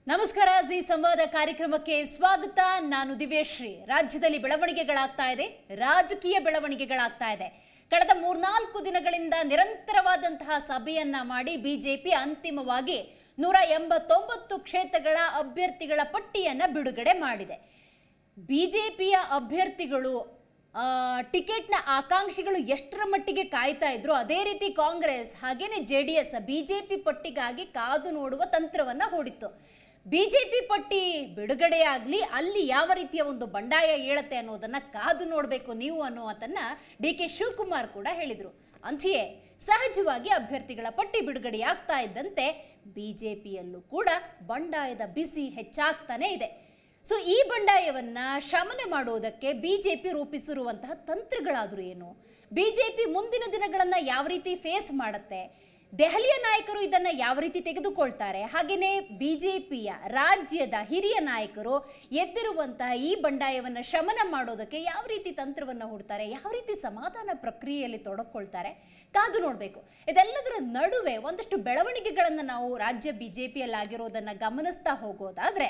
ನಮಸ್ಕಾರ ಜಿ ಸಂವಾದ ಕಾರ್ಯಕ್ರಮಕ್ಕೆ ಸ್ವಾಗತ ನಾನು ದಿವ್ಯಶ್ರೀ ರಾಜ್ಯದಲ್ಲಿ ಬೆಳವಣಿಗೆಗಳಾಗ್ತಾ ಇದೆ ರಾಜಕೀಯ ಬೆಳವಣಿಗೆಗಳಾಗ್ತಾ ಇದೆ ಕಳೆದ ಮೂರ್ನಾಲ್ಕು ದಿನಗಳಿಂದ ನಿರಂತರವಾದಂತಹ ಸಭೆಯನ್ನ ಮಾಡಿ ಬಿಜೆಪಿ ಅಂತಿಮವಾಗಿ ನೂರ ಎಂಬತ್ತೊಂಬತ್ತು ಕ್ಷೇತ್ರಗಳ ಅಭ್ಯರ್ಥಿಗಳ ಪಟ್ಟಿಯನ್ನ ಬಿಡುಗಡೆ ಮಾಡಿದೆ ಬಿಜೆಪಿಯ ಅಭ್ಯರ್ಥಿಗಳು ಆ, ಟಿಕೆಟ್ನ ಆಕಾಂಕ್ಷಿಗಳು ಎಷ್ಟರ ಮಟ್ಟಿಗೆ ಕಾಯ್ತಾ ಇದ್ರು ಅದೇ ರೀತಿ ಕಾಂಗ್ರೆಸ್ ಹಾಗೇನೆ ಜೆ ಡಿ ಎಸ್ ಬಿಜೆಪಿ ಪಟ್ಟಿಗಾಗಿ ಕಾದು ನೋಡುವ ತಂತ್ರವನ್ನ ಹೂಡಿತ್ತು ಬಿಜೆಪಿ ಪಟ್ಟಿ ಬಿಡುಗಡೆಯಾಗ್ಲಿ ಅಲ್ಲಿ ಯಾವ ರೀತಿಯ ಒಂದು ಬಂಡಾಯ ಏಳತ್ತೆ ಅನ್ನೋದನ್ನ ಕಾದು ನೋಡಬೇಕು ನೀವು ಅನ್ನುವುದನ್ನ ಡಿ ಕೆ ಶಿವಕುಮಾರ್ ಕೂಡ ಹೇಳಿದ್ರು ಅಂತೆಯೇ ಸಹಜವಾಗಿ ಅಭ್ಯರ್ಥಿಗಳ ಪಟ್ಟಿ ಬಿಡುಗಡೆಯಾಗ್ತಾ ಇದ್ದಂತೆ ಬಿಜೆಪಿಯಲ್ಲೂ ಕೂಡ ಬಂಡಾಯದ ಬಿಸಿ ಹೆಚ್ಚಾಗ್ತಾನೆ ಇದೆ ಸೊ ಈ ಬಂಡಾಯವನ್ನ ಶಮನ ಮಾಡುವುದಕ್ಕೆ ಬಿಜೆಪಿ ರೂಪಿಸಿರುವಂತಹ ತಂತ್ರಗಳಾದರೂ ಏನು ಬಿಜೆಪಿ ಮುಂದಿನ ದಿನಗಳನ್ನ ಯಾವ ರೀತಿ ಫೇಸ್ ಮಾಡುತ್ತೆ ದೆಹಲಿಯ ನಾಯಕರು ಇದನ್ನ ಯಾವ ರೀತಿ ತೆಗೆದುಕೊಳ್ತಾರೆ ಹಾಗೆಯೇ ಬಿಜೆಪಿಯ ರಾಜ್ಯದ ಹಿರಿಯ ನಾಯಕರು ಎದ್ದಿರುವಂತಹ ಈ ಬಂಡಾಯವನ್ನ ಶಮನ ಮಾಡೋದಕ್ಕೆ ಯಾವ ರೀತಿ ತಂತ್ರವನ್ನ ಹೂಡ್ತಾರೆ ಯಾವ ರೀತಿ ಸಮಾಧಾನ ಪ್ರಕ್ರಿಯೆಯಲ್ಲಿ ತೊಡಕೊಳ್ತಾರೆ ಕಾದು ನೋಡಬೇಕು ಇದೆಲ್ಲದರ ನಡುವೆ ಒಂದಷ್ಟು ಬೆಳವಣಿಗೆಗಳನ್ನು ನಾವು ರಾಜ್ಯ ಬಿಜೆಪಿಯಲ್ಲಿ ಆಗಿರೋದನ್ನ ಗಮನಿಸ್ತಾ ಹೋಗೋದಾದ್ರೆ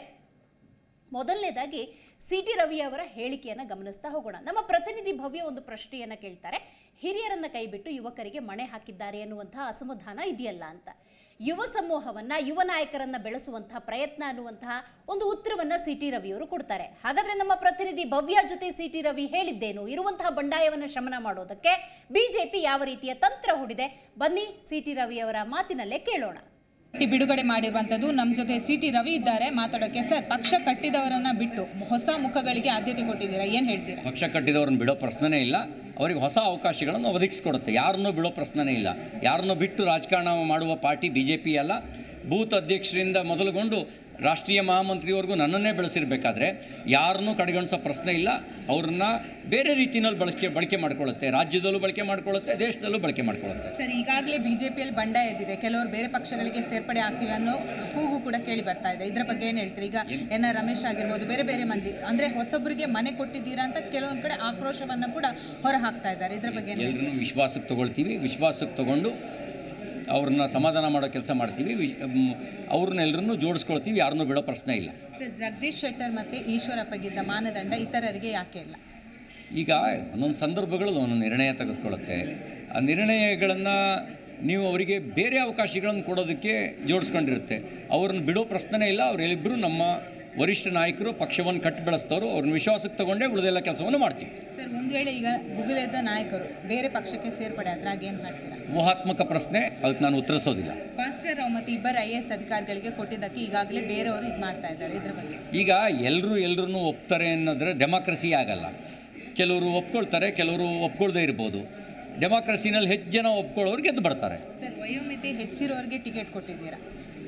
ಮೊದಲನೇದಾಗಿ ಸಿ ಟಿ ರವಿ ಅವರ ಹೇಳಿಕೆಯನ್ನು ಗಮನಿಸ್ತಾ ಹೋಗೋಣ ನಮ್ಮ ಪ್ರತಿನಿಧಿ ಭವ್ಯ ಒಂದು ಪ್ರಶ್ನೆಯನ್ನು ಕೇಳ್ತಾರೆ ಹಿರಿಯರನ್ನ ಕೈಬಿಟ್ಟು ಯುವಕರಿಗೆ ಮಣೆ ಹಾಕಿದ್ದಾರೆ ಅನ್ನುವಂತಹ ಅಸಮಾಧಾನ ಇದೆಯಲ್ಲ ಅಂತ ಯುವ ಸಮೂಹವನ್ನ ಯುವ ನಾಯಕರನ್ನ ಬೆಳೆಸುವಂತಹ ಪ್ರಯತ್ನ ಅನ್ನುವಂತಹ ಒಂದು ಉತ್ತರವನ್ನ ಸಿ ಟಿ ರವಿಯವರು ಕೊಡ್ತಾರೆ ಹಾಗಾದ್ರೆ ನಮ್ಮ ಪ್ರತಿನಿಧಿ ಭವ್ಯ ಜೊತೆ ಸಿ ಟಿ ರವಿ ಹೇಳಿದ್ದೇನು ಇರುವಂತಹ ಬಂಡಾಯವನ್ನು ಶಮನ ಮಾಡೋದಕ್ಕೆ ಬಿಜೆಪಿ ಯಾವ ರೀತಿಯ ತಂತ್ರ ಹೂಡಿದೆ ಬನ್ನಿ ಸಿ ಟಿ ರವಿಯವರ ಮಾತಿನಲ್ಲೇ ಕೇಳೋಣ ಪಟ್ಟಿ ಬಿಡುಗಡೆ ಮಾಡಿರುವಂಥದ್ದು ನಮ್ಮ ಜೊತೆ ಸಿ ಟಿ ರವಿ ಇದ್ದಾರೆ ಮಾತಾಡೋಕೆ ಸರ್ ಪಕ್ಷ ಕಟ್ಟಿದವರನ್ನ ಬಿಟ್ಟು ಹೊಸ ಮುಖಗಳಿಗೆ ಆದ್ಯತೆ ಕೊಟ್ಟಿದ್ದೀರಾ ಏನು ಹೇಳ್ತೀರಾ ಪಕ್ಷ ಕಟ್ಟಿದವ್ರನ್ನ ಬಿಡೋ ಪ್ರಶ್ನೆನೇ ಇಲ್ಲ ಅವರಿಗೆ ಹೊಸ ಅವಕಾಶಗಳನ್ನು ಒದಗಿಸ್ಕೊಡುತ್ತೆ ಯಾರನ್ನೂ ಬಿಡೋ ಪ್ರಶ್ನೆನೇ ಇಲ್ಲ ಯಾರನ್ನೂ ಬಿಟ್ಟು ರಾಜಕಾರಣ ಮಾಡುವ ಪಾರ್ಟಿ ಬಿ ಜೆ ಪಿ ಅಲ್ಲ ಬೂತ್ ಅಧ್ಯಕ್ಷರಿಂದ ಮೊದಲುಗೊಂಡು ರಾಷ್ಟ್ರೀಯ ಮಹಾಮಂತ್ರಿವರೆಗೂ ನನ್ನನ್ನೇ ಬೆಳೆಸಿರ್ಬೇಕಾದ್ರೆ ಯಾರನ್ನೂ ಕಡೆಗಣಿಸೋ ಪ್ರಶ್ನೆ ಇಲ್ಲ ಅವ್ರನ್ನ ಬೇರೆ ರೀತಿಯಲ್ಲಿ ಬಳಕೆ ಬಳಕೆ ಮಾಡ್ಕೊಳ್ಳುತ್ತೆ ರಾಜ್ಯದಲ್ಲೂ ಬಳಕೆ ಮಾಡ್ಕೊಳ್ಳುತ್ತೆ ದೇಶದಲ್ಲೂ ಬಳಕೆ ಮಾಡ್ಕೊಳ್ಳುತ್ತೆ ಸರ್ ಈಗಾಗಲೇ ಬಿಜೆಪಿಯಲ್ಲಿ ಬಂಡಾಯ ಎದ್ದಿದೆ ಕೆಲವರು ಬೇರೆ ಪಕ್ಷಗಳಿಗೆ ಸೇರ್ಪಡೆ ಆಗ್ತೀವಿ ಅನ್ನೋ ಕೂಗು ಕೂಡ ಕೇಳಿ ಬರ್ತಾ ಇದೆ ಇದ್ರ ಬಗ್ಗೆ ಏನು ಹೇಳ್ತೀರಿ ಈಗ ಎನ್ ಆರ್ ರಮೇಶ್ ಆಗಿರ್ಬೋದು ಬೇರೆ ಬೇರೆ ಮಂದಿ ಅಂದ್ರೆ ಹೊಸೊಬ್ಬರಿಗೆ ಮನೆ ಕೊಟ್ಟಿದ್ದೀರಾ ಅಂತ ಕೆಲವೊಂದು ಕಡೆ ಆಕ್ರೋಶವನ್ನ ಕೂಡ ಹೊರ ಹಾಕ್ತಾ ಇದ್ದಾರೆ ಇದ್ರ ಬಗ್ಗೆ ಏನು ಹೇಳ್ತೀರಿ ಎಲ್ಲರನ್ನೂ ವಿಶ್ವಾಸಕ್ಕೆ ತಗೊಳ್ತೀವಿ ವಿಶ್ವಾಸಕ್ಕೆ ತಗೊಂಡು ಸ್- ಅವ್ರನ್ನ ಸಮಾಧಾನ ಮಾಡೋ ಕೆಲಸ ಮಾಡ್ತೀವಿ ವಿ ಅವ್ರನ್ನೆಲ್ಲರನ್ನೂ ಜೋಡಿಸ್ಕೊಳ್ತೀವಿ ಯಾರನ್ನೂ ಬಿಡೋ ಪ್ರಶ್ನೆ ಇಲ್ಲ ಸರ್ ಜಗದೀಶ್ ಶೆಟ್ಟರ್ ಮತ್ತೆ ಈಶ್ವರಪ್ಪಗಿದ್ದ ಮಾನದಂಡ ಇತರರಿಗೆ ಯಾಕೆ ಇಲ್ಲ ಈಗ ಒಂದೊಂದು ಸಂದರ್ಭಗಳಲ್ಲಿ ಒಂದೊಂದು ನಿರ್ಣಯ ತೆಗೆದುಕೊಳ್ಳುತ್ತೆ ಆ ನಿರ್ಣಯಗಳನ್ನು ನೀವು ಅವರಿಗೆ ಬೇರೆ ಅವಕಾಶಗಳನ್ನು ಕೊಡೋದಕ್ಕೆ ಜೋಡಿಸ್ಕೊಂಡಿರುತ್ತೆ ಅವ್ರನ್ನ ಬಿಡೋ ಪ್ರಶ್ನೆನೇ ಇಲ್ಲ ಅವರೆಲ್ಲಿಬ್ಬರು ನಮ್ಮ ವರಿಷ್ಠ ನಾಯಕರು ಪಕ್ಷವನ್ನು ಕಟ್ಟಿ ಬೆಳೆಸ್ತವರು ಅವ್ರನ್ನ ವಿಶ್ವಾಸಕ್ಕೆ ತಗೊಂಡೇ ಉಳಿದೆಲ್ಲ ಕೆಲಸವನ್ನು ಮಾಡ್ತೀವಿ ಸರ್ ಒಂದು ವೇಳೆ ಈಗ ಭುಗಿಲೆದ್ದ ನಾಯಕರು ಬೇರೆ ಪಕ್ಷಕ್ಕೆ ಸೇರ್ಪಡೆ ಆದ್ರೆ ಆಗ ಏನು ಮಾಡ್ತೀರಾ ಊಹಾತ್ಮಕ ಪ್ರಶ್ನೆ ಅದಕ್ಕೆ ನಾನು ಉತ್ತರಿಸೋದಿಲ್ಲ ಭಾಸ್ಕರ್ ರಾವ್ ಮತ್ತು ಇಬ್ಬರು ಐ ಎ ಎಸ್ ಅಧಿಕಾರಿಗಳಿಗೆ ಕೊಟ್ಟಿದ್ದಕ್ಕೆ ಈಗಾಗಲೇ ಬೇರೆಯವರು ಇದು ಮಾಡ್ತಾ ಇದ್ದಾರೆ ಇದ್ರ ಬಗ್ಗೆ ಈಗ ಎಲ್ಲರೂ ಎಲ್ಲರನ್ನೂ ಒಪ್ತಾರೆ ಅನ್ನೋದ್ರೆ ಡೆಮಾಕ್ರಸಿ ಆಗಲ್ಲ ಕೆಲವರು ಒಪ್ಕೊಳ್ತಾರೆ ಕೆಲವರು ಒಪ್ಕೊಳ್ದೇ ಇರ್ಬೋದು ಡೆಮಾಕ್ರಸಿನಲ್ಲಿ ಹೆಚ್ಚು ಜನ ಒಪ್ಕೊಳ್ಳೋರು ಗೆದ್ದು ಬರ್ತಾರೆ ಸರ್ ವಯೋಮಿತಿ ಹೆಚ್ಚಿರೋರಿಗೆ ಟಿಕೆಟ್ ಕೊಟ್ಟಿದ್ದೀರಾ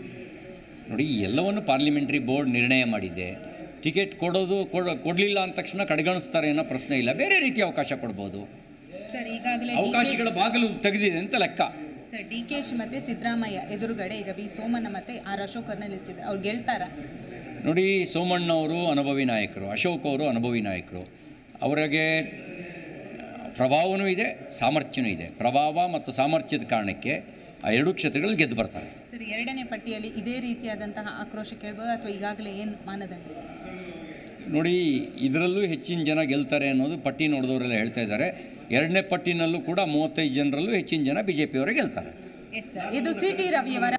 ನೋಡಿ ಈ ಎಲ್ಲವನ್ನು ಪಾರ್ಲಿಮೆಂಟ್ರಿ ಬೋರ್ಡ್ ನಿರ್ಣಯ ಮಾಡಿದೆ ಟಿಕೆಟ್ ಕೊಡೋದು ಕೊಡ ಕೊಡಲಿಲ್ಲ ಅಂದ ತಕ್ಷಣ ಕಡೆಗಣಿಸ್ತಾರೆ ಅನ್ನೋ ಪ್ರಶ್ನೆ ಇಲ್ಲ ಬೇರೆ ರೀತಿಯ ಅವಕಾಶ ಕೊಡ್ಬೋದು ಸರ್ ಈಗಾಗಲೇ ಅವಕಾಶಗಳ ಬಾಗಿಲು ತೆಗೆದಿದೆ ಅಂತ ಲೆಕ್ಕ ಸರ್ ಡಿ ಕೆ ಶಿ ಮತ್ತು ಸಿದ್ದರಾಮಯ್ಯ ಎದುರುಗಡೆ ಈಗ ಬಿ ಸೋಮಣ್ಣ ಮತ್ತು ಆರ್ ಅಶೋಕರ್ನ ನಿಲ್ಲಿಸಿದ್ರು ಅವ್ರು ಗೆಲ್ತಾರ ನೋಡಿ ಸೋಮಣ್ಣವರು ಅನುಭವಿ ನಾಯಕರು ಅಶೋಕ್ ಅವರು ಅನುಭವಿ ನಾಯಕರು ಅವರಿಗೆ ಪ್ರಭಾವನೂ ಇದೆ ಸಾಮರ್ಥ್ಯನೂ ಇದೆ ಪ್ರಭಾವ ಮತ್ತು ಸಾಮರ್ಥ್ಯದ ಕಾರಣಕ್ಕೆ ಆ ಎರಡೂ ಕ್ಷೇತ್ರಗಳಲ್ಲಿ ಗೆದ್ದು ಬರ್ತಾರೆ ಸರ್ ಎರಡನೇ ಪಟ್ಟಿಯಲ್ಲಿ ಇದೇ ರೀತಿಯಾದಂತಹ ಆಕ್ರೋಶ ಕೇಳ್ಬೋದು ಅಥವಾ ಈಗಾಗಲೇ ಏನು ಮಾನದಂಡ ಸರ್ ನೋಡಿ ಇದರಲ್ಲೂ ಹೆಚ್ಚಿನ ಜನ ಗೆಲ್ತಾರೆ ಅನ್ನೋದು ಪಟ್ಟಿ ನೋಡಿದವರೆಲ್ಲ ಹೇಳ್ತಾ ಇದ್ದಾರೆ ಎರಡನೇ ಪಟ್ಟಿನಲ್ಲೂ ಕೂಡ ಮೂವತ್ತೈದು ಜನರಲ್ಲೂ ಹೆಚ್ಚಿನ ಜನ ಬಿ ಜೆ ಪಿಯವರೇ ಗೆಲ್ತಾರೆ ಎಸ್ ಸರ್ ಇದು ಸಿ ಟಿ ರವಿಯವರ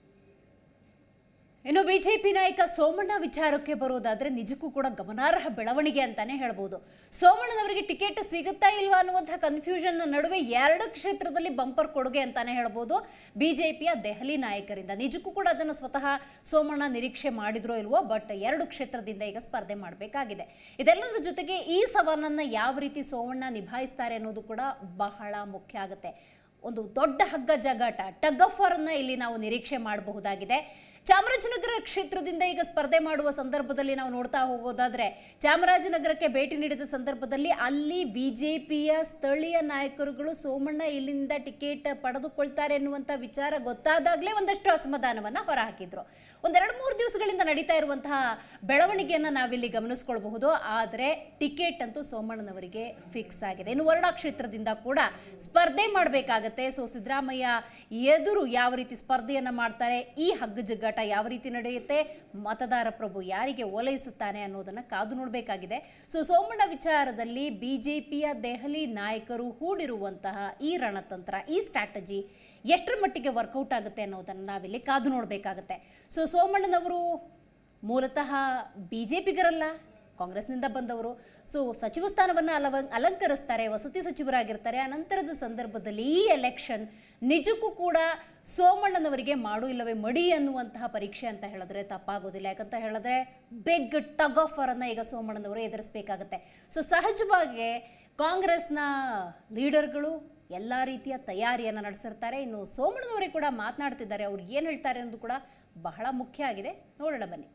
ಇನ್ನು ಬಿಜೆಪಿ ನಾಯಕ ಸೋಮಣ್ಣ ವಿಚಾರಕ್ಕೆ ಬರೋದಾದ್ರೆ ನಿಜಕ್ಕೂ ಕೂಡ ಗಮನಾರ್ಹ ಬೆಳವಣಿಗೆ ಅಂತಾನೆ ಹೇಳ್ಬೋದು ಸೋಮಣ್ಣನವರಿಗೆ ಟಿಕೆಟ್ ಸಿಗುತ್ತಾ ಇಲ್ವಾ ಅನ್ನುವಂತಹ ಕನ್ಫ್ಯೂಷನ್ ನಡುವೆ ಎರಡು ಕ್ಷೇತ್ರದಲ್ಲಿ ಬಂಪರ್ ಕೊಡುಗೆ ಅಂತಾನೆ ಹೇಳ್ಬೋದು ಬಿಜೆಪಿಯ ದೆಹಲಿ ನಾಯಕರಿಂದ ನಿಜಕ್ಕೂ ಕೂಡ ಅದನ್ನು ಸ್ವತಃ ಸೋಮಣ್ಣ ನಿರೀಕ್ಷೆ ಮಾಡಿದ್ರೋ ಇಲ್ವೋ ಬಟ್ ಎರಡು ಕ್ಷೇತ್ರದಿಂದ ಈಗ ಸ್ಪರ್ಧೆ ಮಾಡಬೇಕಾಗಿದೆ ಇದೆಲ್ಲದರ ಜೊತೆಗೆ ಈ ಸವಾಲನ್ನ ಯಾವ ರೀತಿ ಸೋಮಣ್ಣ ನಿಭಾಯಿಸ್ತಾರೆ ಅನ್ನೋದು ಕೂಡ ಬಹಳ ಮುಖ್ಯ ಆಗುತ್ತೆ ಒಂದು ದೊಡ್ಡ ಹಗ್ಗ ಜಗಾಟ ಟಗ್ ಆಫ್ ಅನ್ನ ಇಲ್ಲಿ ನಾವು ನಿರೀಕ್ಷೆ ಮಾಡಬಹುದಾಗಿದೆ ಚಾಮರಾಜನಗರ ಕ್ಷೇತ್ರದಿಂದ ಈಗ ಸ್ಪರ್ಧೆ ಮಾಡುವ ಸಂದರ್ಭದಲ್ಲಿ ನಾವು ನೋಡ್ತಾ ಹೋಗೋದಾದ್ರೆ ಚಾಮರಾಜನಗರಕ್ಕೆ ಭೇಟಿ ನೀಡಿದ ಸಂದರ್ಭದಲ್ಲಿ ಅಲ್ಲಿ ಬಿಜೆಪಿಯ ಸ್ಥಳೀಯ ನಾಯಕರುಗಳು ಸೋಮಣ್ಣ ಇಲ್ಲಿಂದ ಟಿಕೆಟ್ ಪಡೆದುಕೊಳ್ತಾರೆ ಎನ್ನುವಂಥ ವಿಚಾರ ಗೊತ್ತಾದಾಗಲೇ ಒಂದಷ್ಟು ಅಸಮಾಧಾನವನ್ನ ಹೊರಹಾಕಿದ್ರು ಒಂದೆರಡು ಮೂರು ದಿವಸಗಳಿಂದ ನಡೀತಾ ಇರುವಂತಹ ಬೆಳವಣಿಗೆಯನ್ನ ನಾವಿಲ್ಲಿ ಗಮನಿಸ್ಕೊಳ್ಬಹುದು ಆದರೆ ಟಿಕೆಟ್ ಅಂತೂ ಸೋಮಣ್ಣನವರಿಗೆ ಫಿಕ್ಸ್ ಆಗಿದೆ ಇನ್ನು ವರ್ಣಾ ಕ್ಷೇತ್ರದಿಂದ ಕೂಡ ಸ್ಪರ್ಧೆ ಮಾಡಬೇಕಾಗತ್ತೆ ಸೊ ಸಿದ್ದರಾಮಯ್ಯ ಎದುರು ಯಾವ ರೀತಿ ಸ್ಪರ್ಧೆಯನ್ನ ಮಾಡ್ತಾರೆ ಈ ಹಗ್ಗಜಗ್ಗಾಟ ಜಂಜಾಟ ಯಾವ ರೀತಿ ನಡೆಯುತ್ತೆ ಮತದಾರ ಪ್ರಭು ಯಾರಿಗೆ ಓಲೈಸುತ್ತಾನೆ ಅನ್ನೋದನ್ನು ಕಾದು ನೋಡಬೇಕಾಗಿದೆ ಸೊ ಸೋಮಣ್ಣ ವಿಚಾರದಲ್ಲಿ ಬಿ ಜೆ ಪಿಯ ದೆಹಲಿ ನಾಯಕರು ಹೂಡಿರುವಂತಹ ಈ ರಣತಂತ್ರ ಈ ಸ್ಟ್ರಾಟಜಿ ಎಷ್ಟರ ಮಟ್ಟಿಗೆ ವರ್ಕೌಟ್ ಆಗುತ್ತೆ ಅನ್ನೋದನ್ನು ನಾವಿಲ್ಲಿ ಕಾದು ನೋಡಬೇಕಾಗತ್ತೆ ಸೊ ಸೋಮಣ್ಣನವರು ಮೂಲತಃ ಬಿ ಜೆ ಪಿಗರಲ್ಲ ಕಾಂಗ್ರೆಸ್ನಿಂದ ಬಂದವರು ಸೊ ಸಚಿವ ಸ್ಥಾನವನ್ನು ಅಲವ ಅಲಂಕರಿಸ್ತಾರೆ ವಸತಿ ಸಚಿವರಾಗಿರ್ತಾರೆ ಅನಂತರದ ಸಂದರ್ಭದಲ್ಲಿ ಈ ಎಲೆಕ್ಷನ್ ನಿಜಕ್ಕೂ ಕೂಡ ಸೋಮಣ್ಣನವರಿಗೆ ಮಾಡು ಇಲ್ಲವೇ ಮಡಿ ಅನ್ನುವಂತಹ ಪರೀಕ್ಷೆ ಅಂತ ಹೇಳಿದ್ರೆ ತಪ್ಪಾಗೋದಿಲ್ಲ ಯಾಕಂತ ಹೇಳಿದ್ರೆ ಬಿಗ್ ಟಗ್ ಆಫರನ್ನು ಈಗ ಸೋಮಣ್ಣನವರು ಎದುರಿಸಬೇಕಾಗತ್ತೆ ಸೊ ಸಹಜವಾಗಿ ಕಾಂಗ್ರೆಸ್ನ ಲೀಡರ್ಗಳು ಎಲ್ಲ ರೀತಿಯ ತಯಾರಿಯನ್ನು ನಡೆಸಿರ್ತಾರೆ ಇನ್ನು ಸೋಮಣ್ಣನವರೇ ಕೂಡ ಮಾತನಾಡ್ತಿದ್ದಾರೆ ಅವ್ರು ಏನು ಹೇಳ್ತಾರೆ ಅನ್ನೋದು ಕೂಡ ಬಹಳ ಮುಖ್ಯ ಆಗಿದೆ ನೋಡೋಣ ಬನ್ನಿ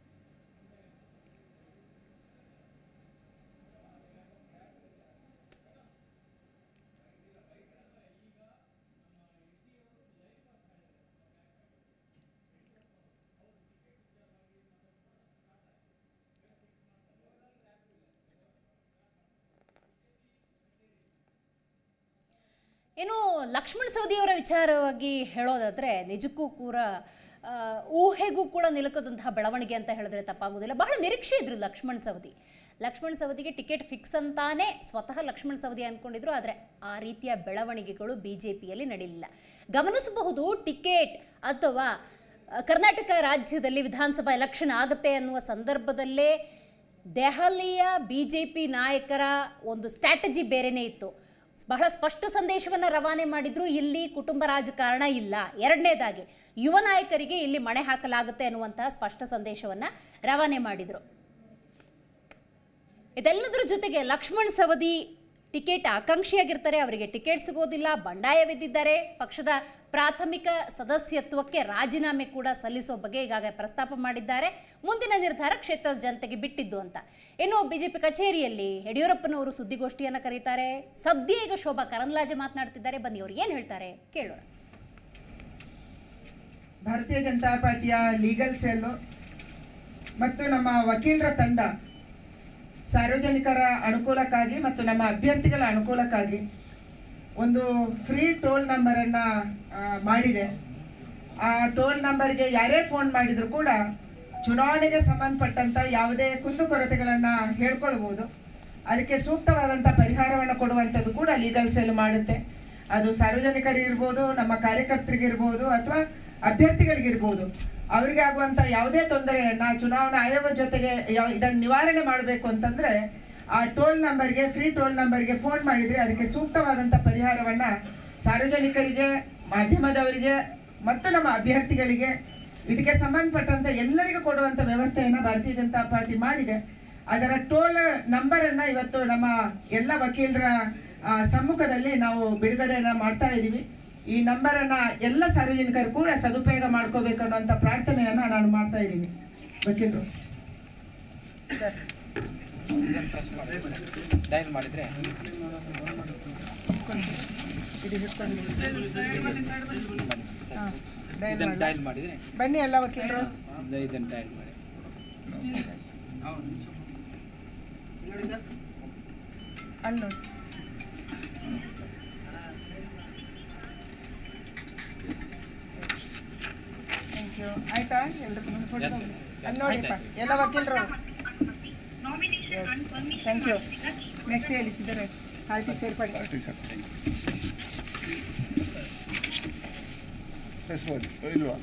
ಇನ್ನು ಲಕ್ಷ್ಮಣ್ ಸವದಿಯವರ ವಿಚಾರವಾಗಿ ಹೇಳೋದಾದ್ರೆ ನಿಜಕ್ಕೂ ಕೂಡ ಆ, ಊಹೆಗೂ ಕೂಡ ನಿಲುಕದಂತಹ ಬೆಳವಣಿಗೆ ಅಂತ ಹೇಳಿದ್ರೆ ತಪ್ಪಾಗೋದಿಲ್ಲ ಬಹಳ ನಿರೀಕ್ಷೆ ಇದ್ರು ಲಕ್ಷ್ಮಣ್ ಸವದಿ ಲಕ್ಷ್ಮಣ್ ಸವದಿಗೆ ಟಿಕೆಟ್ ಫಿಕ್ಸ್ ಅಂತಾನೆ ಸ್ವತಃ ಲಕ್ಷ್ಮಣ್ ಸವದಿ ಅಂದ್ಕೊಂಡಿದ್ರು ಆದರೆ ಆ ರೀತಿಯ ಬೆಳವಣಿಗೆಗಳು ಬಿ ಜೆ ಪಿಯಲ್ಲಿ ನಡೀಲಿಲ್ಲ ಗಮನಿಸಬಹುದು ಟಿಕೆಟ್ ಅಥವಾ ಆ, ಕರ್ನಾಟಕ ರಾಜ್ಯದಲ್ಲಿ ವಿಧಾನಸಭಾ ಎಲೆಕ್ಷನ್ ಆಗುತ್ತೆ ಅನ್ನುವ ಸಂದರ್ಭದಲ್ಲೇ ದೆಹಲಿಯ ಬಿ ಜೆ ಪಿ ನಾಯಕರ ಒಂದು ಸ್ಟ್ರಾಟಜಿ ಬೇರೆನೇ ಇತ್ತು ಬಹಳ ಸ್ಪಷ್ಟ ಸಂದೇಶವನ್ನು ರವಾನೆ ಮಾಡಿದ್ರು ಇಲ್ಲಿ ಕುಟುಂಬ ರಾಜಕಾರಣ ಇಲ್ಲ ಎರಡನೇದಾಗಿ ಯುವ ನಾಯಕರಿಗೆ ಇಲ್ಲಿ ಮಣೆ ಹಾಕಲಾಗುತ್ತೆ ಅನ್ನುವಂತಹ ಸ್ಪಷ್ಟ ಸಂದೇಶವನ್ನು ರವಾನೆ ಮಾಡಿದರು ಇದೆಲ್ಲದರ ಜೊತೆಗೆ ಲಕ್ಷ್ಮಣ್ ಸವದಿ ಟಿಕೆಟ್ ಆಕಾಂಕ್ಷಿಯಾಗಿರ್ತಾರೆ ಅವರಿಗೆ ಟಿಕೆಟ್ ಸಿಗೋದಿಲ್ಲ ಬಂಡಾಯವಿದ್ದಿದ್ದಾರೆ ಪಕ್ಷದ ಪ್ರಾಥಮಿಕ ಸದಸ್ಯತ್ವಕ್ಕೆ ರಾಜೀನಾಮೆ ಕೂಡ ಸಲ್ಲಿಸೋ ಬಗ್ಗೆ ಈಗಾಗಲೇ ಪ್ರಸ್ತಾಪ ಮಾಡಿದ್ದಾರೆ ಮುಂದಿನ ನಿರ್ಧಾರ ಕ್ಷೇತ್ರದ ಜನತೆಗೆ ಬಿಟ್ಟಿದ್ದು ಅಂತ ಇನ್ನು ಬಿಜೆಪಿ ಕಚೇರಿಯಲ್ಲಿ ಯಡಿಯೂರಪ್ಪನವರು ಸುದ್ದಿಗೋಷ್ಠಿಯನ್ನು ಕರೀತಾರೆ ಸದ್ಯ ಈಗ ಶೋಭಾ ಕರಂದ್ಲಾಜೆ ಮಾತನಾಡ್ತಿದ್ದಾರೆ ಬನ್ನಿ ಅವ್ರು ಏನು ಹೇಳ್ತಾರೆ ಕೇಳೋಣ ಭಾರತೀಯ ಜನತಾ ಪಾರ್ಟಿಯ ಲೀಗಲ್ ಸೆಲ್ಲು ಮತ್ತು ನಮ್ಮ ವಕೀಲರ ತಂಡ ಸಾರ್ವಜನಿಕರ ಅನುಕೂಲಕ್ಕಾಗಿ ಮತ್ತು ನಮ್ಮ ಅಭ್ಯರ್ಥಿಗಳ ಅನುಕೂಲಕ್ಕಾಗಿ ಒಂದು ಫ್ರೀ ಟೋಲ್ ನಂಬರನ್ನು ಮಾಡಿದೆ ಆ ಟೋಲ್ ನಂಬರ್ಗೆ ಯಾರೇ ಫೋನ್ ಮಾಡಿದ್ರು ಕೂಡ ಚುನಾವಣೆಗೆ ಸಂಬಂಧಪಟ್ಟಂತ ಯಾವುದೇ ಕುಂದುಕೊರತೆಗಳನ್ನು ಹೇಳ್ಕೊಳ್ಬೋದು ಅದಕ್ಕೆ ಸೂಕ್ತವಾದಂಥ ಪರಿಹಾರವನ್ನು ಕೊಡುವಂಥದ್ದು ಕೂಡ ಲೀಗಲ್ ಸೆಲ್ ಮಾಡುತ್ತೆ ಅದು ಸಾರ್ವಜನಿಕರಿಗಿರ್ಬೋದು ನಮ್ಮ ಕಾರ್ಯಕರ್ತರಿಗಿರ್ಬೋದು ಅಥವಾ ಅಭ್ಯರ್ಥಿಗಳಿಗಿರ್ಬೋದು ಅವರಿಗೆ ಆಗುವಂತ ಯಾವುದೇ ತೊಂದರೆಯನ್ನ ಚುನಾವಣಾ ಆಯೋಗದ ಜೊತೆಗೆ ಯಾವ ಇದನ್ನು ನಿವಾರಣೆ ಮಾಡಬೇಕು ಅಂತಂದ್ರೆ ಆ ಟೋಲ್ ನಂಬರ್ಗೆ ಫ್ರೀ ಟೋಲ್ ನಂಬರ್ಗೆ ಫೋನ್ ಮಾಡಿದ್ರೆ ಅದಕ್ಕೆ ಸೂಕ್ತವಾದಂಥ ಪರಿಹಾರವನ್ನ ಸಾರ್ವಜನಿಕರಿಗೆ ಮಾಧ್ಯಮದವರಿಗೆ ಮತ್ತು ನಮ್ಮ ಅಭ್ಯರ್ಥಿಗಳಿಗೆ ಇದಕ್ಕೆ ಸಂಬಂಧಪಟ್ಟಂತ ಎಲ್ಲರಿಗೂ ಕೊಡುವಂತ ವ್ಯವಸ್ಥೆಯನ್ನ ಭಾರತೀಯ ಜನತಾ ಪಾರ್ಟಿ ಮಾಡಿದೆ ಅದರ ಟೋಲ್ ನಂಬರ್ ಅನ್ನ ಇವತ್ತು ನಮ್ಮ ಎಲ್ಲ ವಕೀಲರ ಆ, ಸಮ್ಮುಖದಲ್ಲಿ ನಾವು ಬಿಡುಗಡೆಯನ್ನ ಮಾಡ್ತಾ ಇದ್ದೀವಿ ಈ ನಂಬರ್ ಅನ್ನ ಎಲ್ಲ ಸಾರ್ವಜನಿಕರು ಕೂಡ ಸದುಪಯೋಗ ಮಾಡ್ಕೋಬೇಕು ಅನ್ನುವಂಥ ಪ್ರಾರ್ಥನೆಯನ್ನ ನಾನು ಮಾಡ್ತಾ ಇದ್ದೀನಿ ವಕೀಲರು ಸರ್ ಡಯಲ್ ಮಾಡಿದ್ರೆ ಇದು ಹಿಡ್ಕೊಂಡು ಹಾ, dial ಇದನ್ನು ಮಾಡು. ಡಯಲ್ ಮಾಡಿದ್ರೆ ಬನ್ನಿ ಎಲ್ಲ ವಕೀಲರು ಇದು- ಇದನ್ನು ಡಯಲ್ ಮಾಡಿ ಅಲ್ಲಿ ನೋಡಿ ಥ್ಯಾಂಕ್ ಯು ಆಯ್ತಾ ಎಲ್ರಿಗೂ Yes, yes, yes. ಅಲ್ಲಿ ನೋಡಿಪ್ಪ ಆಯ್ತು, ಎಲ್ಲ ವಕೀಲರು ಎಸ್ ಥ್ಯಾಂಕ್ ಯು ನೆಕ್ಸ್ಟ್ ಹೇಳಿ ಸಿದ್ದರಾಜ್ ಪಾರ್ಟಿ ಸೇರ್ಪಡೆ ಹೆಸರು ಇಲ್ವಾ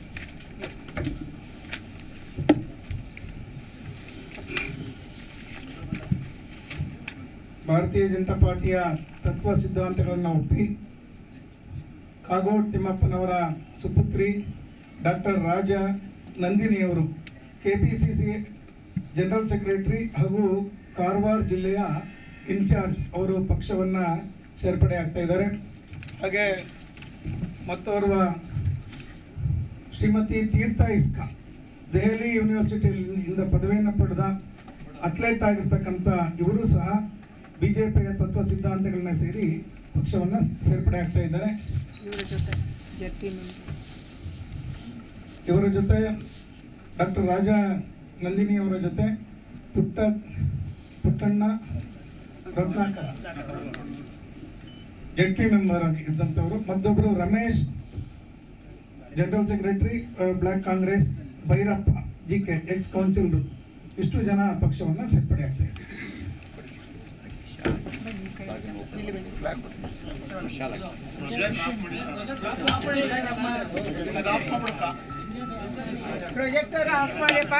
ಭಾರತೀಯ ಜನತಾ ಪಾರ್ಟಿಯ ತತ್ವ ಸಿದ್ಧಾಂತಗಳನ್ನು ಒಪ್ಪಿ ಕಾಗೋಡು ತಿಮ್ಮಪ್ಪನವರ ಸುಪುತ್ರಿ ಡಾಕ್ಟರ್ ರಾಜ ನಂದಿನಿಯವರು K P C C general secretary ಹಾಗೂ ಕಾರವಾರ ಜಿಲ್ಲೆಯ ಇನ್ಚಾರ್ಜ್ ಅವರು ಪಕ್ಷವನ್ನು ಸೇರ್ಪಡೆ ಆಗ್ತಾ ಇದ್ದಾರೆ ಹಾಗೆ ಮತ್ತೋರ್ವ ಶ್ರೀಮತಿ ತೀರ್ಥ ಇಸ್ಕಾ ದೆಹಲಿ ಯೂನಿವರ್ಸಿಟಿಯಿಂದ ಪದವಿಯನ್ನು ಪಡೆದ ಅಥ್ಲೆಟ್ ಆಗಿರ್ತಕ್ಕಂಥ ಇವರು ಸಹ ಬಿ ಜೆ ಪಿಯ ತತ್ವ ಸಿದ್ಧಾಂತಗಳನ್ನ ಸೇರಿ ಪಕ್ಷವನ್ನು ಸೇರ್ಪಡೆ ಆಗ್ತಾ ಇದ್ದಾರೆ ಇವರ ಜೊತೆ ಜರ್ತಿ ಇವರ ಜೊತೆ ಡಾಕ್ಟರ್ ರಾಜ ನಂದಿನಿ ಅವರ ಜೊತೆ ಪುಟ್ಟ Puttanna Ratnakar Z P member ಇದ್ದಂಥವರು ಮತ್ತೊಬ್ಬರು Ramesh general secretary block Congress Bhairappa G K ex councillor ಇಷ್ಟು ಜನ ಪಕ್ಷವನ್ನು ಸೇರ್ಪಡೆ ಆಗ್ತಾ ಇದ್ದಾರೆ ಪ್ರೊಜೆಕ್ಟರ್ ಆಫ್ ಮಾಡಿಯಪ್ಪ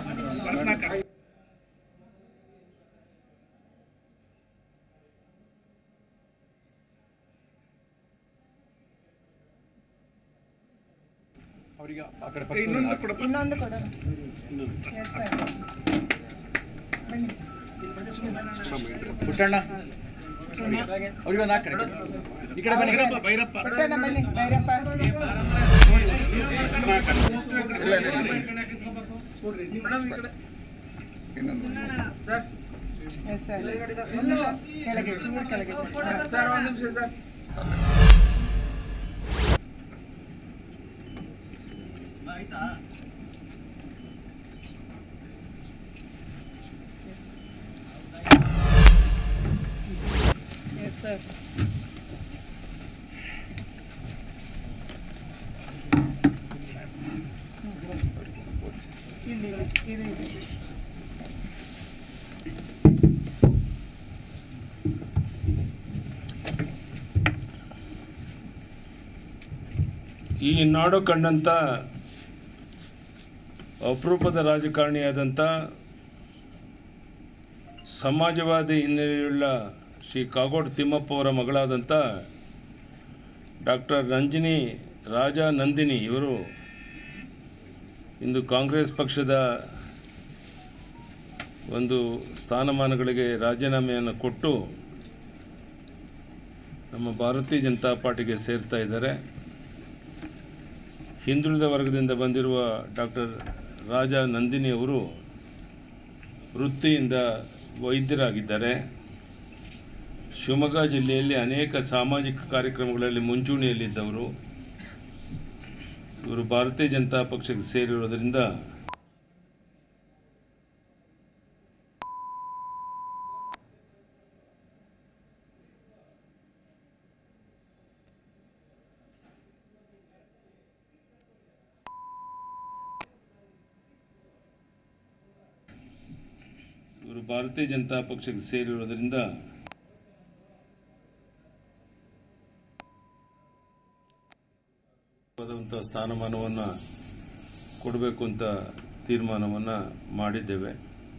ಅವ್ರಿಗೆ ಆ ಕಡೆ ಪಕ್ಕ ಇನ್ನೊಂದು ಕೊಡೋಣ ಎಸ್ ಸರ್ ಪುಟ್ಟಣ್ಣ ಅವ್ರಿಗೆ ಒಂದು ಆ ಕಡೆ ಈ ಕಡೆ ಬನ್ನಿ ಪುಟ್ಟಣ್ಣ ಬನ್ನಿ ಭೈರಪ್ಪ ಎಸ್ ಸರ್ ಕೆಳಗೆ ಚೂರು ಕೆಳಗೆ ಸರ್ ಒಂದು ನಿಮಿಷ ಸರ್ ಎಸ್ ಸರ್ ಇಲ್ಲಿ ಇದು ಇದೆ ಈ ನಾಡು ಕಂಡಂಥ ಅಪರೂಪದ ರಾಜಕಾರಣಿಯಾದಂಥ ಸಮಾಜವಾದಿ ಹಿನ್ನೆಲೆಯುಳ್ಳ ಶ್ರೀ ಕಾಗೋಡು ತಿಮ್ಮಪ್ಪ ಅವರ ಮಗಳಾದಂಥ ಡಾಕ್ಟರ್ ರಂಜಿನಿ ರಾಜ ನಂದಿನಿ ಇವರು ಇಂದು ಕಾಂಗ್ರೆಸ್ ಪಕ್ಷದ ಒಂದು ಸ್ಥಾನಮಾನಗಳಿಗೆ ರಾಜೀನಾಮೆಯನ್ನು ಕೊಟ್ಟು ನಮ್ಮ ಭಾರತೀಯ ಜನತಾ ಪಾರ್ಟಿಗೆ ಸೇರ್ತಾ ಇದ್ದಾರೆ ಹಿಂದುಳಿದ ವರ್ಗದಿಂದ ಬಂದಿರುವ ಡಾಕ್ಟರ್ ರಾಜ ನಂದಿನಿ ಅವರು ವೃತ್ತಿಯಿಂದ ವೈದ್ಯರಾಗಿದ್ದಾರೆ ಶಿವಮೊಗ್ಗ ಜಿಲ್ಲೆಯಲ್ಲಿ ಅನೇಕ ಸಾಮಾಜಿಕ ಕಾರ್ಯಕ್ರಮಗಳಲ್ಲಿ ಮುಂಚೂಣಿಯಲ್ಲಿದ್ದವರು ಇವರು ಭಾರತೀಯ ಜನತಾ ಪಕ್ಷಕ್ಕೆ ಸೇರಿರೋದರಿಂದ ಇವರು ಭಾರತೀಯ ಜನತಾ ಪಕ್ಷಕ್ಕೆ ಸೇರಿರೋದರಿಂದ ಪದಂಥ ಸ್ಥಾನಮಾನವನ್ನು ಕೊಡಬೇಕು ಅಂತ ತೀರ್ಮಾನವನ್ನು ಮಾಡಿದ್ದೇವೆ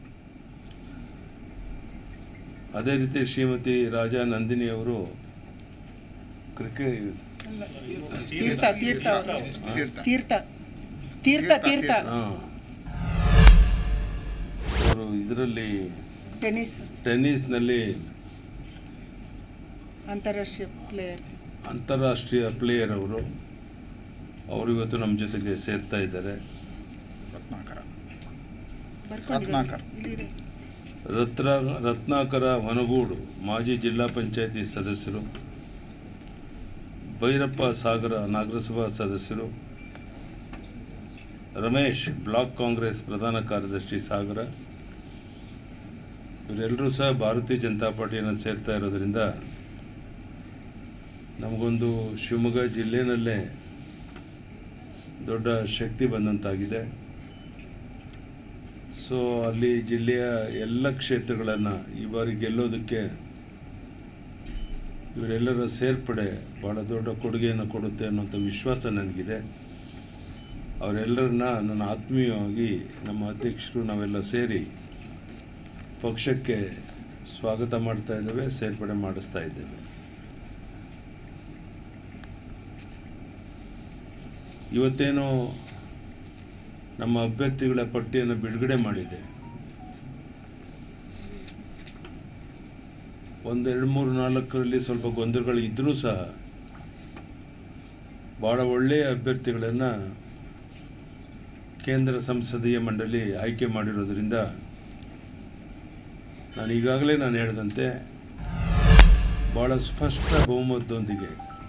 ಅದೇ ರೀತಿ ಶ್ರೀಮತಿ ರಾಜಾ ನಂದಿನಿ ಅವರು ಕ್ರಿಕೆಟ್ ತೀರ್ಥ ತೀರ್ಥ ಅವರು. ತೀರ್ಥ ತೀರ್ಥ ತೀರ್ಥ ಹಾಂ ಅವರು ಇದರಲ್ಲಿ ಟೆನ್ನಿಸ್ ಟೆನ್ನಿಸ್ನಲ್ಲಿ ಅಂತಾರಾಷ್ಟ್ರೀಯ ಪ್ಲೇಯರ್ ಅಂತಾರಾಷ್ಟ್ರೀಯ ಪ್ಲೇಯರ್ ಅವರು ಅವರು ಇವತ್ತು ನಮ್ಮ ಜೊತೆಗೆ ಸೇರ್ತಾ ಇದ್ದಾರೆ ಬರ್ಕೊಂಡಿದ್ದಾರೆ. ಇಲ್ಲಿದೆ. ರತ್ನ ರತ್ನಾಕರ ಹೊನಗೂಡು ಮಾಜಿ ಜಿಲ್ಲಾ ಪಂಚಾಯತಿ ಸದಸ್ಯರು ಭೈರಪ್ಪ ಸಾಗರ ನಗರಸಭಾ ಸದಸ್ಯರು ರಮೇಶ್ ಬ್ಲಾಕ್ ಕಾಂಗ್ರೆಸ್ ಪ್ರಧಾನ ಕಾರ್ಯದರ್ಶಿ ಸಾಗರ ಇವರೆಲ್ಲರೂ ಸಹ ಭಾರತೀಯ ಜನತಾ ಪಾರ್ಟಿಯನ್ನು ಸೇರ್ತಾ ಇರೋದರಿಂದ ನಮಗೊಂದು ಶಿವಮೊಗ್ಗ ಜಿಲ್ಲೆನಲ್ಲೇ ದೊಡ್ಡ ಶಕ್ತಿ ಬಂದಂತಾಗಿದೆ ಸೊ ಅಲ್ಲಿ ಜಿಲ್ಲೆಯ ಎಲ್ಲ ಕ್ಷೇತ್ರಗಳನ್ನು ಈ ಬಾರಿ ಗೆಲ್ಲೋದಕ್ಕೆ ಇವರೆಲ್ಲರ ಸೇರ್ಪಡೆ ಭಾಳ ದೊಡ್ಡ ಕೊಡುಗೆಯನ್ನು ಕೊಡುತ್ತೆ ಅನ್ನೋಂಥ ವಿಶ್ವಾಸ ನನಗಿದೆ ಅವರೆಲ್ಲರನ್ನ ನನ್ನ ಆತ್ಮೀಯವಾಗಿ ನಮ್ಮ ಅಧ್ಯಕ್ಷರು ನಾವೆಲ್ಲ ಸೇರಿ ಪಕ್ಷಕ್ಕೆ ಸ್ವಾಗತ ಮಾಡ್ತಾ ಇದ್ದೇವೆ ಸೇರ್ಪಡೆ ಮಾಡಿಸ್ತಾ ಇದ್ದೇವೆ ಇವತ್ತೇನು ನಮ್ಮ ಅಭ್ಯರ್ಥಿಗಳ ಪಟ್ಟಿಯನ್ನು ಬಿಡುಗಡೆ ಮಾಡಿದೆ ಒಂದೆರಡು ಮೂರು ನಾಲ್ಕರಲ್ಲಿ ಸ್ವಲ್ಪ ಗೊಂದಲಗಳು ಇದ್ದರೂ ಸಹ ಭಾಳ ಒಳ್ಳೆಯ ಅಭ್ಯರ್ಥಿಗಳನ್ನು ಕೇಂದ್ರ ಸಂಸದೀಯ ಮಂಡಳಿ ಆಯ್ಕೆ ಮಾಡಿರೋದ್ರಿಂದ ನಾನು ಈಗಾಗಲೇ ನಾನು ಹೇಳಿದಂತೆ ಭಾಳ ಸ್ಪಷ್ಟ ಬಹುಮತದೊಂದಿಗೆ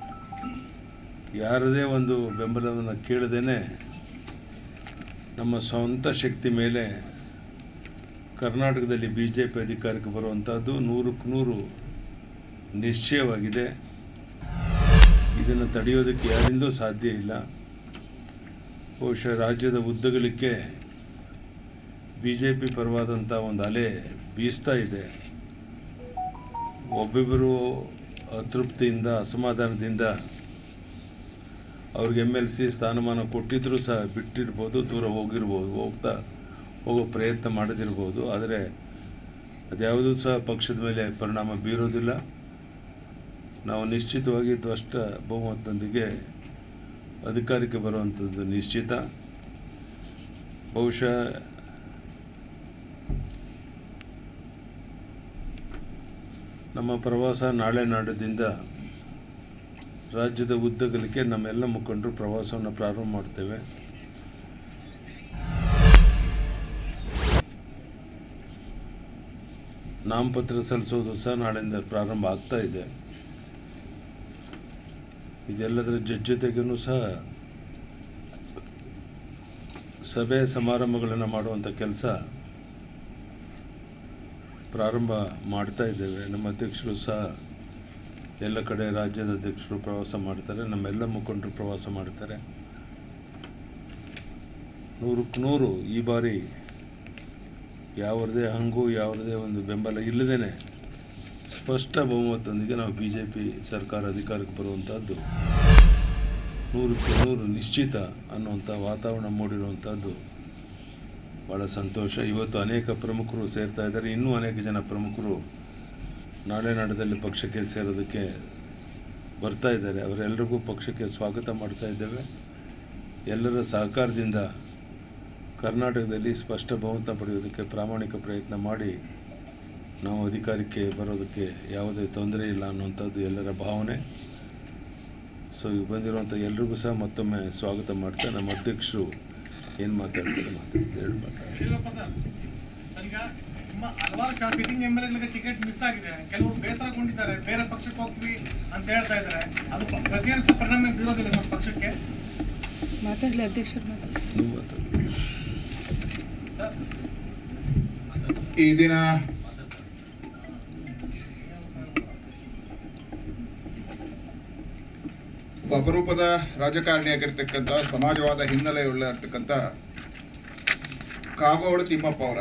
ಯಾರದೇ ಒಂದು ಬೆಂಬಲವನ್ನು ಕೇಳದೇನೆ ನಮ್ಮ ಸ್ವಂತ ಶಕ್ತಿ ಮೇಲೆ ಕರ್ನಾಟಕದಲ್ಲಿ ಬಿ ಜೆ ಪಿ ಅಧಿಕಾರಕ್ಕೆ ಬರುವಂಥದ್ದು ನೂರಕ್ಕೆ ನೂರು ನಿಶ್ಚಯವಾಗಿದೆ ಇದನ್ನು ತಡೆಯೋದಕ್ಕೆ ಯಾರಿಂದೂ ಸಾಧ್ಯ ಇಲ್ಲ ಬಹುಶಃ ರಾಜ್ಯದ ಉದ್ದಗಲಿಕ್ಕೆ ಬಿ ಜೆ ಪಿ ಪರವಾದಂಥ ಒಂದು ಅಲೆ ಬೀಸ್ತಾ ಇದೆ ಒಬ್ಬೊಬ್ಬರು ಅತೃಪ್ತಿಯಿಂದ ಅಸಮಾಧಾನದಿಂದ ಅವ್ರಿಗೆ ಎಮ್ ಎಲ್ ಸಿ ಸ್ಥಾನಮಾನ ಕೊಟ್ಟಿದ್ದರೂ ಸಹ ಬಿಟ್ಟಿರ್ಬೋದು ದೂರ ಹೋಗಿರ್ಬೋದು ಹೋಗ್ತಾ ಹೋಗೋ ಪ್ರಯತ್ನ ಮಾಡದಿರ್ಬೋದು ಆದರೆ ಅದ್ಯಾವುದೂ ಸಹ ಪಕ್ಷದ ಮೇಲೆ ಪರಿಣಾಮ ಬೀರೋದಿಲ್ಲ ನಾವು ನಿಶ್ಚಿತವಾಗಿ ದ್ವಷ್ಟ ಬಹುಮತದೊಂದಿಗೆ ಅಧಿಕಾರಕ್ಕೆ ಬರುವಂಥದ್ದು ನಿಶ್ಚಿತ ಬಹುಶಃ ನಮ್ಮ ಪ್ರವಾಸ ನಾಳೆ ನಾಡದಿಂದ ರಾಜ್ಯದ ಉದ್ದಗಲಿಕ್ಕೆ ನಮ್ಮೆಲ್ಲ ಮುಖಂಡರು ಪ್ರವಾಸವನ್ನು ಪ್ರಾರಂಭ ಮಾಡ್ತೇವೆ ನಾಮಪತ್ರ ಸಲ್ಲಿಸೋದು ಸಹ ನಾಳೆಯಿಂದ ಪ್ರಾರಂಭ ಆಗ್ತಾ ಇದೆ ಇದೆಲ್ಲದರ ಜೊತೆಗೂ ಸಹ ಸಭೆ ಸಮಾರಂಭಗಳನ್ನು ಮಾಡುವಂಥ ಕೆಲಸ ಪ್ರಾರಂಭ ಮಾಡ್ತಾ ಇದ್ದೇವೆ ನಮ್ಮ ಅಧ್ಯಕ್ಷರು ಸಹ ಎಲ್ಲ ಕಡೆ ರಾಜ್ಯದ ಅಧ್ಯಕ್ಷರು ಪ್ರವಾಸ ಮಾಡ್ತಾರೆ ನಮ್ಮೆಲ್ಲ ಮುಖಂಡರು ಪ್ರವಾಸ ಮಾಡ್ತಾರೆ ನೂರಕ್ಕೆ ನೂರು ಈ ಬಾರಿ ಯಾವುದೇ ಹಂಗು ಯಾವುದೇ ಒಂದು ಬೆಂಬಲ ಇಲ್ಲದೇ ಸ್ಪಷ್ಟ ಬಹುಮತದೊಂದಿಗೆ ನಾವು ಬಿ ಜೆ ಪಿ ಸರ್ಕಾರ ಅಧಿಕಾರಕ್ಕೆ ಬರುವಂಥದ್ದು ನೂರಕ್ಕೆ ನೂರು ನಿಶ್ಚಿತ ಅನ್ನುವಂಥ ವಾತಾವರಣ ಮೂಡಿರುವಂಥದ್ದು ಭಾಳ ಸಂತೋಷ ಇವತ್ತು ಅನೇಕ ಪ್ರಮುಖರು ಸೇರ್ತಾ ಇದ್ದಾರೆ ಇನ್ನೂ ಅನೇಕ ಜನ ಪ್ರಮುಖರು ನಾಳೆ ನಾಡದಲ್ಲಿ ಪಕ್ಷಕ್ಕೆ ಸೇರೋದಕ್ಕೆ ಬರ್ತಾ ಇದ್ದಾರೆ ಅವರೆಲ್ಲರಿಗೂ ಪಕ್ಷಕ್ಕೆ ಸ್ವಾಗತ ಮಾಡ್ತಾ ಇದ್ದೇವೆ ಎಲ್ಲರ ಸಹಕಾರದಿಂದ ಕರ್ನಾಟಕದಲ್ಲಿ ಸ್ಪಷ್ಟ ಬಹುಮತ ಪಡೆಯೋದಕ್ಕೆ ಪ್ರಾಮಾಣಿಕ ಪ್ರಯತ್ನ ಮಾಡಿ ನಾವು ಅಧಿಕಾರಕ್ಕೆ ಬರೋದಕ್ಕೆ ಯಾವುದೇ ತೊಂದರೆ ಇಲ್ಲ ಅನ್ನುವಂಥದ್ದು ಎಲ್ಲರ ಭಾವನೆ ಸೊ ಈಗ ಬಂದಿರುವಂಥ ಎಲ್ರಿಗೂ ಸಹ ಮತ್ತೊಮ್ಮೆ ಸ್ವಾಗತ ಮಾಡ್ತಾ ನಮ್ಮ ಅಧ್ಯಕ್ಷರು ಏನು ಮಾತಾಡ್ತಾರೆ ಮಾತಾಡ್ತಾರೆ ಹೇಳಿ ಮಾತಾಡ್ತಾರೆ ಯಡಿಯೂರಪ್ಪ ಸರ್ ಈಗ ನಿಮ್ಮ ಹಲವಾರು ಶಾ ಸಿಟ್ಟಿಂಗ್ ಎಮ್ ಎಲ್ ಎಗಳಿಗೆ ಟಿಕೆಟ್ ಮಿಸ್ ಆಗಿದೆ ಕೆಲವರು ಬೇಸರಗೊಂಡಿದ್ದಾರೆ ಬೇರೆ ಪಕ್ಷಕ್ಕೆ ಹೋಗ್ತೀವಿ ಅಂತ ಹೇಳ್ತಾ ಇದ್ದಾರೆ ಅದು ಪ- ಪ್ರತಿಯೊಂದು ಪರಿಣಾಮ ಬೀರೋದಿಲ್ಲ ಸರ್ ಪಕ್ಷಕ್ಕೆ ಮಾತಾಡಲಿ ಅಧ್ಯಕ್ಷರು ಮಾತಾಡಿ ನೀವು ಮಾತಾಡಿ ಸರ್ ಈ ದಿನ ಒಬ್ಬ ಅಪರೂಪದ ರಾಜಕಾರಣಿಯಾಗಿರ್ತಕ್ಕಂಥ ಸಮಾಜವಾದ ಹಿನ್ನೆಲೆಯುಳ್ಳ ಇರ್ತಕ್ಕಂಥ ಕಾಗೋಡು ತಿಮ್ಮಪ್ಪ ಅವರ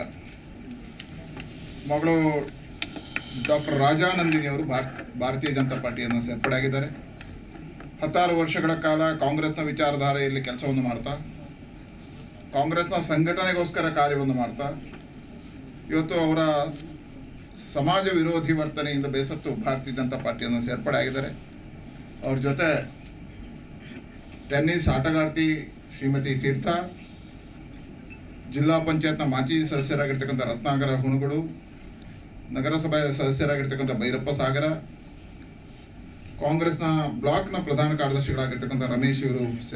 ಮಗಳು ಡಾಕ್ಟರ್ ರಾಜಾನಂದಿನಿ ಅವರು ಭಾರ ಭಾರತೀಯ ಜನತಾ ಪಾರ್ಟಿಯನ್ನು ಸೇರ್ಪಡೆಯಾಗಿದ್ದಾರೆ ಹತ್ತಾರು ವರ್ಷಗಳ ಕಾಲ ಕಾಂಗ್ರೆಸ್ನ ವಿಚಾರಧಾರೆಯಲ್ಲಿ ಕೆಲಸವನ್ನು ಮಾಡ್ತಾ ಕಾಂಗ್ರೆಸ್ನ ಸಂಘಟನೆಗೋಸ್ಕರ ಕಾರ್ಯವನ್ನು ಮಾಡ್ತಾ ಇವತ್ತು ಅವರ ಸಮಾಜ ವಿರೋಧಿ ವರ್ತನೆಯಿಂದ ಬೇಸತ್ತು ಭಾರತೀಯ ಜನತಾ ಪಾರ್ಟಿಯನ್ನು ಸೇರ್ಪಡೆ ಆಗಿದ್ದಾರೆ ಅವ್ರ ಜೊತೆ ಟೆನ್ನಿಸ್ ಆಟಗಾರ್ತಿ ಶ್ರೀಮತಿ ತೀರ್ಥ ಜಿಲ್ಲಾ ಪಂಚಾಯತ್ನ ಮಾಜಿ ಸದಸ್ಯರಾಗಿರ್ತಕ್ಕಂಥ ರತ್ನಾಕರ ಹುನಗುಡು ನಗರಸಭೆ ಸದಸ್ಯರಾಗಿರ್ತಕ್ಕಂಥ ಭೈರಪ್ಪ ಸಾಗರ ಕಾಂಗ್ರೆಸ್ನ ಬ್ಲಾಕ್ನ ಪ್ರಧಾನ ಕಾರ್ಯದರ್ಶಿಗಳಾಗಿರ್ತಕ್ಕಂಥ ರಮೇಶ್ ಇವರು ಸೇ-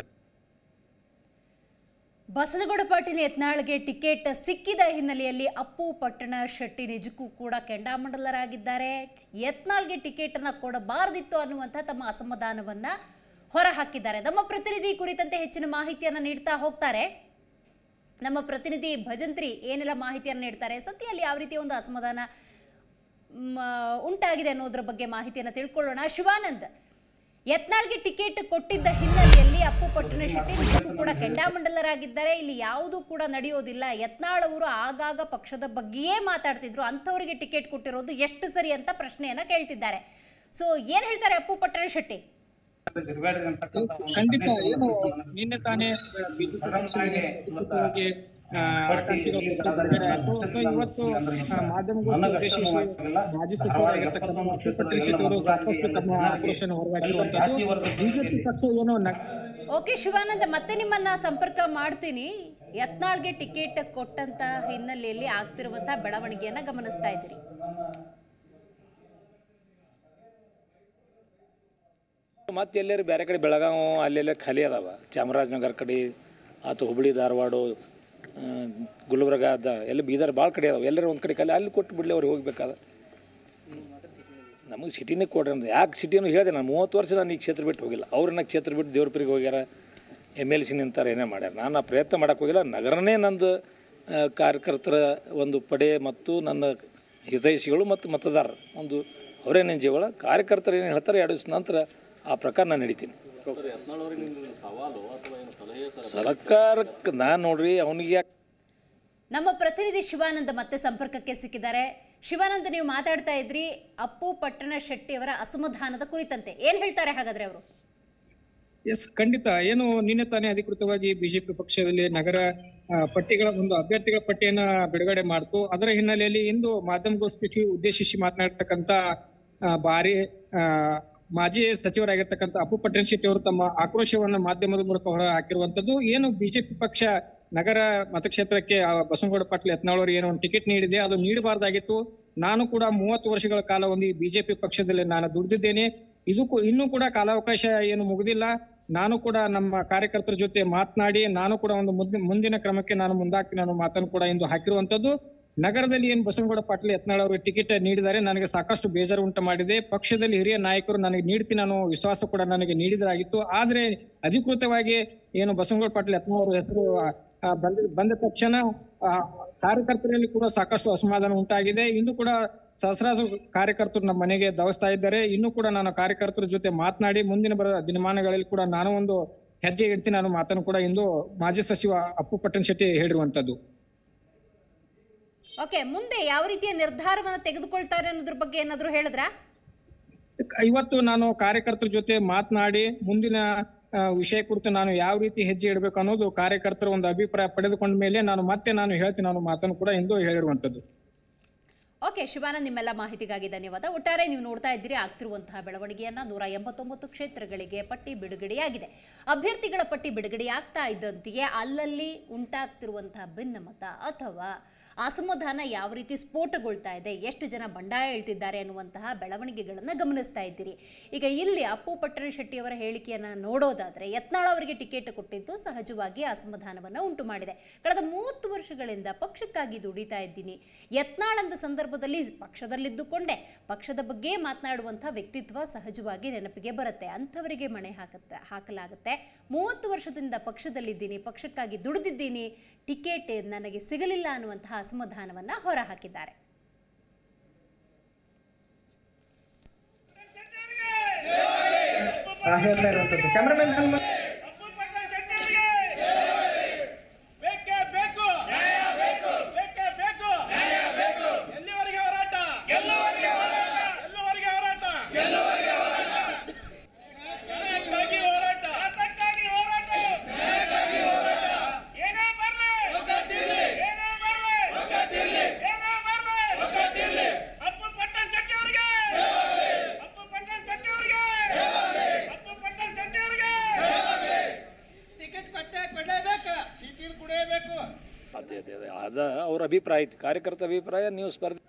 ಬಸನಗೌಡ ಪಾಟೀಲ್ ಯತ್ನಾಳ್ಗೆ ಟಿಕೆಟ್ ಸಿಕ್ಕಿದ ಹಿನ್ನೆಲೆಯಲ್ಲಿ ಅಪ್ಪು ಪಟ್ಟಣ ಶೆಟ್ಟಿ ನಿಜಕ್ಕೂ ಕೂಡ ಕೆಂಡಾಮಂಡಲರಾಗಿದ್ದಾರೆ ಯತ್ನಾಳ್ಗೆ ಟಿಕೆಟನ್ನು ಕೊಡಬಾರದಿತ್ತು ಅನ್ನುವಂಥ ತಮ್ಮ ಅಸಮಾಧಾನವನ್ನ ಹೊರಹಾಕಿದ್ದಾರೆ ನಮ್ಮ ಪ್ರತಿನಿಧಿ ಕುರಿತಂತೆ ಹೆಚ್ಚಿನ ಮಾಹಿತಿಯನ್ನು ನೀಡ್ತಾ ಹೋಗ್ತಾರೆ ನಮ್ಮ ಪ್ರತಿನಿಧಿ ಭಜಂತ್ರಿ ಏನೆಲ್ಲ ಮಾಹಿತಿಯನ್ನು ನೀಡ್ತಾರೆ ಸದ್ಯ ಅಲ್ಲಿ ಯಾವ ರೀತಿಯ ಒಂದು ಅಸಮಾಧಾನ ಮ್, ಉಂಟಾಗಿದೆ ಅನ್ನೋದ್ರ ಬಗ್ಗೆ ಮಾಹಿತಿಯನ್ನು ತಿಳ್ಕೊಳ್ಳೋಣ ಶಿವಾನಂದ್ ಯತ್ನಾಳ್ಗೆ ಟಿಕೆಟ್ ಕೊಟ್ಟಿದ್ದ ಹಿನ್ನೆಲೆಯಲ್ಲಿ ಅಪ್ಪು ಪಟ್ಟಣ ಶೆಟ್ಟಿ ನಿಜಕ್ಕೂ ಕೂಡ ಕೆಂಡಾಮಂಡಲರಾಗಿದ್ದಾರೆ ಇಲ್ಲಿ ಯಾವುದೂ ಕೂಡ ನಡೆಯೋದಿಲ್ಲ ಯತ್ನಾಳ್ ಅವರು ಆಗಾಗ ಪಕ್ಷದ ಬಗ್ಗೆಯೇ ಮಾತಾಡ್ತಿದ್ರು ಅಂಥವರಿಗೆ ಟಿಕೆಟ್ ಕೊಟ್ಟಿರೋದು ಎಷ್ಟು ಸರಿ ಅಂತ ಪ್ರಶ್ನೆಯನ್ನ ಕೇಳ್ತಿದ್ದಾರೆ ಸೊ ಏನ್ ಹೇಳ್ತಾರೆ ಅಪ್ಪು ಪಟ್ಟಣ ಶೆಟ್ಟಿ ಖಂಡಿತ ಏನು ನಿನ್ನೆ ತಾನೇ ಬಿಜೆಪಿ ಅಧಿಕೃತವಾಗಿ ಆ, ಆಕಾಂಕ್ಷಿಗಳ ಪಟ್ಟಿ ಬಿಡುಗಡೆ ಆಯ್ತು ಸೊ ಇವತ್ತು ಆ, ಮಾಧ್ಯಮಗೋಷ್ಠಿ ಉದ್ದೇಶಿಸಿ ಮಾಜಿ ಸಚಿವರಾಗಿರ್ತಕ್ಕಂಥ ಅಪ್ಪು ಪಟ್ಟಣ ಶೆಟ್ಟಿ ಅವರು ಸಾಕಷ್ಟು ತಮ್ಮ ಆಕ್ರೋಶನ ಹೊರಗಾಕಿರುವಂತದ್ದು ಬಿಜೆಪಿ ಪಕ್ಷ ಏನು ನ- ಓಕೆ ಶಿವಾನಂದ್ ಮತ್ತೆ ನಿಮ್ಮನ್ನ ಸಂಪರ್ಕ ಮಾಡ್ತೀನಿ ಯತ್ನಾಳ್ಗೆ ಟಿಕೆಟ್ ಕೊಟ್ಟಂತ ಹಿನ್ನೆಲೆಯಲ್ಲಿ ಆಗ್ತಿರುವಂತಹ ಬೆಳವಣಿಗೆಯನ್ನ ಗಮನಿಸ್ತಾ ಇದ್ದೀರಿ ಮತ್ತೆ ಎಲ್ಲರೂ ಬೇರೆ ಕಡೆ ಬೆಳಗಾವಿ ಅಲ್ಲೆಲ್ಲ ಖಾಲಿ ಅದಾವ ಚಾಮರಾಜನಗರ ಕಡೆ ಆತು ಹುಬ್ಳಿ ಧಾರವಾಡ ಆ, ಗುಲ್ಬರ್ಗ ಅದ ಎಲ್ಲ ಬೀದರ್ ಭಾಳ ಕಡೆ ಅದಾವ ಎಲ್ಲರೂ ಒಂದು ಕಡೆ ಖಾಲಿ ಅಲ್ಲಿ ಕೊಟ್ಟು ಬಿಡ್ಲಿ ಅವ್ರಿಗೆ ಹೋಗ್ಬೇಕಾದ ನಮಗೆ ಸಿಟಿನೇ ಕೊಡ್ರಿ ಅಂದ್ರೆ ಯಾಕೆ ಸಿಟಿನೂ ಹೇಳಿದೆ ನಾನು ಮೂವತ್ತು ವರ್ಷ ನಾನು ಈ ಕ್ಷೇತ್ರ ಬಿಟ್ಟು ಹೋಗಿಲ್ಲ ಅವ್ರನ್ನ ಕ್ಷೇತ್ರ ಬಿಟ್ಟು ದೇವ್ರಪುರಿಗೆ ಹೋಗ್ಯಾರ ಎಮ್ ಎಲ್ ಸಿ ನಿಂತಾರೆ ಏನೇ ಮಾಡ್ಯಾರ ನಾನು ಆ ಪ್ರಯತ್ನ ಮಾಡೋಕೆ ಹೋಗಿಲ್ಲ ನಗರನೇ ನಂದು ಆ, ಕಾರ್ಯಕರ್ತರ ಒಂದು ಪಡೆ ಮತ್ತು ನನ್ನ ಹಿತೈಷಿಗಳು ಮತ್ತು ಮತದಾರರು ಒಂದು ಅವರೇ ನನ್ನ ಜೀವಳ ಕಾರ್ಯಕರ್ತರು ಏನು ಹೇಳ್ತಾರೆ ಎರಡು ದಿವಸ ನಂತರ ಆ ಪ್ರಕಾರ ನಾನು ನಡೀತೀನಿ ಸರ್ಕಾರಕ್ಕೆ ನಾನು ನೋಡ್ರಿ ಅವನಿಗೆ ನಮ್ಮ ಪ್ರತಿನಿಧಿ ಶಿವಾನಂದ ಮತ್ತೆ ಸಂಪರ್ಕಕ್ಕೆ ಸಿಕ್ಕಿದ್ದಾರೆ ಶಿವಾನಂದ ನೀವು ಮಾತಾಡ್ತಾ ಇದ್ರಿ ಅಪ್ಪು ಪಟ್ಟಣ ಶೆಟ್ಟಿ ಅವರ ಅಸಮಾಧಾನದ ಕುರಿತಂತೆ ಏನ್ ಹೇಳ್ತಾರೆ ಹಾಗಾದ್ರೆ ಅವರು ಎಸ್ ಖಂಡಿತ ಏನು ನಿನ್ನೆ ತಾನೇ ಅಧಿಕೃತವಾಗಿ ಬಿಜೆಪಿ ಪಕ್ಷದಲ್ಲಿ ನಗರ ಆ, ಪಟ್ಟಿಗಳ ಒಂದು ಅಭ್ಯರ್ಥಿಗಳ ಪಟ್ಟಿಯನ್ನ ಬಿಡುಗಡೆ ಮಾಡ್ತು ಅದರ ಹಿನ್ನೆಲೆಯಲ್ಲಿ ಇಂದು ಮಾಧ್ಯಮಗೋಷ್ಠಿ ಉದ್ದೇಶಿಸಿ ಮಾತನಾಡ್ತಕ್ಕಂತ ಆ, ಬಾರಿ ಆ, ಮಾಜಿ ಸಚಿವರಾಗಿರ್ತಕ್ಕಂಥ ಅಪ್ಪು ಪಟ್ಟಣ ಶೆಟ್ಟಿ ಅವರು ತಮ್ಮ ಆಕ್ರೋಶವನ್ನ ಮಾಧ್ಯಮದ ಮೂಲಕ ಹೊರ ಹಾಕಿರುವಂತದ್ದು ಏನು ಬಿಜೆಪಿ ಪಕ್ಷ ನಗರ ಮತಕ್ಷೇತ್ರಕ್ಕೆ ಆ, ಬಸವನಗೌಡ ಪಾಟೀಲ್ ಯತ್ನಾಳ್ ಅವರು ಏನೋ ಒಂದು ಟಿಕೆಟ್ ನೀಡಿದೆ ಅದು ನೀಡಬಾರ್ದಾಗಿತ್ತು ನಾನು ಕೂಡ ಮೂವತ್ತು ವರ್ಷಗಳ ಕಾಲ ಒಂದು ಈ ಬಿಜೆಪಿ ಪಕ್ಷದಲ್ಲಿ ನಾನು ದುಡಿದಿದ್ದೇನೆ ಇದು ಕೂ- ಇನ್ನೂ ಕೂಡ ಕಾಲಾವಕಾಶ ಏನು ಮುಗಿದಿಲ್ಲ ನಾನು ಕೂಡ ನಮ್ಮ ಕಾರ್ಯಕರ್ತರ ಜೊತೆ ಮಾತನಾಡಿ ನಾನು ಕೂಡ ಒಂದು ಮುಂದಿನ ಮುಂದಿನ ಕ್ರಮಕ್ಕೆ ನಾನು ಮುಂದಾಗ್ತೀನಿ ಅನ್ನೋ ಮಾತನ್ನು ಕೂಡ ಇಂದು ಹಾಕಿರುವಂತದ್ದು ನಗರದಲ್ಲಿ ಏನು ಬಸವನಗೌಡ ಪಾಟೀಲ್ ಯತ್ನಾಳ್ ಅವರು ಟಿಕೆಟ್ ನೀಡಿದ್ದಾರೆ ನನಗೆ ಸಾಕಷ್ಟು ಬೇಜಾರು ಉಂಟು ಮಾಡಿದೆ ಪಕ್ಷದಲ್ಲಿ ಹಿರಿಯ ನಾಯಕರು ನನಗೆ ನೀಡ್ತೀನಿ ಅನ್ನೋ ವಿಶ್ವಾಸ ಕೂಡ ನನಗೆ ನೀಡಿದ್ರಾಗಿತ್ತು ಆದ್ರೆ ಅಧಿಕೃತವಾಗಿ ಏನು ಬಸವನಗೌಡ ಪಾಟೀಲ್ ಯತ್ನಾಳ್ ಅವರ ಹೆಸರು ಆ, ಬಂದ ಬಂದ ತಕ್ಷಣ ಆ, ಕಾರ್ಯಕರ್ತರಲ್ಲಿ ಕೂಡ ಸಾಕಷ್ಟು ಅಸಮಾಧಾನ ಉಂಟಾಗಿದೆ ಇಂದು ಕೂಡ ಸಹಸ್ರಾರು ಕಾರ್ಯಕರ್ತರು ನಮ್ಮ ಮನೆಗೆ ಧವಸ್ತಾ ಇದ್ದಾರೆ ಇನ್ನು ಕೂಡ ನಾನು ಕಾರ್ಯಕರ್ತರ ಜೊತೆ ಮಾತನಾಡಿ ಮುಂದಿನ ಬರೋ ದಿನಮಾನಗಳಲ್ಲಿ ಕೂಡ ನಾನು ಒಂದು ಹೆಜ್ಜೆ ಇಡ್ತೀನಿ ಅನ್ನೋ ಮಾತನ್ನು ಕೂಡ ಇಂದು ಮಾಜಿ ಸಚಿವ ಅಪ್ಪು ಪಟ್ಟಣ ಶೆಟ್ಟಿ ಹೇಳಿರುವಂತದ್ದು ಓಕೆ ಮುಂದೆ ಯಾವ ರೀತಿಯ ನಿರ್ಧಾರವನ್ನು ತೆಗೆದುಕೊಳ್ತಾರೆ ಅನ್ನೋದ್ರ ಬಗ್ಗೆ ಏನಾದರೂ ಹೇಳಿದ್ರಾ ಇವತ್ತು ನಾನು ಕಾರ್ಯಕರ್ತರ ಜೊತೆ ಮಾತನಾಡಿ ಮುಂದಿನ ಆ, ವಿಷಯ ಕುರಿತು ನಾನು ಯಾವ ರೀತಿ ಹೆಜ್ಜೆ ಇಡಬೇಕು ಅನ್ನೋದು ಕಾರ್ಯಕರ್ತರ ಒಂದು ಅಭಿಪ್ರಾಯ ಪಡೆದುಕೊಂಡ ಮೇಲೆ ನಾನು ಮತ್ತೆ ನಾನು ಹೇಳ್ತೀನಿ ಅನ್ನೋ ಮಾತನ್ನು ಕೂಡ ಇಂದು ಹೇಳಿರುವಂತದ್ದು ಓಕೆ ಶಿವಾನಂದ್ ನಿಮ್ಮೆಲ್ಲ ಮಾಹಿತಿಗಾಗಿ ಧನ್ಯವಾದ ಒಟ್ಟಾರೆ ನೀವು ನೋಡ್ತಾ ಇದ್ದೀರಿ ಆಗ್ತಿರುವಂತಹ ಬೆಳವಣಿಗೆಯನ್ನ ನೂರ ಎಂಬತ್ತೊಂಬತ್ತು ಕ್ಷೇತ್ರಗಳಿಗೆ ಪಟ್ಟಿ ಬಿಡುಗಡೆಯಾಗಿದೆ ಅಭ್ಯರ್ಥಿಗಳ ಪಟ್ಟಿ ಬಿಡುಗಡೆಯಾಗ್ತಾ ಇದ್ದಂತೆಯೇ ಅಲ್ಲಲ್ಲಿ ಉಂಟಾಗ್ತಿರುವಂತಹ ಭಿನ್ನಮತ ಅಥವಾ ಅಸಮಾಧಾನ ಯಾವ ರೀತಿ ಸ್ಫೋಟಗೊಳ್ತಾ ಇದೆ ಎಷ್ಟು ಜನ ಬಂಡಾಯ ಹೇಳ್ತಿದ್ದಾರೆ ಅನ್ನುವಂತಹ ಬೆಳವಣಿಗೆಗಳನ್ನು ಗಮನಿಸ್ತಾ ಇದ್ದೀರಿ ಈಗ ಇಲ್ಲಿ ಅಪ್ಪು ಪಟ್ಟಣ ಶೆಟ್ಟಿ ಅವರ ಹೇಳಿಕೆಯನ್ನು ನೋಡೋದಾದ್ರೆ ಯತ್ನಾಳ್ ಅವರಿಗೆ ಟಿಕೆಟ್ ಕೊಟ್ಟಿದ್ದು ಸಹಜವಾಗಿ ಅಸಮಾಧಾನವನ್ನು ಉಂಟು ಮಾಡಿದೆ ಕಳೆದ ಮೂವತ್ತು ವರ್ಷಗಳಿಂದ ಪಕ್ಷಕ್ಕಾಗಿ ದುಡಿತಾ ಇದ್ದೀನಿ ಯತ್ನಾಳ್ ಅಂದ ಸಂದರ್ಭದಲ್ಲಿ ಪಕ್ಷದಲ್ಲಿದ್ದುಕೊಂಡೇ ಪಕ್ಷದ ಬಗ್ಗೆ ಮಾತನಾಡುವಂಥ ವ್ಯಕ್ತಿತ್ವ ಸಹಜವಾಗಿ ನೆನಪಿಗೆ ಬರುತ್ತೆ ಅಂಥವರಿಗೆ ಮಣೆ ಹಾಕತ್ತೆ ಹಾಕಲಾಗುತ್ತೆ ಮೂವತ್ತು ವರ್ಷದಿಂದ ಪಕ್ಷದಲ್ಲಿದ್ದೀನಿ ಪಕ್ಷಕ್ಕಾಗಿ ದುಡಿದಿದ್ದೀನಿ ಟಿಕೆಟ್ ನನಗೆ ಸಿಗಲಿಲ್ಲ ಅನ್ನುವಂತಹ ಅಸಮಾಧಾನವನ್ನು ಹೊರಹಾಕಿದ್ದಾರೆ ಹೇಳ್ತಾ ಇರುವಂತದ್ದು ಕ್ಯಾಮ್ರಾಮನ್ ಬೇಕೇ ಬೇಕು ನ್ಯಾಯ ಬೇಕು ಬೇಕೇ ಬೇಕು ನ್ಯಾಯ ಬೇಕು ಎಲ್ಲಿವರೆಗೆ ಹೋರಾಟ ಗೆಲ್ಲುವರೆಗೆ ಹೋರಾಟ ಗೆಲ್ಲುವರೆಗೆ ಹೋರಾಟ ಗೆಲ್ಲುವರೆಗೆ ಹೋರಾಟ ನ್ಯಾಯಕ್ಕಾಗಿ ಹೋರಾಟ ನ್ಯಾಯಕ್ಕಾಗಿ ಹೋರಾಟ ನ್ಯಾಯಕ್ಕಾಗಿ ಹೋರಾಟ ಏನೇ ಬರ್ಲಿ ಒಗ್ಗಟ್ಟಿರ್ಲಿ ಏನೇ ಬರ್ಲಿ ಒಗ್ಗಟ್ಟಿರ್ಲಿ ಏನೇ ಬರ್ಲಿ ಒಗ್ಗಟ್ಟಿರ್ಲಿ ಅಪ್ಪು ಪಟ್ಟಣ್ ಶೆಟ್ಟಿ ಅವರಿಗೆ ಅಪ್ಪು ಪಟ್ಟಣ್ ಶೆಟ್ಟಿ ಅವರಿಗೆ ಅಪ್ಪು ಪಟ್ಟಣ್ ಶೆಟ್ಟಿ ಅವರಿಗೆ ಟಿಕೆಟ್ ಕೊಟ್ಟೆ ಕೊಡಲೇಬೇಕು ಸೀಟಿಲ್ ಕುಡಿಯಬೇಕು ಅದೇ ಅದೇ ಅದೇ ಅದ ಅವ್ರ ಅಭಿಪ್ರಾಯ ಐತಿ ಕಾರ್ಯಕರ್ತ ಅಭಿಪ್ರಾಯ ನೀವು ಸ್ಪರ್ಧೆ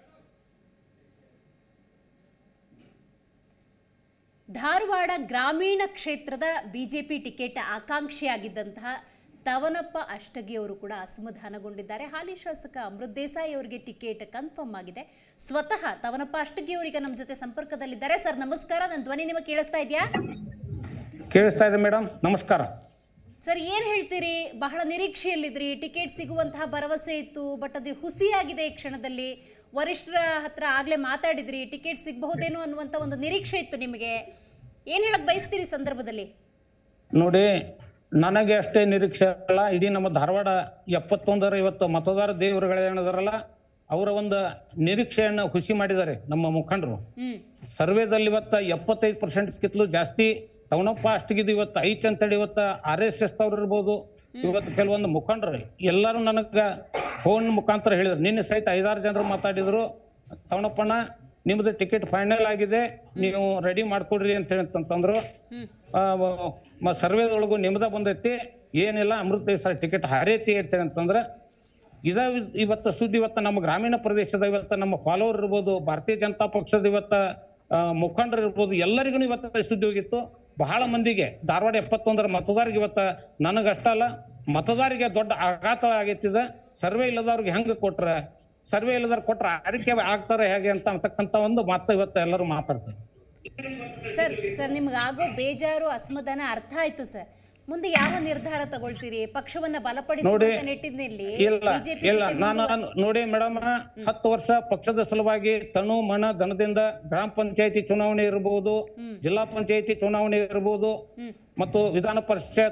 ಧಾರವಾಡ ಗ್ರಾಮೀಣ ಕ್ಷೇತ್ರದ ಬಿಜೆಪಿ ಟಿಕೆಟ್ ಆಕಾಂಕ್ಷಿಯಾಗಿದ್ದಂತಹ ತವನಪ್ಪ ಅಷ್ಟಗಿ ಅವರು ಕೂಡ ಅಸಮಾಧಾನಗೊಂಡಿದ್ದಾರೆ ಹಾಲಿ ಶಾಸಕ ಅಮೃತ್ ದೇಸಾಯಿ ಅವರಿಗೆ ಟಿಕೆಟ್ ಕನ್ಫರ್ಮ್ ಆಗಿದೆ ಸ್ವತಃ ತವನಪ್ಪ ಅಷ್ಟಗಿ ಅವರಿಗೆ ನಮ್ಮ ಜೊತೆ ಸಂಪರ್ಕದಲ್ಲಿದ್ದಾರೆ ಸರ್ ನಮಸ್ಕಾರ ನನ್ನ ಧ್ವನಿ ನಿಮಗೆ ಕೇಳಿಸ್ತಾ ಇದೆಯಾ ಕೇಳಿಸ್ತಾ ಇದೆ ಮೇಡಮ್ ನಮಸ್ಕಾರ ಸರ್ ಏನು ಹೇಳ್ತೀರಿ ಬಹಳ ನಿರೀಕ್ಷೆಯಲ್ಲಿದ್ರಿ ಟಿಕೆಟ್ ಸಿಗುವಂತಹ ಭರವಸೆ ಇತ್ತು ಬಟ್ ಅದು ಹುಸಿಯಾಗಿದೆ ಈ ಕ್ಷಣದಲ್ಲಿ ವರಿಷ್ಠರ ಹತ್ರ ಆಗಲೇ ಮಾತಾಡಿದ್ರಿ ಟಿಕೆಟ್ ಸಿಗಬಹುದೇನೋ ಅನ್ನುವಂಥ ಒಂದು ನಿರೀಕ್ಷೆ ಇತ್ತು ನಿಮಗೆ ಏನು ಹೇಳಕ್ ಬಯಸ್ತೀರಿ ಈ ಸಂದರ್ಭದಲ್ಲಿ ನೋಡಿ ನನಗೆ ಅಷ್ಟೇ ನಿರೀಕ್ಷೆ ಅಲ್ಲ ಇಡೀ ನಮ್ಮ ಧಾರವಾಡ ಎಪ್ಪತ್ತೊಂದರ ಇವತ್ತು ಮತದಾರ ದೇವರುಗಳೇನಿದಾರಲ್ಲ ಅವರ ಒಂದು ನಿರೀಕ್ಷೆಯನ್ನು ಖುಷಿ ಮಾಡಿದ್ದಾರೆ ನಮ್ಮ ಮುಖಂಡರು ಹ್ಮ್ ಸರ್ವೇದಲ್ಲಿ ಇವತ್ತ ಎಪ್ಪತ್ತೈದು ಪರ್ಸೆಂಟ್ ಕಿತ್ಲು ಜಾಸ್ತಿ ತವನಪ್ಪ ಅಷ್ಟಿಗಿದ್ದು ಇವತ್ತು ಐತೆ ಅಂತೇಳಿ ಇವತ್ತು ಆರ್ ಎಸ್ ಎಸ್ ಅವ್ರು ಇರ್ಬೋದು ಇವತ್ತು ಕೆಲವೊಂದು ಮುಖಂಡರು ಎಲ್ಲರೂ ನನಗ ಫೋನ್ ಮುಖಾಂತರ ಹೇಳಿದ್ರು ನಿನ್ನೆ ಸಹಿತ ಐದಾರು ಜನರು ಮಾತಾಡಿದ್ರು ತವನಪ್ಪಣ್ಣ ನಿಮ್ದು ಟಿಕೆಟ್ ಫೈನಲ್ ಆಗಿದೆ ನೀವು ರೆಡಿ ಮಾಡ್ಕೊಡ್ರಿ ಅಂತ ಹೇಳಿ ಅಂತಂದ್ರು ಸರ್ವೇದೊಳಗು ನಿಮ್ದ ಬಂದೈತಿ ಏನಿಲ್ಲ ಅಮೃತ ದೇಸಾಯಿ ಟಿಕೆಟ್ ಹಾರೈತಿ ಅಂತ ಹೇಳಿ ಅಂತಂದ್ರೆ ಇದ ಇವತ್ತು ಸುದ್ದಿ ಇವತ್ತು ನಮ್ಮ ಗ್ರಾಮೀಣ ಪ್ರದೇಶದ ಇವತ್ತು ನಮ್ಮ ಫಾಲೋವರ್ ಇರ್ಬೋದು ಭಾರತೀಯ ಜನತಾ ಪಕ್ಷದ ಇವತ್ತ ಆ, ಮುಖಂಡರು ಇರ್ಬೋದು ಎಲ್ಲರಿಗೂ ಇವತ್ತು ಸುದ್ದಿ ಹೋಗಿತ್ತು ಬಹಳ ಮಂದಿಗೆ ಧಾರವಾಡ ಎಪ್ಪತ್ತೊಂದರ ಮತದಾರಿಗೆ ಇವತ್ತ ನನಗಷ್ಟ ಅಲ್ಲ ಮತದಾರಿಗೆ ದೊಡ್ಡ ಆಘಾತ ಆಗೈತಿದೆ ಸರ್ವೆ ಇಲ್ಲದವ್ರಿಗೆ ಹೆಂಗೆ ಕೊಟ್ರ ಸರ್ವೆ ಇಲ್ಲದವ್ರು ಕೊಟ್ರ ಆರಿಕೆ ಆಗ್ತಾರೆ ಹೇಗೆ ಅಂತ ಅಂತಕ್ಕಂಥ ಒಂದು ಮಾತು ಇವತ್ತು ಎಲ್ಲರೂ ಮಾತಾಡ್ತಾರೆ ಸರ್ ಸರ್ ನಿಮ್ಗೆ ಆಗೋ ಬೇಜಾರು ಅಸಮಾಧಾನ ಅರ್ಥ ಆಯ್ತು ಸರ್ ಮುಂದೆ ಯಾವ ನಿರ್ಧಾರ ತಗೊಳ್ತೀರಿ ಪಕ್ಷವನ್ನ ಬಲಪಡಿಸುವಂತ ನಿಟ್ಟಿನಲ್ಲಿ ಇಲ್ಲ ಬಿಜೆಪಿ ಇಲ್ಲ ನಾನು ನೋಡಿ ಮೇಡಮ್ ಹತ್ತು ವರ್ಷ ಪಕ್ಷದ ಸಲುವಾಗಿ ತನು ಮನ ಧನದಿಂದ ಗ್ರಾಮ ಪಂಚಾಯತಿ ಚುನಾವಣೆ ಇರಬಹುದು ಜಿಲ್ಲಾ ಪಂಚಾಯತಿ ಚುನಾವಣೆ ಇರಬಹುದು ಮತ್ತು ವಿಧಾನ ಪರಿಷತ್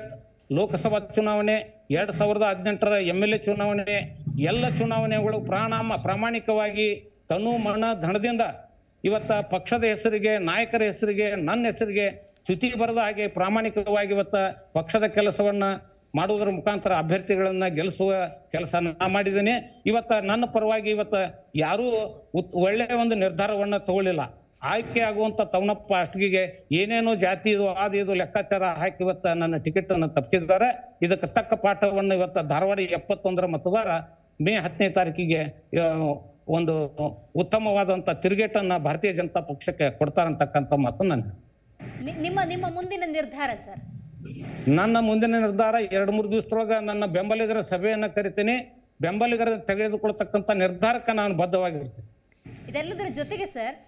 ಲೋಕಸಭಾ ಚುನಾವಣೆ ಎರಡ್ ಸಾವಿರದ ಹದಿನೆಂಟರ ಎಂ ಎಲ್ ಎ ಚುನಾವಣೆ ಎಲ್ಲ ಚುನಾವಣೆಗಳು ಪ್ರಾಣಾಮ ಪ್ರಾಮಾಣಿಕವಾಗಿ ತನು ಮನ ಧನದಿಂದ ಇವತ್ತ ಪಕ್ಷದ ಹೆಸರಿಗೆ ನಾಯಕರ ಹೆಸರಿಗೆ ನನ್ನ ಹೆಸರಿಗೆ ಚ್ಯುತಿ ಬರದ ಹಾಗೆ ಪ್ರಾಮಾಣಿಕವಾಗಿ ಇವತ್ತ ಪಕ್ಷದ ಕೆಲಸವನ್ನ ಮಾಡುವುದರ ಮುಖಾಂತರ ಅಭ್ಯರ್ಥಿಗಳನ್ನ ಗೆಲ್ಲಿಸುವ ಕೆಲಸ ನಾ ಮಾಡಿದ್ದೇನೆ ಇವತ್ತ ನನ್ನ ಪರವಾಗಿ ಇವತ್ತ ಯಾರೂ ಉತ್- ಒಳ್ಳೆಯ ಒಂದು ನಿರ್ಧಾರವನ್ನ ತಗೊಳ್ಳಿಲ್ಲ ಆಯ್ಕೆ ಆಗುವಂತ ತವನಪ್ಪ ಅಷ್ಟಿಗೆ ಏನೇನೋ ಜಾತಿ ಇದು ಅದು ಇದು ಲೆಕ್ಕಾಚಾರ ಹಾಕಿ ಇವತ್ತ ನನ್ನ ಟಿಕೆಟ್ ಅನ್ನು ತಪ್ಪಿಸಿದ್ದಾರೆ ಇದಕ್ಕೆ ತಕ್ಕ ಪಾಠವನ್ನು ಇವತ್ತ ಧಾರವಾಡ ಎಪ್ಪತ್ತೊಂದರ ಮತದಾರ ಮೇ ಹತ್ತನೇ ತಾರೀಕಿಗೆ ಆ, ಒಂದು ಉತ್ತಮವಾದಂತ ತಿರುಗೇಟನ್ನ ಭಾರತೀಯ ಜನತಾ ಪಕ್ಷಕ್ಕೆ ಕೊಡ್ತಾರಂತಕ್ಕಂಥ ಮಾತು ನನ್ನ ನಿ- ನಿಮ್ಮ ನಿಮ್ಮ ಮುಂದಿನ ನಿರ್ಧಾರ ಸರ್ ನನ್ನ ಮುಂದಿನ ನಿರ್ಧಾರ ಎರಡು ಮೂರು ದಿವಸದೊಳಗ ನನ್ನ ಬೆಂಬಲಿಗರ ಸಭೆಯನ್ನ ಕರಿತೀನಿ ಬೆಂಬಲಿಗರ ತೆಗೆದುಕೊಳ್ತಕ್ಕಂಥ ನಿರ್ಧಾರಕ್ಕೆ ನಾನು ಬದ್ಧವಾಗಿರ್ತೀನಿ ಇದೆಲ್ಲದರ ಜೊತೆಗೆ ಸರ್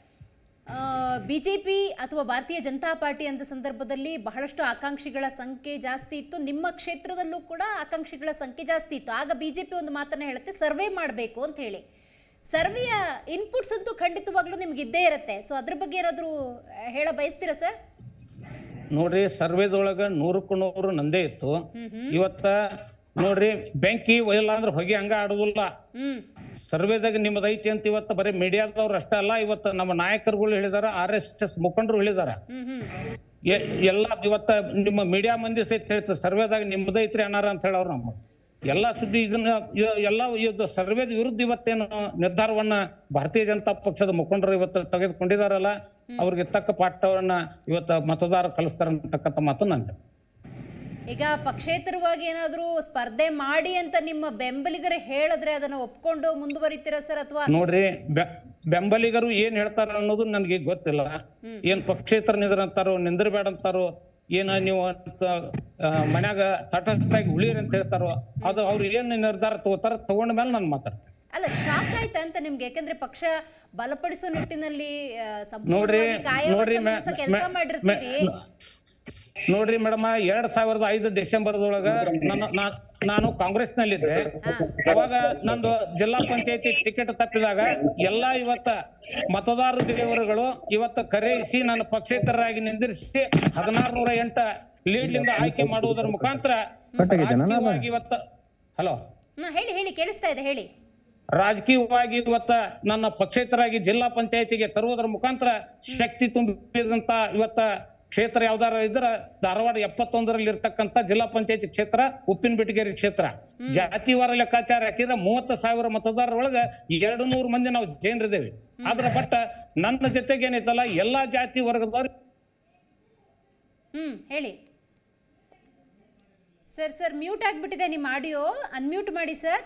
ಬಿ ಜೆ ಪಿ ಅಥವಾ ಭಾರತೀಯ ಜನತಾ ಪಾರ್ಟಿ ಅಂತ ಸಂದರ್ಭದಲ್ಲಿ ಬಹಳಷ್ಟು ಆಕಾಂಕ್ಷಿಗಳ ಸಂಖ್ಯೆ ಜಾಸ್ತಿ ಇತ್ತು ನಿಮ್ಮ ಕ್ಷೇತ್ರದಲ್ಲೂ ಕೂಡ ಆಕಾಂಕ್ಷಿಗಳ ಸಂಖ್ಯೆ ಜಾಸ್ತಿ ಇತ್ತು ಆಗ ಬಿ ಜೆ ಪಿ ಒಂದು ಮಾತನ್ನ ಹೇಳುತ್ತೆ ಸರ್ವೆ ಮಾಡಬೇಕು ಅಂತ ಹೇಳಿ ಸರ್ವೆಯ ಇನ್ಪುಟ್ಸ್ ಅಂತೂ ಖಂಡಿತವಾಗ್ಲೂ ನಿಮ್ಗೆ ಇದ್ದೇ ಇರುತ್ತೆ ಸೊ ಅದ್ರ ಬಗ್ಗೆ ಏನಾದರೂ ಹೇಳ ಬಯಸ್ತೀರಾ ಸರ್ ನೋಡ್ರಿ ಸರ್ವೇದೊಳಗ ನೂರಕ್ಕೂ ನೂರು ನಂದೇ ಇತ್ತು ಇವತ್ತ ನೋಡ್ರಿ ಬೆಂಕಿ ಇಲ್ಲ ಅಂದ್ರೆ ಹೊಗೆ ಹಂಗ ಆಡುದಿಲ್ಲ ಹ್ಮ್ ಸರ್ವೇದಾಗ ನಿಮ್ಮದ್ ಐತಿ ಅಂತ ಇವತ್ತು ಬರೀ ಮೀಡಿಯಾದವ್ರು ಅಷ್ಟೇ ಅಲ್ಲ ಇವತ್ತು ನಮ್ಮ ನಾಯಕರುಗಳು ಹೇಳಿದಾರ ಆರ್ ಎಸ್ ಎಸ್ ಮುಖಂಡರು ಹೇಳಿದಾರ ಹ್ಮ್ ಹ್ಮ್ ಎ- ಎಲ್ಲ ಇವತ್ತ ನಿಮ್ಮ ಮೀಡಿಯಾ ಮಂದಿ ಸಹಿತ ಹೇಳ್ತಾರೆ ಸರ್ವೇದಾಗ ನಿಮ್ಮದ ಐತ್ರಿ ಅನ್ನಾರ ಅಂತ ಹೇಳವ್ರು ನಮ್ಮ ಎಲ್ಲಾ ಸುದ್ದಿ ಇದನ್ನ ಇ- ಎಲ್ಲ ಇದು ಸರ್ವೇದ ವಿರುದ್ಧ ಇವತ್ತೇನು ನಿರ್ಧಾರವನ್ನ ಭಾರತೀಯ ಜನತಾ ಪಕ್ಷದ ಮುಖಂಡರು ಇವತ್ತು ತೆಗೆದುಕೊಂಡಿದಾರಲ್ಲ ಅವ್ರಿಗೆ ತಕ್ಕ ಪಾಠವನ್ನ ಇವತ್ತು ಮತದಾರ ಕಲಿಸ್ತಾರ ಅಂತಕ್ಕಂಥ ಮಾತು ನಂದು ಈಗ ಪಕ್ಷೇತರವಾಗಿ ಏನಾದರೂ ಸ್ಪರ್ಧೆ ಮಾಡಿ ಅಂತ ನಿಮ್ಮ ಬೆಂಬಲಿಗರು ಹೇಳಿದ್ರೆ ಅದನ್ನ ಒಪ್ಕೊಂಡು ಮುಂದುವರಿತೀರಾ ಸರ್ ಅಥವಾ ನೋಡ್ರಿ ಬೆ- ಬೆಂಬಲಿಗರು ಏನ್ ಹೇಳ್ತಾರ ಅನ್ನೋದು ನನಗೆ ಗೊತ್ತಿಲ್ಲ ಏನ್ ಪಕ್ಷೇತರ ನಿದ್ರಂತಾರೋ ನಿಂದ್ರಬೇಡ ಅಂತಾರೋ ಏನ ನೀವು ಅಂತ, ಆ, ಮನ್ಯಾಗ ತಟಸ್ಥಾಗಿ ಉಳಿಯರ್ ಅಂತ ಹೇಳ್ತಾರೋ ಅದು ಅವ್ರು ಏನ್ ನಿರ್ಧಾರ ತಗೋತಾರ ತಗೊಂಡ ಮೇಲೆ ನಾನು ಮಾತಾಡ್ತೀನಿ ಅಲ್ಲ ಶಾಕ್ ಆಯ್ತಾ ಅಂತ ನಿಮ್ಗೆ ಯಾಕಂದ್ರೆ ಪಕ್ಷ ಬಲಪಡಿಸೋ ನಿಟ್ಟಿನಲ್ಲಿ ಆ, ನೋಡ್ರಿ ಸಂಪೂರ್ಣವಾಗಿ ಕಾಯ ನೋಡ್ರಿ ಮೆ- ಕೆಲಸ ಮೆ- ಮಾಡಿರ್ತೀರಿ ನೋಡ್ರಿ ಮೇಡಮ್ ಎರಡ್ ಸಾವಿರದ ಐದು ಡಿಸೆಂಬರ್ದೊಳಗ ನನ್ನ ನಾ- ನಾನು ಕಾಂಗ್ರೆಸ್ ನಲ್ಲಿದ್ದೆ ಅವಾಗ ನಂದು ಜಿಲ್ಲಾ ಪಂಚಾಯತಿ ಟಿಕೆಟ್ ತಪ್ಪಿದಾಗ ಎಲ್ಲಾ ಇವತ್ತ ಮತದಾರ ದೇವರುಗಳು ಇವತ್ತ ಕರೆಯಿಸಿ ನನ್ನ ಪಕ್ಷೇತರರಾಗಿ ನಿಂದಿರಿಸಿ ಹದಿನಾರು ನೂರ ಎಂಟ ಲೀಡ್ಲಿಂದ ಆಯ್ಕೆ ಮಾಡುವುದರ ಮುಖಾಂತರ ರಾಜಕೀಯವಾಗಿ ಇವತ್ತ ಹಲೋ ಹ್ಮ್, ಹೇಳಿ ಹೇಳಿ ಕೇಳಿಸ್ತಾ ಇದೆ ಹೇಳಿ ರಾಜಕೀಯವಾಗಿ ಇವತ್ತ ನನ್ನ ಪಕ್ಷೇತರಾಗಿ ಜಿಲ್ಲಾ ಪಂಚಾಯತಿಗೆ ತರುವುದರ ಮುಖಾಂತರ ಶಕ್ತಿ ತುಂಬಿದಂತ ಇವತ್ತ ಕ್ಷೇತ್ರ ಯಾವ್ದಾರ ಇದ್ರ ಧಾರವಾಡ ಎಪ್ಪತ್ತೊಂದರಲ್ಲಿ ಇರ್ತಕ್ಕಂಥ ಜಿಲ್ಲಾ ಪಂಚಾಯತಿ ಕ್ಷೇತ್ರ ಉಪ್ಪಿನ ಬೆಟಗೇರಿ ಕ್ಷೇತ್ರ ಜಾತಿವಾರ ಲೆಕ್ಕಾಚಾರ ಹಾಕಿದ್ರೆ ಮೂವತ್ತು ಸಾವಿರ ಮತದಾರರೊಳಗ ಎರಡು ನೂರು ಮಂದಿ ನಾವು ಜೈನರಿದ್ದೇವೆ ಆದ್ರ ಬಟ್ ನನ್ನ ಜೊತೆಗೆ ಏನೈತಲ್ಲ ಎಲ್ಲಾ ಜಾತಿ ವರ್ಗದವ್ರು ಹ್ಮ್ ಹೇಳಿ ಸರ್ ಸರ್ ಮ್ಯೂಟ್ ಆಗ್ಬಿಟ್ಟಿದೆ ನಿಮ್ಮ ಆಡಿಯೋ ಅನ್ಮ್ಯೂಟ್ ಮಾಡಿ ಸರ್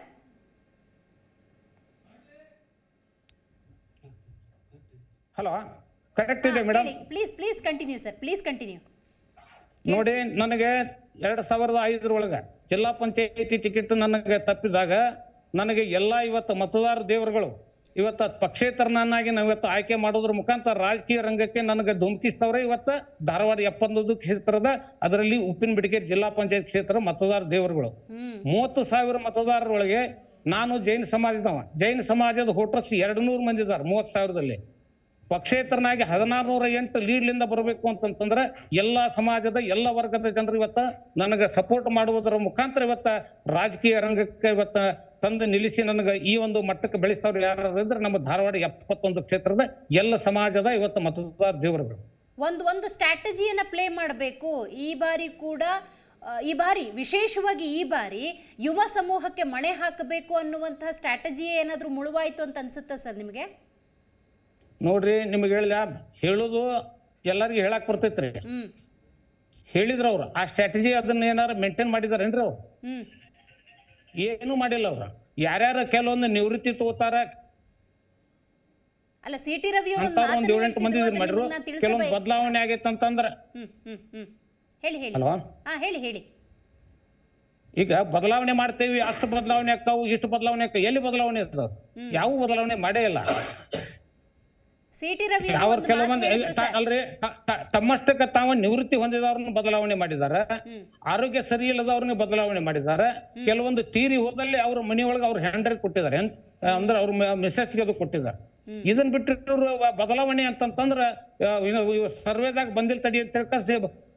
ಹಲೋ ಕರೆಕ್ಟ್ ಇದೆ madam please please continue sir please continue ನೋಡಿ ನನಗೆ ಎರಡ್ ಸಾವಿರದ ಐದರೊಳಗ ಜಿಲ್ಲಾ ಪಂಚಾಯತಿ ಟಿಕೆಟ್ ನನಗೆ ತಪ್ಪಿದಾಗ ನನಗೆ ಎಲ್ಲಾ ಇವತ್ತು ಮತದಾರ ದೇವರುಗಳು ಇವತ್ತ ಪಕ್ಷೇತರನನ್ನಾಗಿ ನಾವು ಇವತ್ತು ಆಯ್ಕೆ ಮಾಡೋದ್ರ ಮುಖಾಂತರ ರಾಜಕೀಯ ರಂಗಕ್ಕೆ ನನಗೆ ಧುಮುಕಿಸ್ತವ್ರೆ ಇವತ್ತ ಧಾರವಾಡ ಎಪ್ಪತ್ತೊಂದು ಕ್ಷೇತ್ರದ ಅದರಲ್ಲಿ ಉಪ್ಪಿನ ಬಿಡಿಗೇರಿ ಜಿಲ್ಲಾ ಪಂಚಾಯತ್ ಕ್ಷೇತ್ರ ಮತದಾರ ದೇವರುಗಳು ಮೂವತ್ತು ಸಾವಿರ ಮತದಾರರೊಳಗೆ ನಾನು ಜೈನ ಸಮಾಜದವ ಜೈನ ಸಮಾಜದ ವೋಟರ್ಸ್ ಎರಡು ನೂರು ಮಂದಿ ಇದಾರೆ ಮೂವತ್ತು ಸಾವಿರದಲ್ಲಿ ಪಕ್ಷೇತರನಾಗಿ ಹದಿನಾರು ನೂರ ಎಂಟು ಲೀಡ್ಲಿಂದ ಬರಬೇಕು ಅಂತಂತಂದ್ರೆ ಎಲ್ಲಾ ಸಮಾಜದ ಎಲ್ಲ ವರ್ಗದ ಜನರು ಇವತ್ತ ನನಗೆ ಸಪೋರ್ಟ್ ಮಾಡುವುದರ ಮುಖಾಂತರ ಇವತ್ತ ರಾಜಕೀಯ ರಂಗಕ್ಕೆ ಇವತ್ತ ತಂದು ನಿಲ್ಲಿಸಿ ನನಗೆ ಈ ಒಂದು ಮಟ್ಟಕ್ಕೆ ಬೆಳೆಸ್ತವ್ರು ಯಾರು ಇದ್ರೆ ನಮ್ಮ ಧಾರವಾಡ ಎಪ್ಪತ್ತೊಂದು ಕ್ಷೇತ್ರದ ಎಲ್ಲ ಸಮಾಜದ ಇವತ್ತು ಮತದಾರ ದೇವರುಗಳು ಒಂದು ಒಂದು ಸ್ಟ್ರಾಟಜಿಯನ್ನ ಪ್ಲೇ ಮಾಡಬೇಕು ಈ ಬಾರಿ ಕೂಡ ಆ, ಈ ಬಾರಿ ವಿಶೇಷವಾಗಿ ಈ ಬಾರಿ ಯುವ ಸಮೂಹಕ್ಕೆ ಮಣೆ ಹಾಕಬೇಕು ಅನ್ನುವಂತಹ ಸ್ಟ್ರಾಟಜಿ ಏನಾದರೂ ಮುಳುವಾಯಿತು ಅಂತ ಅನ್ಸುತ್ತಾ ಸರ್ ನಿಮಗೆ ನೋಡ್ರಿ ನಿಮ್ಗೆ ಹೇಳಿದ ಹೇಳುದು ಎಲ್ಲರಿಗೂ ಹೇಳಕ್ ಬರ್ತೈತ್ರಿ ಹ್ಮ್ ಹೇಳಿದ್ರ ಅವ್ರು ಆ ಸ್ಟ್ರಾಟಜಿ ಅದನ್ನ ಏನಾರ ಮೇಂಟೈನ್ ಮಾಡಿದಾರೇನ್ರಿ ಅವ್ರು ಹ್ಮ್ ಏನು ಮಾಡಿಲ್ಲ ಅವ್ರು ಯಾರ್ಯಾರ ಕೆಲವೊಂದು ನಿವೃತ್ತಿ ತಗೋತಾರ ಅಲ್ಲ ಸಿ ಟಿ ರವಿ ಅವರು ಅಂತ ಒಂದ್ ಏಳೆಂಟು ಮಂದಿ ಇದನ್ನ ಮಾಡಿರು ಕೆಲವೊಂದು ಬದಲಾವಣೆ ಆಗೈತೆ ಅಂತಂದ್ರ ಹ್ಮ್ ಹ್ಮ್ ಹ್ಮ್ ಹೇಳಿ ಹೇಳಿ ಅಲ್ವಾ ಹಾ ಹೇಳಿ ಹೇಳಿ ಈಗ ಬದಲಾವಣೆ ಮಾಡ್ತೇವಿ ಅಷ್ಟು ಬದಲಾವಣೆ ಆಗ್ತಾವು ಇಷ್ಟು ಬದಲಾವಣೆ ಆಗ್ತಾವ ಎಲ್ಲಿ ಬದಲಾವಣೆ ಇರ್ತದ ಯಾವ ಬದಲಾವಣೆ ಮಾಡೇ ಇಲ್ಲ ಸಿ ಟಿ ರವಿ ಅವರು ಅವ್ರ ಒಂದು ಮಾತು ಕೆಲವೊಂದು ಹೇಳಿದ್ರು ತ- ಸರ್. ಅಲ್ರಿ ತ- ತ- ತಮ್ಮಷ್ಟಕ್ಕೆ ತಾವ ನಿವೃತ್ತಿ ಹೊಂದಿದವ್ರನ್ನ ಬದಲಾವಣೆ ಮಾಡಿದಾರ ಆರೋಗ್ಯ ಸರಿ ಇಲ್ಲದವ್ರನ್ನ ಬದಲಾವಣೆ ಮಾಡಿದಾರ ಕೆಲವೊಂದು ತೀರಿ ಹೋದಲ್ಲಿ ಅವ್ರ ಮನೆಯೊಳಗೆ ಅವ್ರ ಹ್ಯಾಂಡರ್ ಕೊಟ್ಟಿದ್ದಾರೆ ಎನ್- ಅಂದ್ರೆ ಅವ್ರ ಮೆಸೇಜ್ಗೆ ಅದು ಕೊಟ್ಟಿದ್ದಾರೆ ಇದನ್ ಬಿಟ್ಟು ಇವ್ರು ವ- ಬದಲಾವಣೆ ಅಂತಂತಂದ್ರ ಸರ್ವೇದಾಗ ಬಂದಿಲ್ ತಡಿ ಅಂತ ಹೇಳ್ಕಸಿ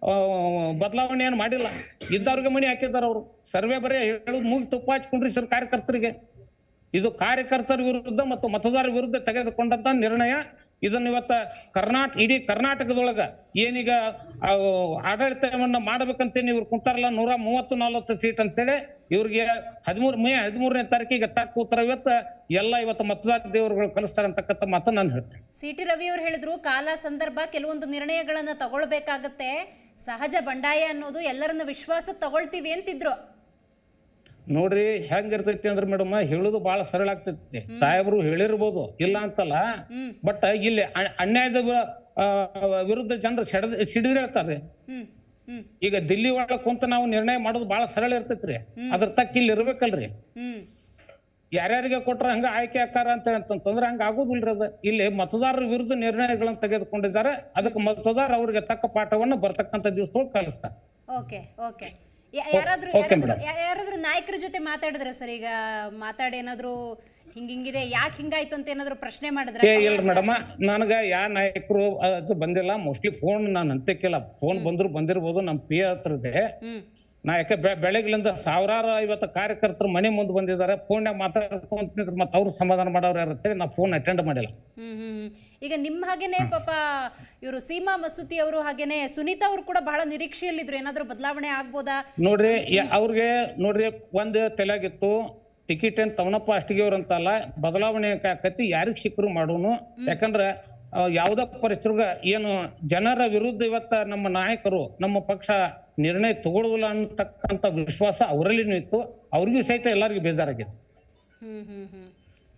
ಬದಲಾವಣೆ ಏನು ಮಾಡಿಲ್ಲ ಇದ್ದವ್ರಿಗೆ ಮಣಿ ಹಾಕಿದ್ದಾರೆ ಅವರು ಸರ್ವೆ ಬರೀ ಹೇಳೋದು ಮೂಗಿ ತುಪ್ಪ ಹಚ್ಕೊಂಡ್ರಿ ಸರ್ ಕಾರ್ಯಕರ್ತರಿಗೆ ಇದು ಕಾರ್ಯಕರ್ತರ ವಿರುದ್ಧ ಮತ್ತು ಮತದಾರರ ವಿರುದ್ಧ ತೆಗೆದುಕೊಂಡಂತ ನಿರ್ಣಯ ಇದನ್ನ ಇವತ್ತ ಕರ್ನಾಟಕ ಇಡೀ ಕರ್ನಾಟಕದೊಳಗ ಏನೀಗ ಆ, ಆಡಳಿತವನ್ನ ಮಾಡ್ಬೇಕಂತೇಳಿ ಇವ್ರು ಕುಂತಾರಲ್ಲ ನೂರ ಮೂವತ್ತು ನಲವತ್ತು ಸೀಟ್ ಅಂತೇಳಿ ಇವ್ರಿಗೆ ಹದಿಮೂರು ಮೇ ಹದಿಮೂರನೇ ತಾರೀಕಿಗೆ ತಕ್ಕ ಉತ್ತರ ಇವತ್ತ ಎಲ್ಲ ಇವತ್ತು ಮತದಾರ ದೇವರುಗಳು ಕಲಿಸ್ತಾರೆ ಅಂತಕ್ಕಂಥ ಮಾತು ನಾನು ಹೇಳ್ತೇನೆ ಸಿ ಟಿ ರವಿ ಅವರು ಹೇಳಿದ್ರು ಕಾಲ ಸಂದರ್ಭ ಕೆಲವೊಂದು ನಿರ್ಣಯಗಳನ್ನ ತಗೊಳ್ಬೇಕಾಗತ್ತೆ ಸಹಜ ಬಂಡಾಯ ಅನ್ನೋದು ಎಲ್ಲರನ್ನ ವಿಶ್ವಾಸಕ್ಕೆ ತಗೊಳ್ತೀವಿ ಅಂತಿದ್ರು ನೋಡ್ರಿ ಹೆಂಗಿರ್ತೈತಿ ಅಂದ್ರೆ ಮೇಡಮ್ ಹೇಳುದು ಬಹಳ ಸರಳ ಆಗ್ತೈತಿ ಸಾಹೇಬರು ಹೇಳಿರ್ಬೋದು ಇಲ್ಲ ಅಂತಲ್ಲ ಬಟ್ ಇಲ್ಲಿ ಅ- ಅನ್ಯಾಯದ ವಿ- ಆ, ವಿರುದ್ಧ ಜನರು ಸೆಡ ಸಿಡಿದ್ರೆ ಹೇಳ್ತಾರೆ ಹ್ಮ್ ಹ್ಮ್ ಈಗ ದಿಲ್ಲಿ ಒಳಗ್ ಕುಂತ ನಾವು ನಿರ್ಣಯ ಮಾಡೋದು ಬಹಳ ಸರಳ ಇರ್ತೈತ್ರಿ ಅದ್ರ ತಕ್ಕ ಇಲ್ಲಿ ಇರ್ಬೇಕಲ್ರಿ ಹ್ಮ್ ಯಾರ್ಯಾರಿಗೆ ಕೊಟ್ರ ಹಂಗ ಆಯ್ಕೆ ಆಕಾರ ಅಂತ ಅಂತಂದ್ರೆ ಹಂಗ ಆಗೋದಿಲ್ರಿ ಅದ ಇಲ್ಲಿ ಮತದಾರರ ವಿರುದ್ಧ ನಿರ್ಣಯಗಳನ್ನ ತೆಗೆದುಕೊಂಡಿದ್ದಾರೆ ಅದಕ್ಕೆ ಮತದಾರ ಅವ್ರಿಗೆ ತಕ್ಕ ಪಾಠವನ್ನು ಬರ್ತಕ್ಕಂಥ ದಿವಸಗಳು ಕಲಿಸ್ತಾರೆ ಓಕೆ ಓಕೆ ಯಾರಾದ್ರೂ ಓಕೆ ಯಾರಾದ್ರೂ ಮೇಡಮ್. ಯಾ- ಯಾರಾದ್ರೂ ನಾಯಕರ ಜೊತೆ ಮಾತಾಡಿದ್ರೆ ಸರ್ ಈಗ ಮಾತಾಡಿ ಏನಾದ್ರು ಹಿಂಗ್ ಹಿಂಗಿದೆ ಯಾಕೆ ಹಿಂಗಾಯ್ತು ಅಂತ ಏನಾದ್ರು ಪ್ರಶ್ನೆ ಮಾಡಿದ್ರೆ ಏ ಇಲ್ರಿ ಮೇಡಮ್ ನನಗ ಯಾ ನಾಯಕರು ಅದು ಬಂದಿಲ್ಲ ಮೋಸ್ಟ್ಲಿ ಫೋನ್ ನಾನು ಅಂತ್ಯಕ್ಕಿಲ್ಲ ಫೋನ್ ಬಂದ್ರು ಬಂದಿರ್ಬೋದು ನಮ್ಮ ಪಿ ಹತ್ರದೆ ಹ್ಮ್ ನಾ ಯಾಕೆ ಬೆ- ಬೆಳಗ್ಲಿಂದ ಸಾವಿರಾರು ಐವತ್ತು ಕಾರ್ಯಕರ್ತರು ಮನೆ ಮುಂದೆ ಬಂದಿದ್ದಾರೆ ಫೋನ್ಯಾಗ ಮಾತಾಡ್ಕೊಂತ ಮತ್ತೆ ಅವ್ರು ಸಮಾಧಾನ ಮಾಡೋರು ಇರುತ್ತೆ ನಾ ಫೋನ್ ಅಟೆಂಡ್ ಮಾಡಿಲ್ಲ ಹ್ಮ್ ಹ್ಮ್ ಹ್ಮ್. ಈಗ ನಿಮ್ಮ ಹಾಗೇನೆ ಪಾಪ ಇವರು ಸೀಮಾ ಮಸೂತಿ ಅವರು ಹಾಗೇನೆ ಸುನೀತಾ ಅವರು ಕೂಡ ಬಹಳ ನಿರೀಕ್ಷೆಯಲ್ಲಿದ್ರು ಏನಾದ್ರೂ ಬದಲಾವಣೆ ಆಗ್ಬೋದಾ ನೋಡ್ರಿ ಯ- ಅವ್ರಿಗೆ ನೋಡ್ರಿ ಒಂದ್ ತಲೆಯಾಗಿತ್ತು ಟಿಕೆಟ್ ಏನ್ ತವನಪ್ಪ ಅಷ್ಟಿಗೆ ಅಂತಲ್ಲ ಬದಲಾವಣೆ ಆಕತಿ ಯಾರಿಗ್ ಸಿಕ್ಕರು ಮಾಡೋನು ಯಾಕಂದ್ರ ಆ, ಯಾವ್ದ ಪರಿಸ್ಥಿತಿಗ ಏನು ಜನರ ವಿರುದ್ಧ ಇವತ್ತ ನಮ್ಮ ನಾಯಕರು ನಮ್ಮ ಪಕ್ಷ ನಿರ್ಣಯ ತಗೊಳ್ಳೋದಿಲ್ಲ ಅನ್ನತಕ್ಕಂತ ವಿಶ್ವಾಸ ಅವರಲ್ಲಿನೂ ಇತ್ತು ಅವ್ರಿಗೂ ಸಹಿತ ಎಲ್ಲರಿಗೂ ಬೇಜಾರಾಗಿದೆ hmm hmm hmm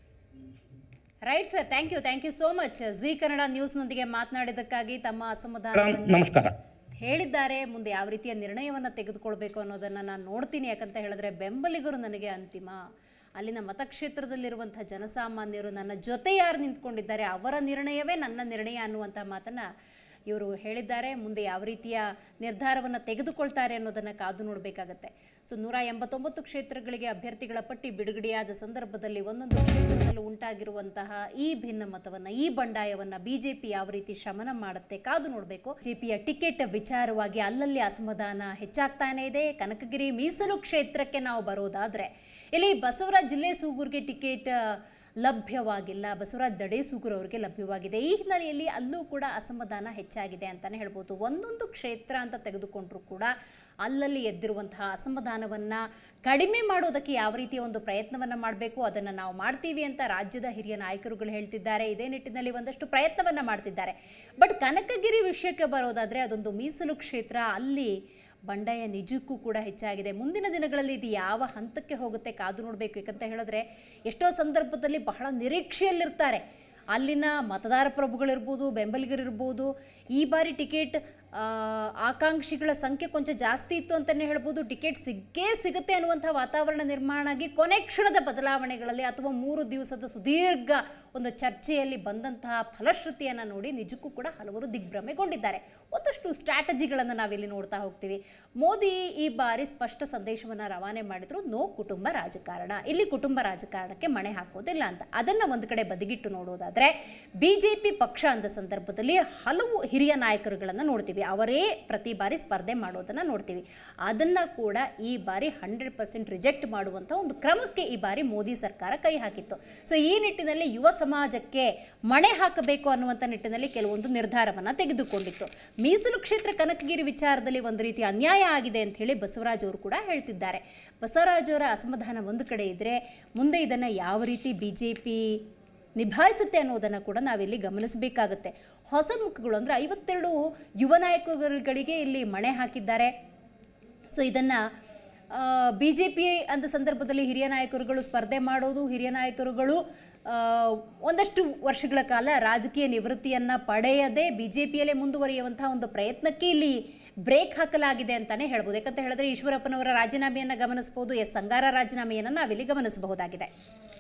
right sir thank you thank you so much ji Kannada ನ್ಯೂಸ್ನೊಂದಿಗೆ ಮಾತನಾಡಿದ್ದಕ್ಕಾಗಿ ತಮ್ಮ ಅಸಮಾಧಾನವನ್ನು ನಮಸ್ಕಾರ ಹೇಳಿದ್ದಾರೆ ಮುಂದೆ ಯಾವ ರೀತಿಯ ನಿರ್ಣಯವನ್ನು ತೆಗೆದುಕೊಳ್ಬೇಕು ಅನ್ನೋದನ್ನು ನಾನು ನೋಡ್ತೀನಿ ಯಾಕಂತ ಹೇಳಿದ್ರೆ ಬೆಂಬಲಿಗರು ನನಗೆ ಅಂತಿಮ ಅಲ್ಲಿನ ಮತಕ್ಷೇತ್ರದಲ್ಲಿರುವಂಥ ಜನಸಾಮಾನ್ಯರು ನನ್ನ ಜೊತೆ ಯಾರು ನಿಂತ್ಕೊಂಡಿದ್ದಾರೆ ಅವರ ನಿರ್ಣಯವೇ ನನ್ನ ನಿರ್ಣಯ ಅನ್ನುವಂಥ ಮಾತನ್ನು ಇವರು ಹೇಳಿದ್ದಾರೆ ಮುಂದೆ ಯಾವ ರೀತಿಯ ನಿರ್ಧಾರವನ್ನು ತೆಗೆದುಕೊಳ್ತಾರೆ ಅನ್ನೋದನ್ನು ಕಾದು ನೋಡಬೇಕಾಗತ್ತೆ ಸೊ ನೂರ ಎಂಬತ್ತೊಂಬತ್ತು ಕ್ಷೇತ್ರಗಳಿಗೆ ಅಭ್ಯರ್ಥಿಗಳ ಪಟ್ಟಿ ಬಿಡುಗಡೆಯಾದ ಸಂದರ್ಭದಲ್ಲಿ ಒಂದೊಂದು ಕ್ಷೇತ್ರದಲ್ಲೂ ಉಂಟಾಗಿರುವಂತಹ ಈ ಭಿನ್ನಮತವನ್ನು ಈ ಬಂಡಾಯವನ್ನು ಬಿಜೆಪಿ ಯಾವ ರೀತಿ ಶಮನ ಮಾಡುತ್ತೆ ಕಾದು ನೋಡಬೇಕು ಬಿಜೆಪಿಯ ಟಿಕೆಟ್ ವಿಚಾರವಾಗಿ ಅಲ್ಲಲ್ಲಿ ಅಸಮಾಧಾನ ಹೆಚ್ಚಾಗ್ತಾನೆ ಇದೆ ಕನಕಗಿರಿ ಮೀಸಲು ಕ್ಷೇತ್ರಕ್ಕೆ ನಾವು ಬರೋದಾದ್ರೆ ಇಲ್ಲಿ ಬಸವರಾಜ್ ಜಿಲ್ಲೆ ಸೂಗೂರ್ಗೆ ಟಿಕೆಟ್ ಲಭ್ಯವಾಗಿಲ್ಲ ಬಸವರಾಜ್ ದಡೇ ಸೂಗೂರ್ ಅವರಿಗೆ ಲಭ್ಯವಾಗಿದೆ ಈ ಹಿನ್ನೆಲೆಯಲ್ಲಿ ಅಲ್ಲೂ ಕೂಡ ಅಸಮಾಧಾನ ಹೆಚ್ಚಾಗಿದೆ ಅಂತಲೇ ಹೇಳ್ಬೋದು ಒಂದೊಂದು ಕ್ಷೇತ್ರ ಅಂತ ತೆಗೆದುಕೊಂಡ್ರೂ ಕೂಡ ಅಲ್ಲಲ್ಲಿ ಎದ್ದಿರುವಂತಹ ಅಸಮಾಧಾನವನ್ನು ಕಡಿಮೆ ಮಾಡೋದಕ್ಕೆ ಯಾವ ರೀತಿಯ ಒಂದು ಪ್ರಯತ್ನವನ್ನು ಮಾಡಬೇಕು ಅದನ್ನು ನಾವು ಮಾಡ್ತೀವಿ ಅಂತ ರಾಜ್ಯದ ಹಿರಿಯ ನಾಯಕರುಗಳು ಹೇಳ್ತಿದ್ದಾರೆ ಇದೇ ನಿಟ್ಟಿನಲ್ಲಿ ಒಂದಷ್ಟು ಪ್ರಯತ್ನವನ್ನು ಮಾಡ್ತಿದ್ದಾರೆ ಬಟ್ ಕನಕಗಿರಿ ವಿಷಯಕ್ಕೆ ಬರೋದಾದರೆ ಅದೊಂದು ಮೀಸಲು ಕ್ಷೇತ್ರ ಅಲ್ಲಿ ಬಂಡಾಯ ನಿಜಕ್ಕೂ ಕೂಡ ಹೆಚ್ಚಾಗಿದೆ ಮುಂದಿನ ದಿನಗಳಲ್ಲಿ ಇದು ಯಾವ ಹಂತಕ್ಕೆ ಹೋಗುತ್ತೆ ಕಾದು ನೋಡಬೇಕು ಯಾಕಂತ ಹೇಳಿದ್ರೆ ಎಷ್ಟೋ ಸಂದರ್ಭದಲ್ಲಿ ಬಹಳ ನಿರೀಕ್ಷೆಯಲ್ಲಿರ್ತಾರೆ ಅಲ್ಲಿನ ಮತದಾರ ಪ್ರಭುಗಳಿರ್ಬೋದು ಬೆಂಬಲಿಗರಿರ್ಬೋದು ಈ ಬಾರಿ ಟಿಕೆಟ್ ಆ, ಆಕಾಂಕ್ಷಿಗಳ ಸಂಖ್ಯೆ ಕೊಂಚ ಜಾಸ್ತಿ ಇತ್ತು ಅಂತಲೇ ಹೇಳ್ಬೋದು ಟಿಕೆಟ್ ಸಿಕ್ಕೇ ಸಿಗುತ್ತೆ ಅನ್ನುವಂಥ ವಾತಾವರಣ ನಿರ್ಮಾಣ ಆಗಿ ಕೊನೆ ಕ್ಷಣದ ಬದಲಾವಣೆಗಳಲ್ಲಿ ಅಥವಾ ಮೂರು ದಿವಸದ ಸುದೀರ್ಘ ಒಂದು ಚರ್ಚೆಯಲ್ಲಿ ಬಂದಂತಹ ಫಲಶ್ರುತಿಯನ್ನು ನೋಡಿ ನಿಜಕ್ಕೂ ಕೂಡ ಹಲವರು ದಿಗ್ಭ್ರಮೆಗೊಂಡಿದ್ದಾರೆ ಒಂದಷ್ಟು ಸ್ಟ್ರಾಟಜಿಗಳನ್ನು ನಾವಿಲ್ಲಿ ನೋಡ್ತಾ ಹೋಗ್ತೀವಿ ಮೋದಿ ಈ ಬಾರಿ ಸ್ಪಷ್ಟ ಸಂದೇಶವನ್ನು ರವಾನೆ ಮಾಡಿದ್ರು ನೋ ಕುಟುಂಬ ರಾಜಕಾರಣ ಇಲ್ಲಿ ಕುಟುಂಬ ರಾಜಕಾರಣಕ್ಕೆ ಮಣೆ ಹಾಕೋದಿಲ್ಲ ಅಂತ ಅದನ್ನು ಒಂದು ಕಡೆ ಬದಿಗಿಟ್ಟು ನೋಡೋದಾದ್ರೆ ಬಿಜೆಪಿ ಪಕ್ಷ ಅಂದ ಸಂದರ್ಭದಲ್ಲಿ ಹಲವು ಹಿರಿಯ ನಾಯಕರುಗಳನ್ನು ನೋಡ್ತೀವಿ ಅವರೇ ಪ್ರತಿ ಬಾರಿ ಸ್ಪರ್ಧೆ ಮಾಡೋದನ್ನು ನೋಡ್ತೀವಿ ಅದನ್ನು ಕೂಡ ಈ ಬಾರಿ ಹಂಡ್ರೆಡ್ ಪರ್ಸೆಂಟ್ ರಿಜೆಕ್ಟ್ ಮಾಡುವಂಥ ಒಂದು ಕ್ರಮಕ್ಕೆ ಈ ಬಾರಿ ಮೋದಿ ಸರ್ಕಾರ ಕೈ ಹಾಕಿತ್ತು ಸೊ ಈ ನಿಟ್ಟಿನಲ್ಲಿ ಯುವ ಸಮಾಜಕ್ಕೆ ಮಣೆ ಹಾಕಬೇಕು ಅನ್ನುವಂಥ ನಿಟ್ಟಿನಲ್ಲಿ ಕೆಲವೊಂದು ನಿರ್ಧಾರವನ್ನು ತೆಗೆದುಕೊಂಡಿತ್ತು ಮೀಸಲು ಕ್ಷೇತ್ರ ಕನಕಗಿರಿ ವಿಚಾರದಲ್ಲಿ ಒಂದು ರೀತಿ ಅನ್ಯಾಯ ಆಗಿದೆ ಅಂತ ಹೇಳಿ ಬಸವರಾಜ್ ಅವರು ಕೂಡ ಹೇಳ್ತಿದ್ದಾರೆ ಬಸವರಾಜ್ ಅವರ ಅಸಮಾಧಾನ ಒಂದು ಕಡೆ ಇದ್ದರೆ ಮುಂದೆ ಇದನ್ನು ಯಾವ ರೀತಿ ಬಿ ಜೆ ಪಿ ನಿಭಾಯಿಸುತ್ತೆ ಅನ್ನೋದನ್ನು ಕೂಡ ನಾವಿಲ್ಲಿ ಗಮನಿಸಬೇಕಾಗುತ್ತೆ ಹೊಸ ಮುಖಗಳು ಅಂದರೆ ಐವತ್ತೆರಡು ಯುವ ನಾಯಕರುಗಳಿಗೆ ಇಲ್ಲಿ ಮಣೆ ಹಾಕಿದ್ದಾರೆ ಸೊ ಇದನ್ನು ಬಿ ಜೆ ಪಿ ಅಂದ ಸಂದರ್ಭದಲ್ಲಿ ಹಿರಿಯ ನಾಯಕರುಗಳು ಸ್ಪರ್ಧೆ ಮಾಡೋದು ಹಿರಿಯ ನಾಯಕರುಗಳು ಆ, ಒಂದಷ್ಟು ವರ್ಷಗಳ ಕಾಲ ರಾಜಕೀಯ ನಿವೃತ್ತಿಯನ್ನು ಪಡೆಯದೆ ಬಿ ಜೆ ಪಿಯಲ್ಲೇ ಮುಂದುವರಿಯುವಂಥ ಒಂದು ಪ್ರಯತ್ನಕ್ಕೆ ಇಲ್ಲಿ ಬ್ರೇಕ್ ಹಾಕಲಾಗಿದೆ ಅಂತಲೇ ಹೇಳ್ಬೋದು ಯಾಕಂತ ಹೇಳಿದ್ರೆ ಈಶ್ವರಪ್ಪನವರ ರಾಜೀನಾಮೆಯನ್ನು ಗಮನಿಸ್ಬೋದು ಎಸ್ ಸಂಗಾರ ರಾಜೀನಾಮೆಯನ್ನು ನಾವಿಲ್ಲಿ ಗಮನಿಸಬಹುದಾಗಿದೆ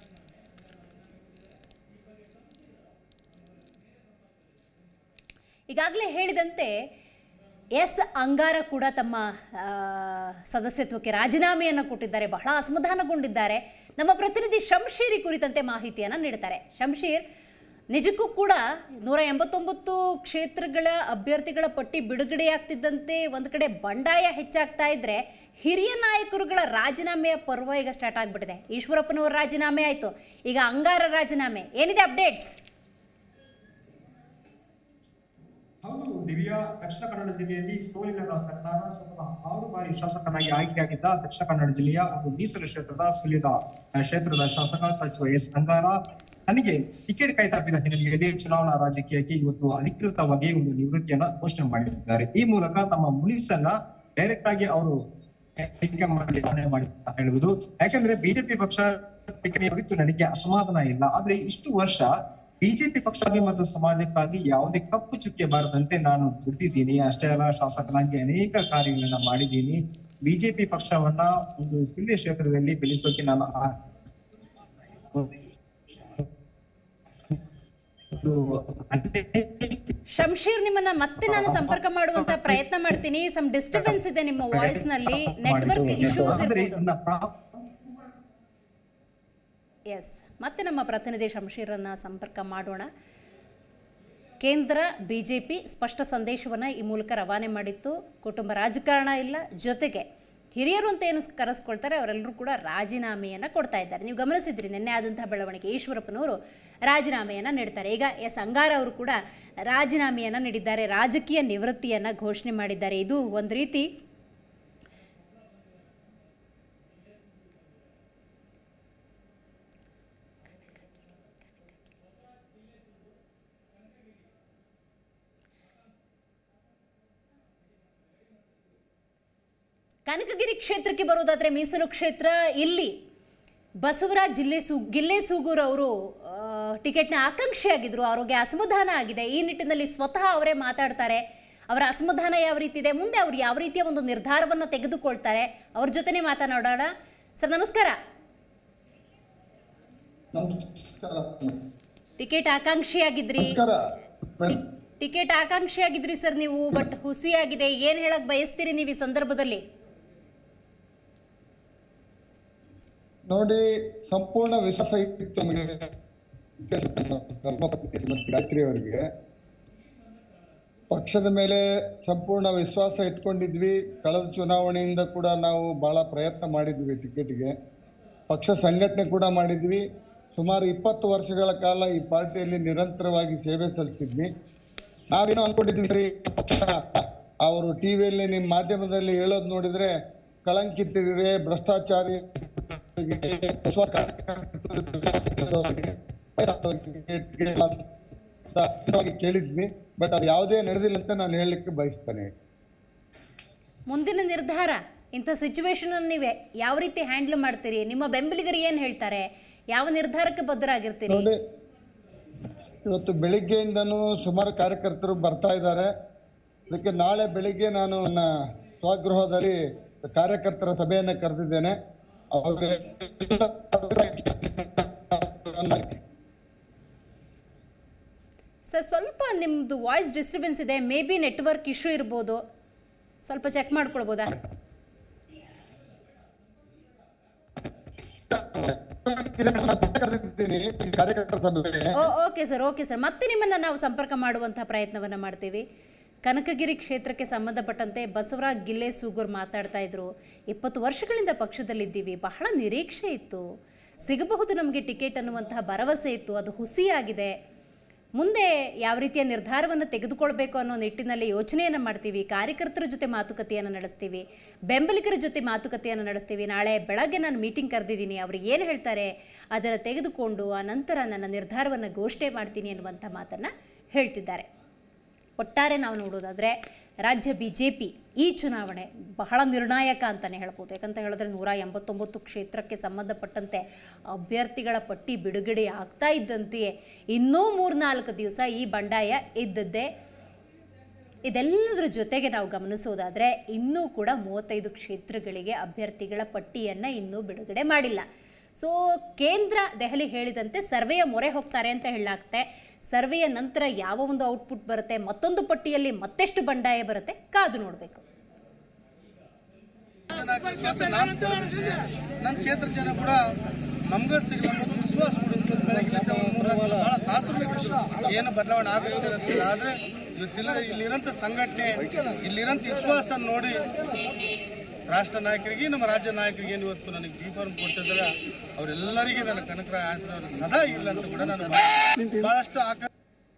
ಈಗಾಗಲೇ ಹೇಳಿದಂತೆ ಎಸ್ ಅಂಗಾರ ಕೂಡ ತಮ್ಮ ಆ, ಸದಸ್ಯತ್ವಕ್ಕೆ ರಾಜೀನಾಮೆಯನ್ನು ಕೊಟ್ಟಿದ್ದಾರೆ ಬಹಳ ಅಸಮಾಧಾನಗೊಂಡಿದ್ದಾರೆ ನಮ್ಮ ಪ್ರತಿನಿಧಿ ಶಂಶೀರ್ ಈ ಕುರಿತಂತೆ ಮಾಹಿತಿಯನ್ನು ನೀಡ್ತಾರೆ ಶಂಶೀರ್ ನಿಜಕ್ಕೂ ಕೂಡ ನೂರ ಎಂಬತ್ತೊಂಬತ್ತು ಕ್ಷೇತ್ರಗಳ ಅಭ್ಯರ್ಥಿಗಳ ಪಟ್ಟಿ ಬಿಡುಗಡೆಯಾಗ್ತಿದ್ದಂತೆ ಒಂದು ಕಡೆ ಬಂಡಾಯ ಹೆಚ್ಚಾಗ್ತಾ ಇದ್ರೆ ಹಿರಿಯ ನಾಯಕರುಗಳ ರಾಜೀನಾಮೆಯ ಪರ್ವ ಈಗ ಸ್ಟಾರ್ಟ್ ಆಗಿಬಿಟ್ಟಿದೆ ಈಶ್ವರಪ್ಪನವರ ರಾಜೀನಾಮೆ ಆಯಿತು ಈಗ ಅಂಗಾರ ರಾಜೀನಾಮೆ ಏನಿದೆ ಅಪ್ಡೇಟ್ಸ್ ಹೌದು ದಿವ್ಯಾ ದಕ್ಷಿಣ ಕನ್ನಡ ಜಿಲ್ಲೆಯಲ್ಲಿ ಸೋಲಿನ ಸರ್ಕಾರ ಸತತ ಆರು ಬಾರಿ ಶಾಸಕನಾಗಿ ಆಯ್ಕೆಯಾಗಿದ್ದ ದಕ್ಷಿಣ ಕನ್ನಡ ಜಿಲ್ಲೆಯ ಒಂದು ಮೀಸಲು ಕ್ಷೇತ್ರದ ಸುಲಿದ ಆ, ಕ್ಷೇತ್ರದ ಶಾಸಕ ಸಚಿವ ಎಸ್ ಅಂಗಾರ ತನಗೆ ಟಿಕೆಟ್ ಕೈ ತಪ್ಪಿದ ಹಿನ್ನೆಲೆಯಲ್ಲಿ ಚುನಾವಣಾ ರಾಜಕೀಯಕ್ಕೆ ಇವತ್ತು ಅಧಿಕೃತವಾಗಿ ಒಂದು ನಿವೃತ್ತಿಯನ್ನ ಘೋಷಣೆ ಮಾಡಿದ್ದಾರೆ ಈ ಮೂಲಕ ತಮ್ಮ ಮುನಿಸನ್ನ ಡೈರೆಕ್ಟ್ ಆಗಿ ಅವರು ಆಯ್ಕೆ ಮಾಡಿ ಘೋಷಣೆ ಮಾಡಿ ಅಂತ ಹೇಳುವುದು ಯಾಕಂದ್ರೆ ಬಿಜೆಪಿ ಪಕ್ಷ ಟಿಕೆಟ್ ಕುರಿತು ನನಗೆ ಅಸಮಾಧಾನ ಇಲ್ಲ ಆದ್ರೆ ಇಷ್ಟು ವರ್ಷ ಬಿಜೆಪಿ ಪಕ್ಷವಾಗಿ ಮತ್ತು ಸಮಾಜಕ್ಕಾಗಿ ಯಾವುದೇ ಕಪ್ಪು ಚುಕ್ಕೆ ಬಾರದಂತೆ ನಾನು ದುಡಿದಿದ್ದೀನಿ ಅಷ್ಟೇ ಅಲ್ಲ ಶಾಸಕನಾಗಿ ಅನೇಕ ಕಾರ್ಯಗಳನ್ನ ಮಾಡಿದ್ದೀನಿ ಬಿಜೆಪಿ ಪಕ್ಷವನ್ನ ಒಂದು ಸುಳ್ಯ ಕ್ಷೇತ್ರದಲ್ಲಿ ಬೆಳೆಸೋಕೆ ನಾನು ಆ- ಒಂದು ಶಂಶೀರ್ ನಿಮ್ಮನ್ನ ಮತ್ತೆ ನಾನು ಸಂಪರ್ಕ ಮಾಡುವಂತ ಪ್ರಯತ್ನ ಮಾಡ್ತೀನಿ ಸಮ್ ಡಿಸ್ಟರ್ಬೆನ್ಸ್ ಇದೆ ನಿಮ್ಮ ವಾಯ್ಸ್ ನಲ್ಲಿ ನೆಟ್ವರ್ಕ್ ಇಶ್ಯೂಸ್ ಆದ್ರೆ ಇರ್ಬೋದು ಇದನ್ನ ಪ್ರಾ- ಎಸ್ ಮತ್ತೆ ನಮ್ಮ ಪ್ರತಿನಿಧಿ ಶಂಶೀರನ್ನ ಸಂಪರ್ಕ ಮಾಡೋಣ ಕೇಂದ್ರ ಬಿಜೆಪಿ ಸ್ಪಷ್ಟ ಸಂದೇಶವನ್ನು ಈ ಮೂಲಕ ರವಾನೆ ಮಾಡಿತ್ತು ಕುಟುಂಬ ರಾಜಕಾರಣ ಇಲ್ಲ ಜೊತೆಗೆ ಹಿರಿಯರು ಅಂತ ಏನು ಕರೆಸ್ಕೊಳ್ತಾರೆ ಅವರೆಲ್ಲರೂ ಕೂಡ ರಾಜೀನಾಮೆಯನ್ನು ಕೊಡ್ತಾ ಇದ್ದಾರೆ ನೀವು ಗಮನಿಸಿದ್ರಿ ನಿನ್ನೆ ಆದಂತಹ ಬೆಳವಣಿಗೆ ಈಶ್ವರಪ್ಪನವರು ರಾಜೀನಾಮೆಯನ್ನು ನೀಡ್ತಾರೆ ಈಗ ಎಸ್ ಅಂಗಾರ ಅವರು ಕೂಡ ರಾಜೀನಾಮೆಯನ್ನು ನೀಡಿದ್ದಾರೆ ರಾಜಕೀಯ ನಿವೃತ್ತಿಯನ್ನು ಘೋಷಣೆ ಮಾಡಿದ್ದಾರೆ ಇದು ಒಂದು ರೀತಿ ಕನಕಗಿರಿ ಕ್ಷೇತ್ರಕ್ಕೆ ಬರೋದಾದ್ರೆ ಮೀಸಲು ಕ್ಷೇತ್ರ ಇಲ್ಲಿ ಬಸವರಾಜ್ ಜಿಲ್ಲೆ ಸೂ ಗಿಲ್ಲೆ ಸೂಗೂರ್ ಅವರು ಆ, ಟಿಕೆಟ್ನ ಆಕಾಂಕ್ಷಿಯಾಗಿದ್ರು ಅವ್ರಿಗೆ ಅಸಮಾಧಾನ ಆಗಿದೆ ಈ ನಿಟ್ಟಿನಲ್ಲಿ ಸ್ವತಃ ಅವರೇ ಮಾತಾಡ್ತಾರೆ ಅವರ ಅಸಮಾಧಾನ ಯಾವ ರೀತಿ ಇದೆ ಮುಂದೆ ಅವ್ರು ಯಾವ ರೀತಿಯ ಒಂದು ನಿರ್ಧಾರವನ್ನು ತೆಗೆದುಕೊಳ್ತಾರೆ ಅವ್ರ ಜೊತೆನೇ ಮಾತನಾಡೋಣ ಸರ್ ನಮಸ್ಕಾರ ಟಿಕೆಟ್ ಆಕಾಂಕ್ಷಿಯಾಗಿದ್ರಿ ಟಿ- ಟಿಕೆಟ್ ಆಕಾಂಕ್ಷಿಯಾಗಿದ್ರಿ ಸರ್ ನೀವು ಬಟ್ ಹುಸಿಯಾಗಿದೆ ಏನ್ ಹೇಳಕ್ ಬಯಸ್ತೀರಿ ನೀವು ಈ ಸಂದರ್ಭದಲ್ಲಿ ನೋಡಿ ಸಂಪೂರ್ಣ ವಿಶ್ವಾಸ ಇತ್ತು ನಮಗೆ ಧರ್ಮಪತ್ನಿ ಶ್ರೀಮತಿ ಗಾಯತ್ರಿ ಅವರಿಗೆ ಪಕ್ಷದ ಮೇಲೆ ಸಂಪೂರ್ಣ ವಿಶ್ವಾಸ ಇಟ್ಕೊಂಡಿದ್ವಿ ಕಳೆದ ಚುನಾವಣೆಯಿಂದ ಕೂಡ ನಾವು ಬಹಳ ಪ್ರಯತ್ನ ಮಾಡಿದ್ವಿ ಟಿಕೆಟ್ಗೆ ಪಕ್ಷ ಸಂಘಟನೆ ಕೂಡ ಮಾಡಿದ್ವಿ ಸುಮಾರು ಇಪ್ಪತ್ತು ವರ್ಷಗಳ ಕಾಲ ಈ ಪಾರ್ಟಿಯಲ್ಲಿ ನಿರಂತರವಾಗಿ ಸೇವೆ ಸಲ್ಲಿಸಿದ್ವಿ ನಾವೇನೋ ಅನ್ಕೊಂಡಿದ್ವಿ ಸರಿ ಪಕ್ಷ ಅವರು ಟಿವಿಯಲ್ಲಿ ನಿಮ್ಮ ಮಾಧ್ಯಮದಲ್ಲಿ ಹೇಳೋದು ನೋಡಿದ್ರೆ ಕಳಂಕಿತರಿಗೆ ಭ್ರಷ್ಟಾಚಾರಿ ಕೇಳಿದ್ವಿ ಬಟ್ ಅದು ಯಾವುದೇ ನಡೆದಿಲ್ಲ ಅಂತ ನಾನು ಹೇಳಲಿಕ್ಕೆ ಬಯಸ್ತೇನೆ ಮುಂದಿನ ನಿರ್ಧಾರ ಇಂಥ ಸಿಚುವೇಶನ್ ನೀವೇ ಯಾವ ರೀತಿ ಹ್ಯಾಂಡಲ್ ಮಾಡ್ತೀರಿ ನಿಮ್ಮ ಬೆಂಬಲಿಗರು ಏನು ಹೇಳ್ತಾರೆ ಯಾವ ನಿರ್ಧಾರಕ್ಕೆ ಬದ್ಧರಾಗಿರ್ತೀರಿ ನೋಡಿ ಇವತ್ತು ಬೆಳಿಗ್ಗೆಯಿಂದನೂ ಸುಮಾರು ಕಾರ್ಯಕರ್ತರು ಬರ್ತಾ ಇದ್ದಾರೆ ಅದಕ್ಕೆ ನಾಳೆ ಬೆಳಿಗ್ಗೆ ನಾನು ನನ್ನ ಸ್ವಗೃಹದಲ್ಲಿ ಕಾರ್ಯಕರ್ತರ ಸಭೆಯನ್ನು ಕರೆದಿದ್ದೇನೆ ಅವರೇ ಸರ್ ಸ್ವಲ್ಪ ನಿಮ್ಮದು ವಾಯ್ಸ್ ಡಿಸ್ಟರ್ಬೆನ್ಸ್ ಇದೆ ಮೇ ಬಿ ನೆಟ್ವರ್ಕ್ ಇಶ್ಯೂ ಇರ್ಬೋದು ಸ್ವಲ್ಪ ಚೆಕ್ ಮಾಡ್ಕೊಳ್ಬೋದಾ ಕರೆದಿದ್ದೀನಿ ಕಾರ್ಯಕರ್ತರ ಸಭೆ oh okay sir okay sir ಮತ್ತೆ ನಿಮ್ಮನ್ನು ನಾವು ಸಂಪರ್ಕ ಮಾಡುವಂಥ ಪ್ರಯತ್ನವನ್ನು ಮಾಡ್ತೀವಿ ಕನಕಗಿರಿ ಕ್ಷೇತ್ರಕ್ಕೆ ಸಂಬಂಧಪಟ್ಟಂತೆ ಬಸವರಾಜ್ ಗಿಲ್ಲೆ ಸೂಗೂರ್ ಮಾತಾಡ್ತಾ ಇದ್ರು ಇಪ್ಪತ್ತು ವರ್ಷಗಳಿಂದ ಪಕ್ಷದಲ್ಲಿದ್ದೀವಿ ಬಹಳ ನಿರೀಕ್ಷೆ ಇತ್ತು ಸಿಗಬಹುದು ನಮಗೆ ಟಿಕೆಟ್ ಅನ್ನುವಂತಹ ಭರವಸೆ ಇತ್ತು ಅದು ಹುಸಿಯಾಗಿದೆ ಮುಂದೆ ಯಾವ ರೀತಿಯ ನಿರ್ಧಾರವನ್ನು ತೆಗೆದುಕೊಳ್ಬೇಕು ಅನ್ನೋ ನಿಟ್ಟಿನಲ್ಲಿ ಯೋಚನೆಯನ್ನು ಮಾಡ್ತೀವಿ ಕಾರ್ಯಕರ್ತರ ಜೊತೆ ಮಾತುಕತೆಯನ್ನು ನಡೆಸ್ತೀವಿ ಬೆಂಬಲಿಗರ ಜೊತೆ ಮಾತುಕತೆಯನ್ನು ನಡೆಸ್ತೀವಿ ನಾಳೆ ಬೆಳಗ್ಗೆ ನಾನು ಮೀಟಿಂಗ್ ಕರೆದಿದ್ದೀನಿ ಅವ್ರು ಏನು ಹೇಳ್ತಾರೆ ಅದನ್ನು ತೆಗೆದುಕೊಂಡು ಆ ನಂತರ ನನ್ನ ನಿರ್ಧಾರವನ್ನು ಘೋಷಣೆ ಮಾಡ್ತೀನಿ ಅನ್ನುವಂಥ ಮಾತನ್ನು ಹೇಳ್ತಿದ್ದಾರೆ ಒಟ್ಟಾರೆ ನಾವು ನೋಡೋದಾದರೆ ರಾಜ್ಯ ಬಿ ಜೆ ಪಿ ಈ ಚುನಾವಣೆ ಬಹಳ ನಿರ್ಣಾಯಕ ಅಂತಲೇ ಹೇಳ್ಬೋದು ಯಾಕಂತ ಹೇಳಿದ್ರೆ ನೂರ ಎಂಬತ್ತೊಂಬತ್ತು ಕ್ಷೇತ್ರಕ್ಕೆ ಸಂಬಂಧಪಟ್ಟಂತೆ ಅಭ್ಯರ್ಥಿಗಳ ಪಟ್ಟಿ ಬಿಡುಗಡೆ ಆಗ್ತಾ ಇದ್ದಂತೆಯೇ ಇನ್ನೂ ಮೂರ್ನಾಲ್ಕು ದಿವಸ ಈ ಬಂಡಾಯ ಇದ್ದದ್ದೇ ಇದೆಲ್ಲದರ ಜೊತೆಗೆ ನಾವು ಗಮನಿಸೋದಾದರೆ ಇನ್ನೂ ಕೂಡ ಮೂವತ್ತೈದು ಕ್ಷೇತ್ರಗಳಿಗೆ ಅಭ್ಯರ್ಥಿಗಳ ಪಟ್ಟಿಯನ್ನು ಇನ್ನೂ ಬಿಡುಗಡೆ ಮಾಡಿಲ್ಲ ಸೊ ಕೇಂದ್ರ ದೆಹಲಿ ಹೇಳಿದಂತೆ ಸರ್ವೆಯ ಮೊರೆ ಹೋಗ್ತಾರೆ ಅಂತ ಹೇಳಲಾಗುತ್ತೆ ಸರ್ವೆಯ ನಂತರ ಯಾವ ಒಂದು ಔಟ್ಪುಟ್ ಬರುತ್ತೆ ಮತ್ತೊಂದು ಪಟ್ಟಿಯಲ್ಲಿ ಮತ್ತೆಷ್ಟು ಬಂಡಾಯ ಬರುತ್ತೆ ಕಾದು ನೋಡಬೇಕು ನಮ್ಮ ಕ್ಷೇತ್ರ ಜನ ಕೂಡ ನಮ್ಗೆ ಸಿಗಲ್ಲ ಅನ್ನೋದು ವಿಶ್ವಾಸ ಕೊಡುತ್ತೆ ಬೆಳಗ್ಗಿನಿಂದ ಒಂಥರ ಬಹಳ ತಾತುಮ್ಯ ವಿಶ್ವ ಏನು ಬದಲಾವಣೆ ಆಗುತ್ತೆ ಅಂತ ಆದರೆ ಇವತ್ತಿಲ್ಲ ಇಲ್ಲಿರೋಂಥ ಸಂಘಟನೆ ಇಲ್ಲಿರೋಂಥ ವಿಶ್ವಾಸ ನೋಡಿ ರಾಷ್ಟ್ರ ನಾಯಕರಿಗೆ ನಮ್ಮ ರಾಜ್ಯ ನಾಯಕರಿಗೆ ಏನು ಇವತ್ತು ನನಗೆ ಬಿ ಫಾರ್ಮ್ ಕೊಟ್ಟಿದ್ದಾರೆ ಅವರೆಲ್ಲರಿಗೆ ನನ್ನ ಕನಕರ ಆಶೀರ್ವಾದ ಸದಾ ಇಲ್ಲ ಅಂತ ಕೂಡ ನಾನು ಬಹಳಷ್ಟು ಆಕ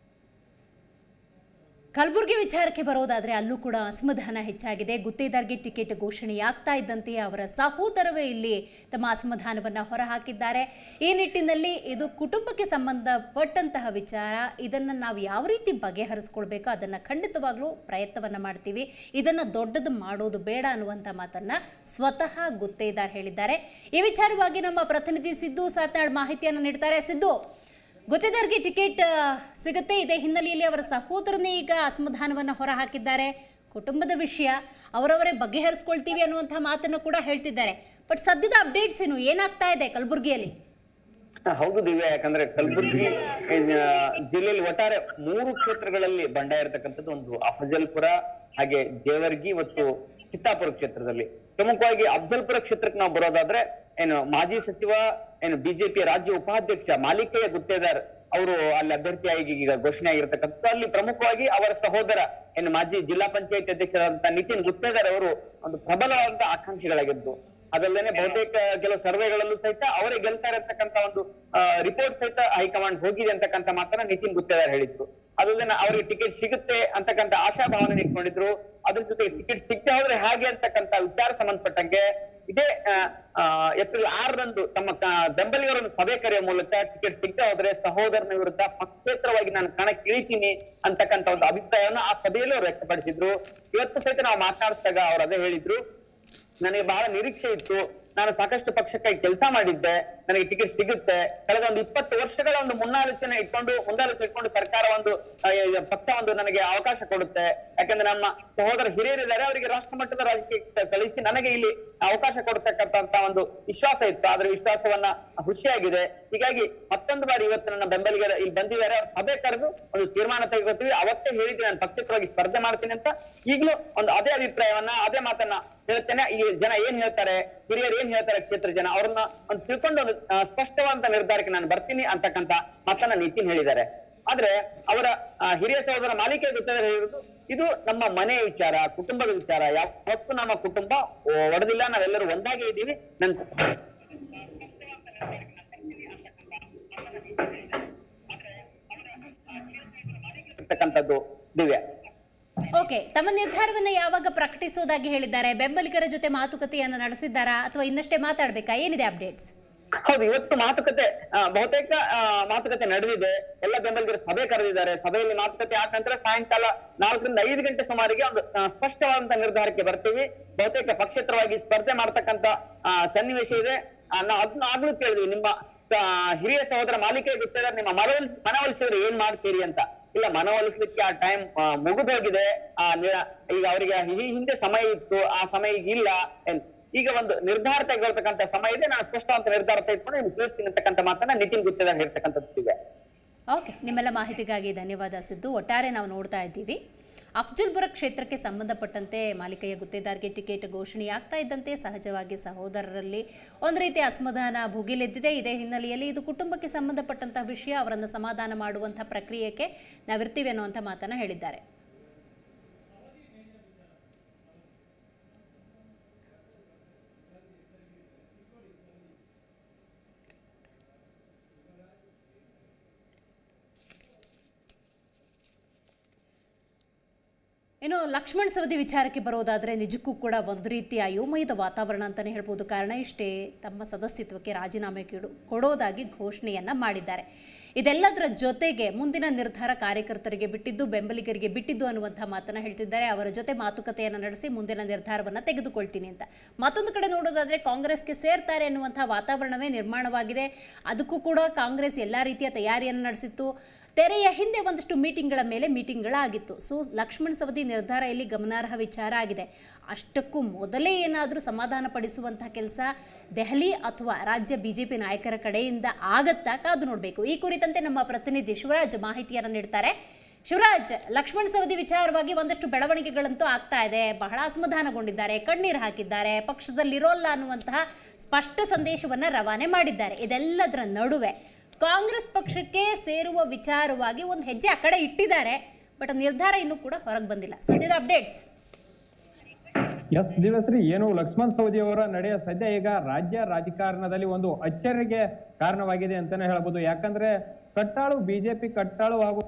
ಕಲಬುರಗಿ ವಿಚಾರಕ್ಕೆ ಬರೋದಾದ್ರೆ ಅಲ್ಲೂ ಕೂಡ ಅಸಮಾಧಾನ ಹೆಚ್ಚಾಗಿದೆ ಗುತ್ತೇದಾರ್ಗೆ ಟಿಕೆಟ್ ಘೋಷಣೆಯಾಗ್ತಾ ಇದ್ದಂತೆಯೇ ಅವರ ಸಹೋದರವೇ ಇಲ್ಲಿ ತಮ್ಮ ಅಸಮಾಧಾನವನ್ನು ಹೊರಹಾಕಿದ್ದಾರೆ ಈ ನಿಟ್ಟಿನಲ್ಲಿ ಇದು ಕುಟುಂಬಕ್ಕೆ ಸಂಬಂಧಪಟ್ಟಂತಹ ವಿಚಾರ ಇದನ್ನು ನಾವು ಯಾವ ರೀತಿ ಬಗೆಹರಿಸ್ಕೊಳ್ಬೇಕೋ ಅದನ್ನು ಖಂಡಿತವಾಗ್ಲೂ ಪ್ರಯತ್ನವನ್ನು ಮಾಡ್ತೀವಿ ಇದನ್ನು ದೊಡ್ಡದು ಮಾಡೋದು ಬೇಡ ಅನ್ನುವಂಥ ಮಾತನ್ನು ಸ್ವತಃ ಗುತ್ತೇದಾರ್ ಹೇಳಿದ್ದಾರೆ ಈ ವಿಚಾರವಾಗಿ ನಮ್ಮ ಪ್ರತಿನಿಧಿ ಸಿದ್ದು ಸಾತ್ನಾಳ್ ಮಾಹಿತಿಯನ್ನು ನೀಡ್ತಾರೆ ಸಿದ್ದು ಗುತ್ತೇದಾರ್ಗೆ ಟಿಕೆಟ್ ಆ, ಸಿಗುತ್ತೆ ಇದೇ ಹಿನ್ನೆಲೆಯಲ್ಲಿ ಅವರ ಸಹೋದರನೇ ಈಗ ಅಸಮಾಧಾನವನ್ನು ಹೊರಹಾಕಿದ್ದಾರೆ ಕುಟುಂಬದ ವಿಷಯ ಅವರವರೇ ಬಗೆಹರಿಸ್ಕೊಳ್ತೀವಿ ಅನ್ನುವಂಥ ಮಾತನ್ನು ಕೂಡ ಹೇಳ್ತಿದ್ದಾರೆ ಬಟ್ ಸದ್ಯದ ಅಪ್ಡೇಟ್ಸ್ ಏನು ಏನಾಗ್ತಾ ಇದೆ ಕಲಬುರಗಿಯಲ್ಲಿ ಹೌದು ದಿವ್ಯಾ ಯಾಕಂದ್ರೆ ಕಲಬುರಗಿ ಆ, ಜಿಲ್ಲೆಯಲ್ಲಿ ಒಟ್ಟಾರೆ ಮೂರು ಕ್ಷೇತ್ರಗಳಲ್ಲಿ ಬಂಡಾಯ ಇರತಕ್ಕಂಥದ್ದು ಒಂದು ಅಫಜಲ್ಪುರ ಹಾಗೆ ಜೇವರ್ಗಿ ಮತ್ತು ಚಿತ್ತಾಪುರ ಕ್ಷೇತ್ರದಲ್ಲಿ ಪ್ರಮುಖವಾಗಿ ಅಫಜಲ್ಪುರ ಕ್ಷೇತ್ರಕ್ಕೆ ನಾವು ಬರೋದಾದ್ರೆ ಏನು ಮಾಜಿ ಸಚಿವ ಏನು ಬಿಜೆಪಿ ರಾಜ್ಯ ಉಪಾಧ್ಯಕ್ಷ ಮಾಲಿಕೆಯ ಗುತ್ತೇದಾರ್ ಅವರು ಅಲ್ಲಿ ಅಭ್ಯರ್ಥಿಯಾಗಿ ಈಗ ಘೋಷಣೆ ಆಗಿರ್ತಕ್ಕಂಥದ್ದು ಅಲ್ಲಿ ಪ್ರಮುಖವಾಗಿ ಅವರ ಸಹೋದರ ಏನು ಮಾಜಿ ಜಿಲ್ಲಾ ಪಂಚಾಯತ್ ಅಧ್ಯಕ್ಷರಾದಂತಹ ನಿತಿನ್ ಗುತ್ತೇದಾರ್ ಅವರು ಒಂದು ಪ್ರಬಲವಾದ ಆಕಾಂಕ್ಷಿಗಳಾಗಿದ್ದು ಅದಲ್ಲದೆ ಬಹುತೇಕ ಕೆಲವು ಸರ್ವೆಗಳಲ್ಲೂ ಸಹಿತ ಅವರೇ ಗೆಲ್ತಾ ಇರತಕ್ಕಂತ ಒಂದು ರಿಪೋರ್ಟ್ ಸಹಿತ ಹೈಕಮಾಂಡ್ ಹೋಗಿದೆ ಅಂತಕ್ಕಂಥ ಮಾತನ್ನ ನಿತಿನ್ ಗುತ್ತೇದಾರ್ ಹೇಳಿದ್ರು ಅದಲ್ಲದೆ ಅವರಿಗೆ ಟಿಕೆಟ್ ಸಿಗುತ್ತೆ ಅಂತಕ್ಕಂಥ ಆಶಾಭಾವನೆ ಇಟ್ಕೊಂಡಿದ್ರು ಅದ್ರ ಜೊತೆ ಟಿಕೆಟ್ ಸಿಗ್ತಾ ಹೋದ್ರೆ ಹೇಗೆ ಅಂತಕ್ಕಂಥ ವಿಚಾರ ಸಂಬಂಧಪಟ್ಟಂಗೆ ಇದೇ ಆ, ಆ, ಏಪ್ರಿಲ್ ಆರರಂದು ತಮ್ಮ ಕ- ಬೆಂಬಲಿಗರನ್ನು ಸಭೆ ಕರೆಯುವ ಮೂಲಕ ಟಿಕೆಟ್ ಸಿಗ್ತಾ ಹೋದ್ರೆ ಸಹೋದರನ ವಿರುದ್ಧ ಪಕ್ಷೇತರವಾಗಿ ನಾನು ಕಣಕ್ಕೆ ಇಳಿತೀನಿ ಅಂತಕ್ಕಂಥ ಒಂದು ಅಭಿಪ್ರಾಯವನ್ನು ಆ ಸಭೆಯಲ್ಲಿ ಅವರು ವ್ಯಕ್ತಪಡಿಸಿದ್ರು ಇವತ್ತು ಸಹಿತ ನಾವು ಮಾತನಾಡಿಸಿದಾಗ ಅವ್ರು ಅದೇ ಹೇಳಿದ್ರು ನನಗೆ ಬಹಳ ನಿರೀಕ್ಷೆ ಇತ್ತು ನಾನು ಸಾಕಷ್ಟು ಪಕ್ಷಕ್ಕಾಗಿ ಕೆಲಸ ಮಾಡಿದ್ದೆ ನನಗೆ ಟಿಕೆಟ್ ಸಿಗುತ್ತೆ ಕಳೆದ ಒಂದು ಇಪ್ಪತ್ತು ವರ್ಷಗಳ ಒಂದು ಮುನ್ನಾಲೋಚನೆ ಇಟ್ಕೊಂಡು ಮುಂದಾಲೋಚನೆ ಇಟ್ಕೊಂಡು ಸರ್ಕಾರ ಒಂದು ಆ, ಈ ಪಕ್ಷ ಒಂದು ನನಗೆ ಅವಕಾಶ ಕೊಡುತ್ತೆ ಯಾಕಂದ್ರೆ ನಮ್ಮ ಸಹೋದರ ಹಿರಿಯರಿದ್ದಾರೆ ಅವರಿಗೆ ರಾಷ್ಟ್ರ ಮಟ್ಟದ ರಾಜಕೀಯ ಕಳಿಸಿ ನನಗೆ ಇಲ್ಲಿ ಅವಕಾಶ ಕೊಡ್ತಕ್ಕಂತ ಒಂದು ವಿಶ್ವಾಸ ಇತ್ತು ಆದ್ರೆ ವಿಶ್ವಾಸವನ್ನ ಖುಷಿಯಾಗಿದೆ ಹೀಗಾಗಿ ಮತ್ತೊಂದು ಬಾರಿ ಇವತ್ತು ನನ್ನ ಬೆಂಬಲಿಗರ ಇಲ್ಲಿ ಬಂದಿದ್ದಾರೆ ಅವ್ರ ಸಭೆ ಕರೆದು ಒಂದು ತೀರ್ಮಾನ ತೆಗೆದುಕೊಳ್ತೀವಿ ಅವತ್ತೇ ಹೇಳಿದ್ದೀನಿ ನಾನು ಪಕ್ಷೇತರವಾಗಿ ಸ್ಪರ್ಧೆ ಮಾಡ್ತೀನಿ ಅಂತ ಈಗಲೂ ಒಂದು ಅದೇ ಅಭಿಪ್ರಾಯವನ್ನ ಅದೇ ಮಾತನ್ನ ಹೇಳ್ತೇನೆ ಈ ಜನ ಏನ್ ಹೇಳ್ತಾರೆ ಹಿರಿಯರು ಏನ್ ಹೇಳ್ತಾರೆ ಕ್ಷೇತ್ರ ಜನ ಅವ್ರನ್ನ ಒಂದು ತಿಳ್ಕೊಂಡು ಒಂದು ಆ, ಸ್ಪಷ್ಟವಾದಂತ ನಿರ್ಧಾರಕ್ಕೆ ನಾನು ಬರ್ತೀನಿ ಅಂತಕ್ಕಂತ ಮಾತನ್ನ ನಿತಿನ್ ಹೇಳಿದ್ದಾರೆ ಆದ್ರೆ ಅವರ ಆ, ಹಿರಿಯ ಸಹೋದರ ಮಾಲಿಕೆ ಗೊತ್ತಾದ್ರೆ ಹೇಳಿರೋದು ಇದು ನಮ್ಮ ಮನೆ ವಿಚಾರ ಕುಟುಂಬದ ವಿಚಾರ ಯಾವತ್ತೂ ನಮ್ಮ ಕುಟುಂಬ ಒಡೆದಿಲ್ಲ ನಾವೆಲ್ಲರೂ ಒಂದಾಗೆ ಇದ್ದೀವಿ ನನ್ ಇರ್ತಕ್ಕಂಥದ್ದು ದಿವ್ಯಾ ಓಕೆ ತಮ್ಮ ನಿರ್ಧಾರವನ್ನು ಯಾವಾಗ ಪ್ರಕಟಿಸೋದಾಗಿ ಹೇಳಿದ್ದಾರೆ ಬೆಂಬಲಿಗರ ಜೊತೆ ಮಾತುಕತೆಯನ್ನು ನಡೆಸಿದ್ದಾರಾ ಅಥವಾ ಇನ್ನಷ್ಟೇ ಮಾತಾಡಬೇಕಾ ಏನಿದೆ ಅಪ್ಡೇಟ್ಸ್ ಹೌದು ಇವತ್ತು ಮಾತುಕತೆ ಆ, ಬಹುತೇಕ ಆ, ಮಾತುಕತೆ ನಡೆದಿದೆ ಎಲ್ಲ ಬೆಂಬಲಿಗರು ಸಭೆ ಕರೆದಿದ್ದಾರೆ ಸಭೆಯಲ್ಲಿ ಮಾತುಕತೆ ಆದ ನಂತರ ಸಾಯಂಕಾಲ ನಾಲ್ಕರಿಂದ ಐದು ಗಂಟೆ ಸುಮಾರಿಗೆ ಒಂದು ಆ, ಸ್ಪಷ್ಟವಾದಂತ ನಿರ್ಧಾರಕ್ಕೆ ಬರ್ತೀವಿ ಬಹುತೇಕ ಪಕ್ಷೇತರವಾಗಿ ಸ್ಪರ್ಧೆ ಮಾಡ್ತಕ್ಕಂತ ಆ, ಸನ್ನಿವೇಶ ಇದೆ ಆ, ನಾವು ಅದನ್ನ ಆಗ್ಲೂ ಕೇಳಿದ್ವಿ ನಿಮ್ಮ ಆ, ಹಿರಿಯ ಸಹೋದರ ಮಾಲಿಕೆ ಗೊತ್ತಿದ್ದಾರೆ ನಿಮ್ಮ ಮನವೊಲಿಸ್ ಮನವೊಲಿಸಿದ್ರೆ ಏನ್ ಮಾಡ್ತೀರಿ ಅಂತ ಇಲ್ಲ ಮನವೊಲಿಸ್ಲಿಕ್ಕೆ ಆ ಟೈಮ್ ಮುಗಿದು ಹೋಗಿದೆ ಆ ನಿ- ಈಗ ಅವರಿಗೆ ಈ ಹಿಂದೆ ಸಮಯ ಇತ್ತು ಆ ಸಮಯ ಈಗ ಇಲ್ಲ ಏನ್- ಈಗ ಒಂದು ನಿರ್ಧಾರ ತೆಗೆದುಕೊಳ್ತಕ್ಕಂಥ ಸಮಯ ಇದೆ ನಾನು ಸ್ಪಷ್ಟವಾದ ನಿರ್ಧಾರ ತೆಗೆದುಕೊಂಡು ನಿಮ್ಗೆ ತಿಳಿಸ್ತೀನಿ ಅಂತಕ್ಕಂಥ ಮಾತನ್ನ ನಿತಿನ್ ಗುತ್ತೇದಾರ್ ಹೇಳ್ತಕ್ಕಂಥದ್ದು ಇದೆ ಓಕೆ ನಿಮ್ಮೆಲ್ಲ ಮಾಹಿತಿಗಾಗಿ ಧನ್ಯವಾದ ಸಿದ್ದು ಒಟ್ಟಾರೆ ನಾವು ನೋಡ್ತಾ ಇದ್ದೀವಿ ಅಫ್ಜಲ್ಪುರ ಕ್ಷೇತ್ರಕ್ಕೆ ಸಂಬಂಧಪಟ್ಟಂತೆ ಮಾಲಿಕೆಯ ಗುತ್ತೇದಾರ್ಗೆ ಟಿಕೆಟ್ ಘೋಷಣೆಯಾಗ್ತಾ ಇದ್ದಂತೆ ಸಹಜವಾಗಿ ಸಹೋದರರಲ್ಲಿ ಒಂದು ರೀತಿ ಅಸಮಾಧಾನ ಭುಗಿಲೆದ್ದಿದೆ ಇದೇ ಹಿನ್ನೆಲೆಯಲ್ಲಿ ಇದು ಕುಟುಂಬಕ್ಕೆ ಸಂಬಂಧಪಟ್ಟಂತಹ ವಿಷಯ ಅವರನ್ನು ಸಮಾಧಾನ ಮಾಡುವಂಥ ಪ್ರಕ್ರಿಯೆಗೆ ನಾವಿರ್ತೀವಿ ಅನ್ನುವಂಥ ಮಾತನ್ನು ಹೇಳಿದ್ದಾರೆ ಇನ್ನು ಲಕ್ಷ್ಮಣ್ ಸವದಿ ವಿಚಾರಕ್ಕೆ ಬರೋದಾದರೆ ನಿಜಕ್ಕೂ ಕೂಡ ಒಂದು ರೀತಿಯ ಅಯೋಮಯದ ವಾತಾವರಣ ಅಂತಲೇ ಹೇಳ್ಬೋದು ಕಾರಣ ಇಷ್ಟೇ ತಮ್ಮ ಸದಸ್ಯತ್ವಕ್ಕೆ ರಾಜೀನಾಮೆ ಕಿಡು ಕೊಡೋದಾಗಿ ಘೋಷಣೆಯನ್ನು ಮಾಡಿದ್ದಾರೆ ಇದೆಲ್ಲದರ ಜೊತೆಗೆ ಮುಂದಿನ ನಿರ್ಧಾರ ಕಾರ್ಯಕರ್ತರಿಗೆ ಬಿಟ್ಟಿದ್ದು ಬೆಂಬಲಿಗರಿಗೆ ಬಿಟ್ಟಿದ್ದು ಅನ್ನುವಂಥ ಮಾತನ್ನು ಹೇಳ್ತಿದ್ದಾರೆ ಅವರ ಜೊತೆ ಮಾತುಕತೆಯನ್ನು ನಡೆಸಿ ಮುಂದಿನ ನಿರ್ಧಾರವನ್ನು ತೆಗೆದುಕೊಳ್ತೀನಿ ಅಂತ ಮತ್ತೊಂದು ಕಡೆ ನೋಡೋದಾದರೆ ಕಾಂಗ್ರೆಸ್ಗೆ ಸೇರ್ತಾರೆ ಅನ್ನುವಂಥ ವಾತಾವರಣವೇ ನಿರ್ಮಾಣವಾಗಿದೆ ಅದಕ್ಕೂ ಕೂಡ ಕಾಂಗ್ರೆಸ್ ಎಲ್ಲ ರೀತಿಯ ತಯಾರಿಯನ್ನು ನಡೆಸಿತ್ತು ತೆರೆಯ ಹಿಂದೆ ಒಂದಷ್ಟು ಮೀಟಿಂಗ್ಗಳ ಮೇಲೆ ಮೀಟಿಂಗ್ಗಳಾಗಿತ್ತು ಸೊ ಲಕ್ಷ್ಮಣ್ ಸವದಿ ನಿರ್ಧಾರ ಇಲ್ಲಿ ಗಮನಾರ್ಹ ವಿಚಾರ ಆಗಿದೆ ಅಷ್ಟಕ್ಕೂ ಮೊದಲೇ ಏನಾದರೂ ಸಮಾಧಾನ ಪಡಿಸುವಂಥ ಕೆಲಸ ದೆಹಲಿ ಅಥವಾ ರಾಜ್ಯ ಬಿಜೆಪಿ ನಾಯಕರ ಕಡೆಯಿಂದ ಆಗತ್ತಾ ಕಾದು ನೋಡಬೇಕು ಈ ಕುರಿತಂತೆ ನಮ್ಮ ಪ್ರತಿನಿಧಿ ಶಿವರಾಜ್ ಮಾಹಿತಿಯನ್ನು ನೀಡ್ತಾರೆ ಶಿವರಾಜ್ ಲಕ್ಷ್ಮಣ್ ಸವದಿ ವಿಚಾರವಾಗಿ ಒಂದಷ್ಟು ಬೆಳವಣಿಗೆಗಳಂತೂ ಆಗ್ತಾ ಇದೆ ಬಹಳ ಅಸಮಾಧಾನಗೊಂಡಿದ್ದಾರೆ ಕಣ್ಣೀರು ಹಾಕಿದ್ದಾರೆ ಪಕ್ಷದಲ್ಲಿರೋಲ್ಲ ಅನ್ನುವಂತಹ ಸ್ಪಷ್ಟ ಸಂದೇಶವನ್ನು ರವಾನೆ ಮಾಡಿದ್ದಾರೆ ಇದೆಲ್ಲದರ ನಡುವೆ ಕಾಂಗ್ರೆಸ್ ಪಕ್ಷಕ್ಕೆ ಸೇರುವ ವಿಚಾರವಾಗಿ ಒಂದು ಹೆಜ್ಜೆ ಆ ಕಡೆ ಇಟ್ಟಿದ್ದಾರೆ ಬಟ್ ನಿರ್ಧಾರ ಇನ್ನೂ ಕೂಡ ಹೊರಗೆ ಬಂದಿಲ್ಲ ಸದ್ಯದ ಅಪ್ಡೇಟ್ಸ್ ಎಸ್ ದಿವಸ್ರಿ ಏನು ಲಕ್ಷ್ಮಣ್ ಸವದಿ ಅವರ ನಡೆಯ ಸದ್ಯ ಈಗ ರಾಜ್ಯ ರಾಜಕಾರಣದಲ್ಲಿ ಒಂದು ಅಚ್ಚರಿಗೆ ಕಾರಣವಾಗಿದೆ ಅಂತಾನೆ ಹೇಳ್ಬೋದು ಯಾಕಂದ್ರೆ ಕಟ್ಟಾಳು ಬಿಜೆಪಿ ಕಟ್ಟಾಳು ಹಾಗೂ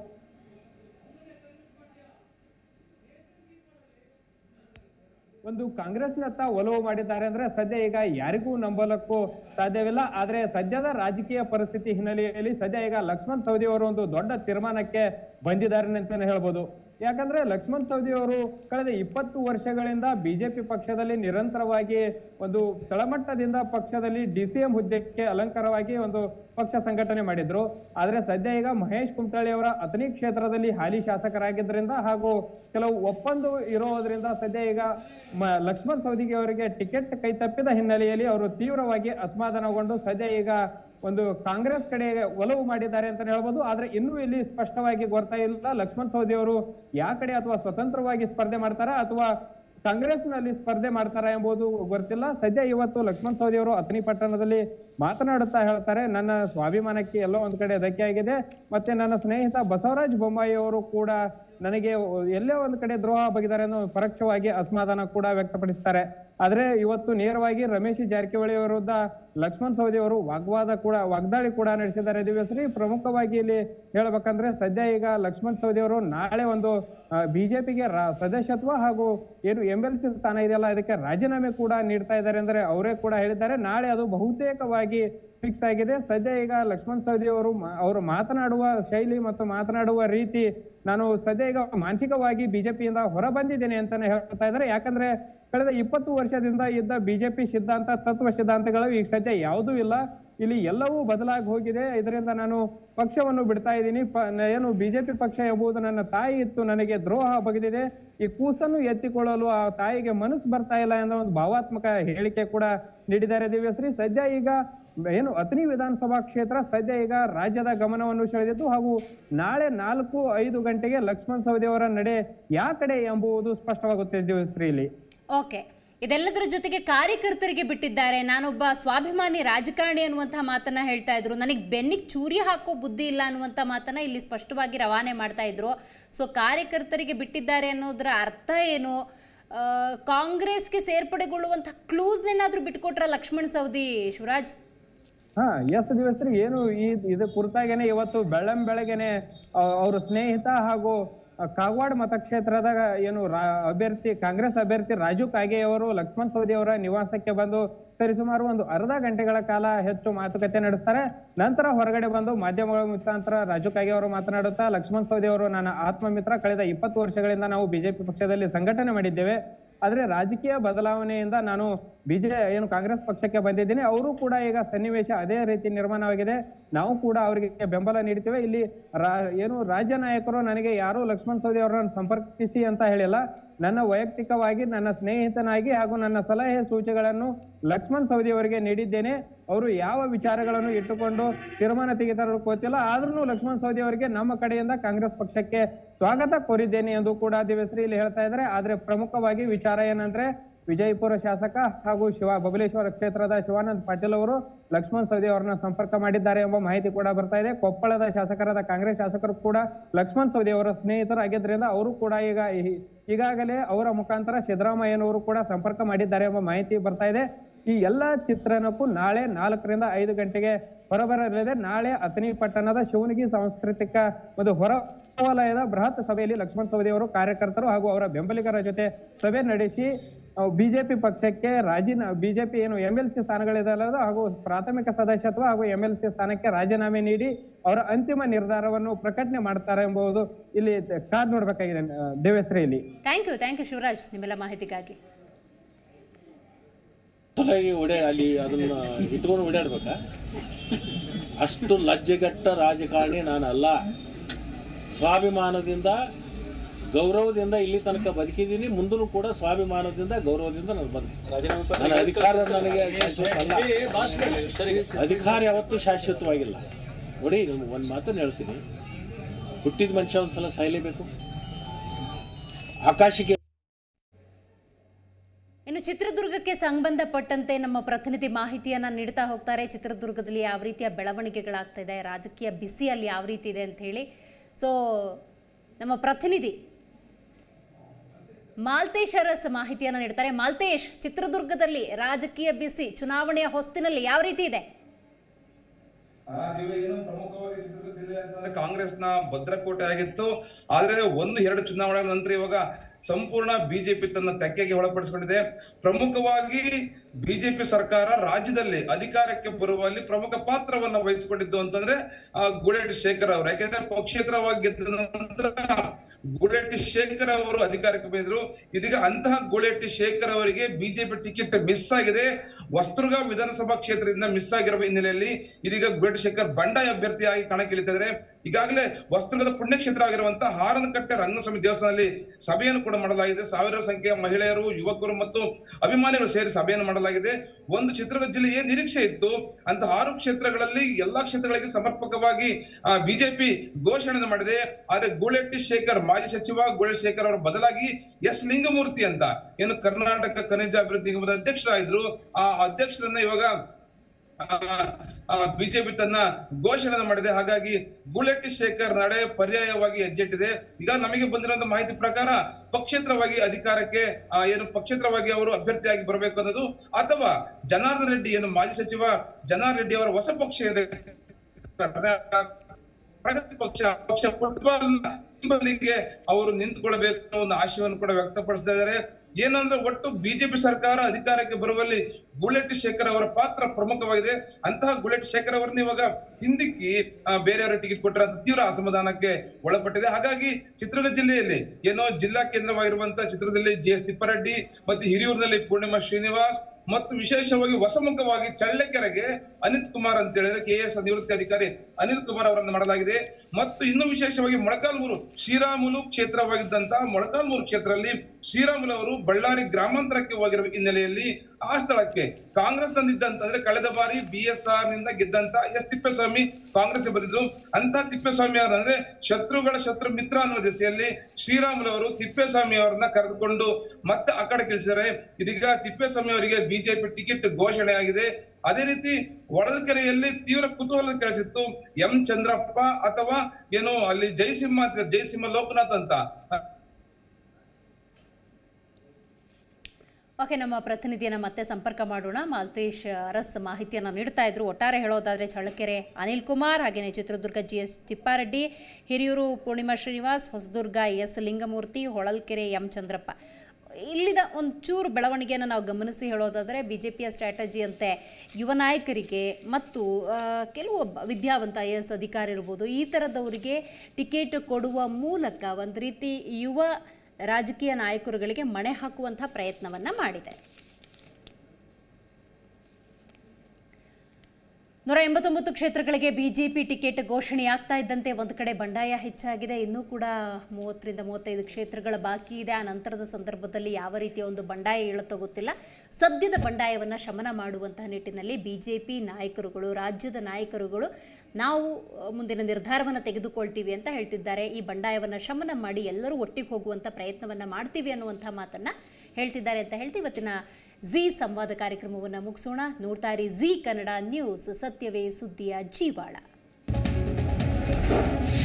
ಒಂದು ಕಾಂಗ್ರೆಸ್ನತ್ತ ಒಲವು ಮಾಡಿದ್ದಾರೆ ಅಂದ್ರೆ ಸದ್ಯ ಈಗ ಯಾರಿಗೂ ನಂಬಲಕ್ಕೂ ಸಾಧ್ಯವಿಲ್ಲ ಆದ್ರೆ ಸದ್ಯದ ರಾಜಕೀಯ ಪರಿಸ್ಥಿತಿ ಹಿನ್ನೆಲೆಯಲ್ಲಿ ಸದ್ಯ ಈಗ ಲಕ್ಷ್ಮಣ್ ಸವದಿ ಅವರು ಒಂದು ದೊಡ್ಡ ತೀರ್ಮಾನಕ್ಕೆ ಬಂದಿದ್ದಾರೆ ಅಂತಾನೆ ಹೇಳ್ಬೋದು ಯಾಕಂದ್ರೆ ಲಕ್ಷ್ಮಣ್ ಸವದಿ ಅವರು ಕಳೆದ ಇಪ್ಪತ್ತು ವರ್ಷಗಳಿಂದ ಬಿಜೆಪಿ ಪಕ್ಷದಲ್ಲಿ ನಿರಂತರವಾಗಿ ಒಂದು ತಳಮಟ್ಟದಿಂದ ಪಕ್ಷದಲ್ಲಿ ಡಿ ಸಿ ಎಂ ಹುದ್ದೆಗೆ ಅಲಂಕಾರವಾಗಿ ಒಂದು ಪಕ್ಷ ಸಂಘಟನೆ ಮಾಡಿದ್ರು ಆದ್ರೆ ಸದ್ಯ ಈಗ ಮಹೇಶ್ ಕುಮಟಳ್ಳಿ ಅವರ ಅಥಣಿ ಕ್ಷೇತ್ರದಲ್ಲಿ ಹಾಲಿ ಶಾಸಕರಾಗಿದ್ದರಿಂದ ಹಾಗೂ ಕೆಲವು ಒಪ್ಪಂದ ಇರೋದ್ರಿಂದ ಸದ್ಯ ಈಗ ಮ- ಲಕ್ಷ್ಮಣ್ ಸವದಿಗೆ ಅವರಿಗೆ ಟಿಕೆಟ್ ಕೈ ತಪ್ಪಿದ ಹಿನ್ನೆಲೆಯಲ್ಲಿ ಅವರು ತೀವ್ರವಾಗಿ ಅಸಮಾಧಾನಗೊಂಡು ಸದ್ಯ ಈಗ ಒಂದು ಕಾಂಗ್ರೆಸ್ ಕಡೆ ಒಲವು ಮಾಡಿದ್ದಾರೆ ಅಂತ ಹೇಳ್ಬೋದು ಆದ್ರೆ ಇನ್ನೂ ಇಲ್ಲಿ ಸ್ಪಷ್ಟವಾಗಿ ಗೊತ್ತಾ ಇಲ್ಲ ಲಕ್ಷ್ಮಣ್ ಸವದಿ ಅವರು ಯಾವ ಕಡೆ ಅಥವಾ ಸ್ವತಂತ್ರವಾಗಿ ಸ್ಪರ್ಧೆ ಮಾಡ್ತಾರಾ ಅಥವಾ ಕಾಂಗ್ರೆಸ್ ನಲ್ಲಿ ಸ್ಪರ್ಧೆ ಮಾಡ್ತಾರಾ ಎಂಬುದು ಗೊತ್ತಿಲ್ಲ ಸದ್ಯ ಇವತ್ತು ಲಕ್ಷ್ಮಣ್ ಸವದಿ ಅವರು ಅಥಣಿ ಪಟ್ಟಣದಲ್ಲಿ ಮಾತನಾಡುತ್ತಾ ಹೇಳ್ತಾರೆ ನನ್ನ ಸ್ವಾಭಿಮಾನಕ್ಕೆ ಎಲ್ಲೋ ಒಂದ್ ಕಡೆ ಧಕ್ಕೆ ಆಗಿದೆ ಮತ್ತೆ ನನ್ನ ಸ್ನೇಹಿತ ಬಸವರಾಜ ಬೊಮ್ಮಾಯಿ ಅವರು ಕೂಡ ನನಗೆ ಎಲ್ಲೇ ಒಂದ್ ಕಡೆ ದ್ರೋಹ ಬಗೆದಾರೆ ಅನ್ನೋ ಪರೋಕ್ಷವಾಗಿ ಅಸಮಾಧಾನ ಕೂಡ ವ್ಯಕ್ತಪಡಿಸ್ತಾರೆ ಆದ್ರೆ ಇವತ್ತು ನೇರವಾಗಿ ರಮೇಶ್ ಜಾರಕಿಹೊಳಿ ವಿರುದ್ಧ ಲಕ್ಷ್ಮಣ್ ಸವದಿ ಅವರು ವಾಗ್ವಾದ ಕೂಡ ವಾಗ್ದಾಳಿ ಕೂಡ ನಡೆಸಿದ್ದಾರೆ ದಿವ್ಯಶ್ರೀ ಪ್ರಮುಖವಾಗಿ ಇಲ್ಲಿ ಹೇಳ್ಬೇಕಂದ್ರೆ ಸದ್ಯ ಈಗ ಲಕ್ಷ್ಮಣ್ ಸವದಿ ಅವರು ನಾಳೆ ಒಂದು ಬಿಜೆಪಿಗೆ ಸದಸ್ಯತ್ವ ಹಾಗೂ ಏನು ಎಂ ಎಲ್ ಸಿ ಸ್ಥಾನ ಇದೆಯಲ್ಲ ಅದಕ್ಕೆ ರಾಜೀನಾಮೆ ಕೂಡ ನೀಡ್ತಾ ಇದ್ದಾರೆ ಅಂದ್ರೆ ಅವರೇ ಕೂಡ ಹೇಳಿದ್ದಾರೆ ನಾಳೆ ಅದು ಬಹುತೇಕವಾಗಿ ಫಿಕ್ಸ್ ಆಗಿದೆ ಸದ್ಯ ಈಗ ಲಕ್ಷ್ಮಣ್ ಸವದಿ ಅವರು ಮಾ- ಅವರು ಮಾತನಾಡುವ ಶೈಲಿ ಮತ್ತು ಮಾತನಾಡುವ ರೀತಿ ನಾನು ಸದ್ಯ ಈಗ ಮಾನಸಿಕವಾಗಿ ಬಿಜೆಪಿಯಿಂದ ಹೊರ ಬಂದಿದ್ದೇನೆ ಅಂತಾನೆ ಹೇಳ್ತಾ ಇದ್ದಾರೆ ಯಾಕಂದ್ರೆ ಕಳೆದ ಇಪ್ಪತ್ತು ವರ್ಷದಿಂದ ಇದ್ದ ಬಿಜೆಪಿ ಸಿದ್ಧಾಂತ ತತ್ವ ಸಿದ್ಧಾಂತಗಳು ಈಗ ಸದ್ಯ ಯಾವುದೂ ಇಲ್ಲ ಇಲ್ಲಿ ಎಲ್ಲವೂ ಬದಲಾಗಿ ಹೋಗಿದೆ ಇದರಿಂದ ನಾನು ಪಕ್ಷವನ್ನು ಬಿಡ್ತಾ ಇದ್ದೀನಿ ಪ- ನ- ಏನು ಬಿಜೆಪಿ ಪಕ್ಷ ಎಂಬುದು ನನ್ನ ತಾಯಿ ಇತ್ತು ನನಗೆ ದ್ರೋಹ ಬಗೆದಿದೆ ಈ ಕೂಸನ್ನು ಎತ್ತಿಕೊಳ್ಳಲು ಆ ತಾಯಿಗೆ ಮನಸ್ಸು ಬರ್ತಾ ಇಲ್ಲ ಅನ್ನೋ ಒಂದು ಭಾವಾತ್ಮಕ ಹೇಳಿಕೆ ಕೂಡ ನೀಡಿದ್ದಾರೆ ದಿವ್ಯಶ್ರೀ ಸದ್ಯ ಈಗ ಏನು ಅಥಣಿ ವಿಧಾನಸಭಾ ಕ್ಷೇತ್ರ ಸದ್ಯ ಈಗ ರಾಜ್ಯದ ಗಮನವನ್ನು ಸೆಳೆದಿತ್ತು ಹಾಗೂ ನಾಳೆ ನಾಲ್ಕು ಐದು ಗಂಟೆಗೆ ಲಕ್ಷ್ಮಣ್ ಸವದಿ ಅವರ ನಡೆ ಯಾ ಕಡೆ ಎಂಬುದು ಸ್ಪಷ್ಟವಾಗುತ್ತೆ ದಿವ್ಯಶ್ರೀ ಇಲ್ಲಿ ಓಕೆ ಇದೆಲ್ಲದರ ಜೊತೆಗೆ ಕಾರ್ಯಕರ್ತರಿಗೆ ಬಿಟ್ಟಿದ್ದಾರೆ ನಾನೊಬ್ಬ ಸ್ವಾಭಿಮಾನಿ ರಾಜಕಾರಣಿ ಅನ್ನುವಂತಹ ಮಾತನ್ನ ಹೇಳ್ತಾ ಇದ್ರು ನನಗೆ ಬೆನ್ನಿಗೆ ಚೂರಿ ಹಾಕೋ ಬುದ್ಧಿ ಇಲ್ಲ ಅನ್ನುವಂಥ ಮಾತನ್ನ ಇಲ್ಲಿ ಸ್ಪಷ್ಟವಾಗಿ ರವಾನೆ ಮಾಡ್ತಾ ಇದ್ರು ಸೊ ಕಾರ್ಯಕರ್ತರಿಗೆ ಬಿಟ್ಟಿದ್ದಾರೆ ಅನ್ನೋದರ ಅರ್ಥ ಏನು ಆ, ಕಾಂಗ್ರೆಸ್ಗೆ ಸೇರ್ಪಡೆಗೊಳ್ಳುವಂಥ ಕ್ಲೂಸ್ನೇನಾದ್ರೂ ಬಿಟ್ಕೊಟ್ರ ಲಕ್ಷ್ಮಣ್ ಸವದಿ ಶಿವರಾಜ್ ಹಾ ಎಸ್ ದಿವಸ್ರಿ ಏನು ಈ ಇದು ಕುರಿತಾಗೇನೆ ಇವತ್ತು ಬೆಳ್ಳಂ ಬೆಳಗ್ಗೆನೆ ಅವ್ರ ಸ್ನೇಹಿತ ಹಾಗೂ ಆ, ಕಾಗವಾಡ ಮತಕ್ಷೇತ್ರದ ಏನು ರಾ- ಅಭ್ಯರ್ಥಿ ಕಾಂಗ್ರೆಸ್ ಅಭ್ಯರ್ಥಿ ರಾಜು ಕಾಗೆ ಅವರು ಲಕ್ಷ್ಮಣ್ ಸವದಿ ಅವರ ನಿವಾಸಕ್ಕೆ ಬಂದು ಸರಿಸುಮಾರು ಒಂದು ಅರ್ಧ ಗಂಟೆಗಳ ಕಾಲ ಹೆಚ್ಚು ಮಾತುಕತೆ ನಡೆಸ್ತಾರೆ ನಂತರ ಹೊರಗಡೆ ಬಂದು ಮಾಧ್ಯಮಗಳ ಮುಖಾಂತರ ರಾಜು ಕಾಗೆ ಅವರು ಮಾತನಾಡುತ್ತಾ ಲಕ್ಷ್ಮಣ್ ಸವದಿ ಅವರು ನನ್ನ ಆತ್ಮ ಮಿತ್ರ ಕಳೆದ ಇಪ್ಪತ್ತು ವರ್ಷಗಳಿಂದ ನಾವು ಬಿಜೆಪಿ ಪಕ್ಷದಲ್ಲಿ ಸಂಘಟನೆ ಮಾಡಿದ್ದೇವೆ ಆದ್ರೆ ರಾಜಕೀಯ ಬದಲಾವಣೆಯಿಂದ ನಾನು ಬಿಜೆ ಏನು ಕಾಂಗ್ರೆಸ್ ಪಕ್ಷಕ್ಕೆ ಬಂದಿದ್ದೀನಿ ಅವರು ಕೂಡ ಈಗ ಸನ್ನಿವೇಶ ಅದೇ ರೀತಿ ನಿರ್ಮಾಣವಾಗಿದೆ ನಾವು ಕೂಡ ಅವರಿಗೆ ಬೆಂಬಲ ನೀಡ್ತೇವೆ ಇಲ್ಲಿ ರಾ- ಏನು ರಾಜ್ಯ ನಾಯಕರು ನನಗೆ ಯಾರು ಲಕ್ಷ್ಮಣ್ ಸವದಿ ಅವರನ್ನು ಸಂಪರ್ಕಿಸಿ ಅಂತ ಹೇಳಿಲ್ಲ ನನ್ನ ವೈಯಕ್ತಿಕವಾಗಿ ನನ್ನ ಸ್ನೇಹಿತನಾಗಿ ಹಾಗೂ ನನ್ನ ಸಲಹೆ ಸೂಚನೆಗಳನ್ನು ಲಕ್ಷ್ಮಣ್ ಸವದಿ ಅವರಿಗೆ ನೀಡಿದ್ದೇನೆ ಅವರು ಯಾವ ವಿಚಾರಗಳನ್ನು ಇಟ್ಟುಕೊಂಡು ತೀರ್ಮಾನ ತೆಗೆದಾರೋ ಗೊತ್ತಿಲ್ಲ ಆದ್ರೂ ಲಕ್ಷ್ಮಣ್ ಸವದಿ ಅವರಿಗೆ ನಮ್ಮ ಕಡೆಯಿಂದ ಕಾಂಗ್ರೆಸ್ ಪಕ್ಷಕ್ಕೆ ಸ್ವಾಗತ ಕೋರಿದ್ದೇನೆ ಎಂದು ಕೂಡ ದಿವಸರಿ ಇಲ್ಲಿ ಹೇಳ್ತಾ ಇದ್ದಾರೆ ಆದ್ರೆ ಪ್ರಮುಖವಾಗಿ ವಿಚಾರ ಏನಂದ್ರೆ ವಿಜಯಪುರ ಶಾಸಕ ಹಾಗೂ ಶಿವ ಬಬಲೇಶ್ವರ ಕ್ಷೇತ್ರದ ಶಿವಾನಂದ್ ಪಾಟೀಲ್ ಅವರು ಲಕ್ಷ್ಮಣ್ ಸವದಿ ಅವರನ್ನ ಸಂಪರ್ಕ ಮಾಡಿದ್ದಾರೆ ಎಂಬ ಮಾಹಿತಿ ಕೂಡ ಬರ್ತಾ ಇದೆ ಕೊಪ್ಪಳದ ಶಾಸಕರಾದ ಕಾಂಗ್ರೆಸ್ ಶಾಸಕರು ಕೂಡ ಲಕ್ಷ್ಮಣ್ ಸವದಿ ಅವರ ಸ್ನೇಹಿತರಾಗಿದ್ದರಿಂದ ಅವರು ಕೂಡ ಈಗ ಈ- ಈಗಾಗಲೇ ಅವರ ಮುಖಾಂತರ ಸಿದ್ದರಾಮಯ್ಯನವರು ಕೂಡ ಸಂಪರ್ಕ ಮಾಡಿದ್ದಾರೆ ಎಂಬ ಮಾಹಿತಿ ಬರ್ತಾ ಇದೆ ಈ ಎಲ್ಲಾ ಚಿತ್ರಣಕ್ಕೂ ನಾಳೆ ನಾಲ್ಕರಿಂದ ಐದು ಗಂಟೆಗೆ ಹೊರಬರಲಿದೆ ನಾಳೆ ಅಥಣಿ ಪಟ್ಟಣದ ಶಿವನಗಿ ಸಾಂಸ್ಕೃತಿಕ ಒಂದು ಹೊರ ವಲಯದ ಬೃಹತ್ ಸಭೆಯಲ್ಲಿ ಲಕ್ಷ್ಮಣ್ ಸವದಿ ಅವರು ಕಾರ್ಯಕರ್ತರು ಹಾಗೂ ಅವರ ಬೆಂಬಲಿಗರ ಜೊತೆ ಸಭೆ ನಡೆಸಿ ಬಿಜೆಪಿ ಪಕ್ಷಕ್ಕೆ ರಾಜೀನಾ ಬಿಜೆಪಿ ಏನು ಎಂ ಎಲ್ ಸಿ ಸ್ಥಾನಗಳಿದೆಯಲ್ಲ ಹಾಗೂ ಪ್ರಾಥಮಿಕ ಸದಸ್ಯತ್ವ ಹಾಗೂ ಎಂ ಎಲ್ ಸಿ ಸ್ಥಾನಕ್ಕೆ ರಾಜೀನಾಮೆ ನೀಡಿ ಅವರ ಅಂತಿಮ ನಿರ್ಧಾರವನ್ನು ಪ್ರಕಟಣೆ ಮಾಡ್ತಾರೆ ಎಂಬುದು ಇಲ್ಲಿ ಕಾದ್ ನೋಡ್ಬೇಕಾಗಿದೆ ಆ, ದೇವೇಶ್ರೀ ಇಲ್ಲಿ thank you thank you Shivaraj ನಿಮ್ಮೆಲ್ಲ ಮಾಹಿತಿಗಾಗಿ ತಲೆಗೆ ಓಡಾ ಅಲ್ಲಿ ಅದನ್ನ ಇಟ್ಕೊಂಡು ಓಡಾಡ್ಬೇಕಾ ಅಷ್ಟು ಲಜ್ಜೆಗಟ್ಟ ರಾಜಕಾರಣಿ ನಾನಲ್ಲ ಸ್ವಾಭಿಮಾನದಿಂದ ಗೌರವದಿಂದ ಇಲ್ಲಿ ತನಕ ಬದುಕಿದ್ದೀನಿ ಮುಂದೂ ಕೂಡ ಸ್ವಾಭಿಮಾನದಿಂದ ಗೌರವದಿಂದ ನಾನು ಬದುಕು ನನ್ನ ಅಧಿಕಾರ ನನಗೆ ಶಾಶ್ವತ ಅಲ್ಲ ಅಧಿಕಾರ ಯಾವತ್ತೂ ಶಾಶ್ವತವಾಗಿಲ್ಲ ನೋಡಿ ನಿಮ್ಗೆ ಒಂದು ಮಾತನ್ನು ಹೇಳ್ತೀನಿ ಹುಟ್ಟಿದ ಮನುಷ್ಯ ಒಂದ್ಸಲ ಸಾಯಲೇಬೇಕು ಆಕಾಶಕ್ಕೆ ಇನ್ನು ಚಿತ್ರದುರ್ಗಕ್ಕೆ ವಿಷಯಕ್ಕೆ ಸಂಬಂಧಪಟ್ಟಂತೆ ನಮ್ಮ ಪ್ರತಿನಿಧಿ ಮಾಹಿತಿಯನ್ನ ನೀಡ್ತಾ ಹೋಗ್ತಾರೆ ಚಿತ್ರದುರ್ಗದಲ್ಲಿ ಯಾವ ರೀತಿಯ ಬೆಳವಣಿಗೆಗಳಾಗ್ತಾ ಇದೆ ರಾಜಕೀಯ ಬಿಸಿ ಅಲ್ಲಿ ಯಾವ ರೀತಿ ಇದೆ ಅಂತ ಹೇಳಿ ಸೊ ನಮ್ಮ ಪ್ರತಿನಿಧಿ ಮಾಲ್ತೇಶ್ ಅರಸ್ ಮಾಹಿತಿಯನ್ನ ನೀಡ್ತಾರೆ ಮಾಲ್ತೇಶ್ ಚಿತ್ರದುರ್ಗದಲ್ಲಿ ರಾಜಕೀಯ ಬಿಸಿ ಚುನಾವಣೆಯ ಹೊಸ್ತಿನಲ್ಲಿ ಯಾವ ರೀತಿ ಇದೆ ಏನು ಪ್ರಮುಖವಾಗಿ ಚಿತ್ರದುರ್ಗ ಜಿಲ್ಲೆ ಅಂತಂದ್ರೆ ಕಾಂಗ್ರೆಸ್ನ ಭದ್ರಕೋಟೆ ಆಗಿತ್ತು ಆದ್ರೆ ಒಂದು ಎರಡು ಚುನಾವಣೆ ನಂತರ ಇವಾಗ ಸಂಪೂರ್ಣ ಬಿಜೆಪಿ ತನ್ನ ತೆಕ್ಕೆಗೆ ಒಳಪಡಿಸಿಕೊಂಡಿದೆ ಪ್ರಮುಖವಾಗಿ ಬಿಜೆಪಿ ಸರ್ಕಾರ ರಾಜ್ಯದಲ್ಲಿ ಅಧಿಕಾರಕ್ಕೆ ಬರುವಲ್ಲಿ ಪ್ರಮುಖ ಪಾತ್ರವನ್ನ ವಹಿಸಿಕೊಂಡಿದ್ದು ಅಂತಂದ್ರೆ ಆ, ಗೂಳೆಟ್ಟಿ ಶೇಖರ್ ಅವರು ಯಾಕೆಂದ್ರೆ ಪಕ್ಷೇತರವಾಗಿ ಗೆದ್ದ ನಂತರ ಗೂಳೆಟ್ಟಿ ಶೇಖರ್ ಅವರು ಅಧಿಕಾರಕ್ಕೆ ಬಂದಿದ್ರು ಇದೀಗ ಅಂತಹ ಗೂಳೆಟ್ಟಿ ಶೇಖರ್ ಅವರಿಗೆ ಬಿಜೆಪಿ ಟಿಕೆಟ್ ಮಿಸ್ ಆಗಿದೆ ವಸ್ತುರ್ಗ ವಿಧಾನಸಭಾ ಕ್ಷೇತ್ರದಿಂದ ಮಿಸ್ ಆಗಿರುವ ಹಿನ್ನೆಲೆಯಲ್ಲಿ ಇದೀಗ ಗೂಳೆಟ್ಟಿ ಶೇಖರ್ ಬಂಡಾಯ ಅಭ್ಯರ್ಥಿಯಾಗಿ ಕಣಕ್ಕಿಳಿತಿದ್ದಾರೆ ಈಗಾಗಲೇ ವಸ್ತುರ್ಗದ ಪುಣ್ಯಕ್ಷೇತ್ರ ಆಗಿರುವಂತಹ ಹಾರನಕಟ್ಟೆ ರಂಗಸ್ವಾಮಿ ದೇವಸ್ಥಾನದಲ್ಲಿ ಸಭೆಯನ್ನು ಕೂಡ ಮಾಡಲಾಗಿದೆ ಸಾವಿರಾರು ಸಂಖ್ಯೆಯ ಮಹಿಳೆಯರು ಯುವಕರು ಮತ್ತು ಅಭಿಮಾನಿಗಳು ಸೇರಿ ಸಭೆಯನ್ನು ಮಾಡಲಾಗಿದೆ ಒಂದು ಚಿತ್ರದುರ್ಗ ಜಿಲ್ಲೆ ಏನ್ ನಿರೀಕ್ಷೆ ಇತ್ತು ಅಂತ ಆರು ಕ್ಷೇತ್ರಗಳಲ್ಲಿ ಎಲ್ಲಾ ಕ್ಷೇತ್ರಗಳಿಗೆ ಸಮರ್ಪಕವಾಗಿ ಬಿಜೆಪಿ ಘೋಷಣೆ ಮಾಡಿದೆ ಆದ್ರೆ ಗೂಳೆಟ್ಟಿ ಶೇಖರ್ ಮಾಜಿ ಸಚಿವ ಗೂಳೆಟ್ಟಿ ಶೇಖರ್ ಅವರ ಬದಲಾಗಿ ಎಸ್ ಲಿಂಗಮೂರ್ತಿ ಅಂತ ಏನು ಕರ್ನಾಟಕ ಖನಿಜ ಅಭಿವೃದ್ಧಿ ನಿಗಮದ ಅಧ್ಯಕ್ಷರಾಗಿದ್ರು ಆ ಅಧ್ಯಕ್ಷರನ್ನ ಇವಾಗ ಬಿಜೆಪಿ ತನ್ನ ಘೋಷಣೆ ಮಾಡಿದೆ ಹಾಗಾಗಿ ಬುಲೆಟ್ ಶೇಖರ್ ನಡೆ ಪರ್ಯಾಯವಾಗಿ ಹೆಜ್ಜೆಟ್ಟಿದೆ ಈಗ ನಮಗೆ ಬಂದಿರುವಂತ ಮಾಹಿತಿ ಪ್ರಕಾರ ಪಕ್ಷೇತರವಾಗಿ ಅಧಿಕಾರಕ್ಕೆ ಆ, ಏನು ಪಕ್ಷೇತರವಾಗಿ ಅವರು ಅಭ್ಯರ್ಥಿಯಾಗಿ ಬರಬೇಕು ಅನ್ನೋದು ಅಥವಾ ಜನಾರ್ದನ್ ರೆಡ್ಡಿ ಏನು ಮಾಜಿ ಸಚಿವ ಜನಾರ್ದನ್ ರೆಡ್ಡಿ ಅವರ ಹೊಸ ಪಕ್ಷ ಇದೆ ಕರ್ನಾಟಕ ಪ್ರಗತಿ ಪಕ್ಷ ಪಕ್ಷ ಫುಟ್ಬಾಲ್ ಸಿಂಬಲಿಗೆ ಅವರು ನಿಂತುಕೊಳ್ಬೇಕು ಅನ್ನೋ ಒಂದು ಆಶಯವನ್ನು ಕೂಡ ವ್ಯಕ್ತಪಡಿಸ್ತಾ ಇದ್ದಾರೆ ಏನಂದ್ರೆ ಒಟ್ಟು ಬಿಜೆಪಿ ಸರ್ಕಾರ ಅಧಿಕಾರಕ್ಕೆ ಬರುವಲ್ಲಿ ಬುಲೆಟ್ ಶೇಖರ್ ಅವರ ಪಾತ್ರ ಪ್ರಮುಖವಾಗಿದೆ ಅಂತಹ ಬುಲೆಟ್ ಶೇಖರ್ ಅವರನ್ನ ಇವಾಗ ಹಿಂದಿಕ್ಕಿ ಆ, ಬೇರೆಯವರ ಟಿಕೆಟ್ ಕೊಟ್ಟರೆ ಅಂತ ತೀವ್ರ ಅಸಮಾಧಾನಕ್ಕೆ ಒಳಪಟ್ಟಿದೆ ಹಾಗಾಗಿ ಚಿತ್ರದುರ್ಗ ಜಿಲ್ಲೆಯಲ್ಲಿ ಏನೋ ಜಿಲ್ಲಾ ಕೇಂದ್ರವಾಗಿರುವಂತಹ ಚಿತ್ರದಲ್ಲಿ ಜಿ ಎಸ್ ತಿಪ್ಪಾರೆಡ್ಡಿ ಮತ್ತು ಹಿರಿಯೂರಿನಲ್ಲಿ ಪೂರ್ಣಿಮಾ ಶ್ರೀನಿವಾಸ್ ಮತ್ತು ವಿಶೇಷವಾಗಿ ಹೊಸಮುಖವಾಗಿ ಚಳ್ಳಕೆರೆಗೆ ಅನಿತ್ ಕುಮಾರ್ ಅಂತ ಹೇಳಿದ್ರೆ ಕೆ ಎಸ್ ನಿವೃತ್ತಿ ಅಧಿಕಾರಿ ಅನಿಲ್ ಕುಮಾರ್ ಅವರನ್ನು ಮಾಡಲಾಗಿದೆ ಮತ್ತು ಇನ್ನು ವಿಶೇಷವಾಗಿ ಮೊಳಕಾಲ್ಮೂರು ಶ್ರೀರಾಮುಲು ಕ್ಷೇತ್ರವಾಗಿದ್ದಂತಹ ಮೊಳಕಾಲ್ಮೂರು ಕ್ಷೇತ್ರದಲ್ಲಿ ಶ್ರೀರಾಮುಲು ಅವರು ಬಳ್ಳಾರಿ ಗ್ರಾಮಾಂತರಕ್ಕೆ ಹೋಗಿರುವ ಹಿನ್ನೆಲೆಯಲ್ಲಿ ಆ ಸ್ಥಳಕ್ಕೆ ಕಾಂಗ್ರೆಸ್ ತಂದಿದ್ದಂತಂದ್ರೆ ಕಳೆದ ಬಾರಿ ಬಿ ಎಸ್ ಆರ್ ನಿಂದ ಗೆದ್ದಂತ ಎಸ್ ತಿಪ್ಪೇಸ್ವಾಮಿ ಕಾಂಗ್ರೆಸ್ ಬಂದಿದ್ದು ಅಂತ ತಿಪ್ಪೇಸ್ವಾಮಿ ಅವರಂದ್ರೆ ಶತ್ರುಗಳ ಶತ್ರು ಮಿತ್ರ ಅನ್ನುವ ದಿಸೆಯಲ್ಲಿ ಶ್ರೀರಾಮುಲು ಅವರು ತಿಪ್ಪೇಸ್ವಾಮಿ ಅವರನ್ನ ಕರೆದುಕೊಂಡು ಮತ್ತೆ ಆ ಕಡೆ ಕಳಿಸಿದ್ದಾರೆ ಇದೀಗ ತಿಪ್ಪೇಸ್ವಾಮಿ ಅವರಿಗೆ ಬಿಜೆಪಿ ಟಿಕೆಟ್ ಘೋಷಣೆ ಆಗಿದೆ ಅದೇ ರೀತಿ ಹೊಳಲ್ಕೆರೆಯಲ್ಲಿ ತೀವ್ರ ಕುತೂಹಲ ಕೆಳಿಸಿತ್ತು ಎಂ ಚಂದ್ರಪ್ಪ ಅಥವಾ ಏನು ಅಲ್ಲಿ ಜಯಸಿಂಹ ಅಂತ ಜಯಸಿಂಹ ಲೋಕನಾಥ್ ಅಂತ ಓಕೆ ನಮ್ಮ ಪ್ರತಿನಿಧಿಯನ್ನ ಮತ್ತೆ ಸಂಪರ್ಕ ಮಾಡೋಣ ಮಾಲ್ತೇಶ್ ಅರಸ್ ಮಾಹಿತಿಯನ್ನು ನೀಡ್ತಾ ಇದ್ರು ಒಟ್ಟಾರೆ ಹೇಳೋದಾದರೆ ಚಳ್ಳಕೆರೆ ಅನಿಲ್ ಕುಮಾರ್ ಹಾಗೆಯೇ Chitradurga G S Thippareddy Hiriyur Poornima Srinivas Hosadurga S Lingamurthy Holalkere M Chandrappa ಇಲ್ಲಿದ ಒಂಚೂರು ಬೆಳವಣಿಗೆಯನ್ನು ನಾವು ಗಮನಿಸಿ ಹೇಳೋದಾದರೆ ಬಿ ಜೆ ಪಿಯ ಸ್ಟ್ರಾಟಜಿ ಅಂತೆ ಯುವ ನಾಯಕರಿಗೆ ಮತ್ತು ಆ, ಕೆಲವು ಬ- ವಿದ್ಯಾವಂತ ಐ ಎಸ್ ಅಧಿಕಾರಿ ಇರ್ಬೋದು ಈ ಥರದವರಿಗೆ ಟಿಕೆಟ್ ಕೊಡುವ ಮೂಲಕ ಒಂದು ರೀತಿ ಯುವ ರಾಜಕೀಯ ನಾಯಕರುಗಳಿಗೆ ಮಣೆ ಹಾಕುವಂಥ ಪ್ರಯತ್ನವನ್ನು ಮಾಡಿದೆ ನೂರ ಎಂಬತ್ತೊಂಬತ್ತು ಕ್ಷೇತ್ರಗಳಿಗೆ ಬಿಜೆಪಿ ಟಿಕೆಟ್ ಘೋಷಣೆಯಾಗ್ತಾ ಇದ್ದಂತೆ ಒಂದು ಕಡೆ ಬಂಡಾಯ ಹೆಚ್ಚಾಗಿದೆ ಇನ್ನೂ ಕೂಡ ಮೂವತ್ತರಿಂದ ಮೂವತ್ತೈದು ಕ್ಷೇತ್ರಗಳ ಬಾಕಿ ಇದೆ ಆ ನಂತರದ ಸಂದರ್ಭದಲ್ಲಿ ಯಾವ ರೀತಿಯ ಒಂದು ಬಂಡಾಯ ಏಳುತ್ತೋ ಗೊತ್ತಿಲ್ಲ ಸದ್ಯದ ಬಂಡಾಯವನ್ನು ಶಮನ ಮಾಡುವಂತಹ ನಿಟ್ಟಿನಲ್ಲಿ ಬಿಜೆಪಿ ನಾಯಕರುಗಳು ರಾಜ್ಯದ ನಾಯಕರುಗಳು ನಾವು ಅ, ಮುಂದಿನ ನಿರ್ಧಾರವನ್ನು ತೆಗೆದುಕೊಳ್ತೀವಿ ಅಂತ ಹೇಳ್ತಿದ್ದಾರೆ ಈ ಬಂಡಾಯವನ್ನು ಶಮನ ಮಾಡಿ ಎಲ್ಲರೂ ಒಟ್ಟಿಗೆ ಹೋಗುವಂಥ ಪ್ರಯತ್ನವನ್ನು ಮಾಡ್ತೀವಿ ಅನ್ನುವಂಥ ಮಾತನ್ನು ಹೇಳ್ತಿದ್ದಾರೆ ಅಂತ ಹೇಳ್ತಿ ಇವತ್ತಿನ ಝೀ ಸಂವಾದ ಕಾರ್ಯಕ್ರಮವನ್ನು ಮುಗಿಸೋಣ ನೋಡ್ತಾ ಇರಿ ಝೀ ಕನ್ನಡ ನ್ಯೂಸ್ ಸತ್ಯವೇ ಸುದ್ದಿಯ ಜೀವಾಳ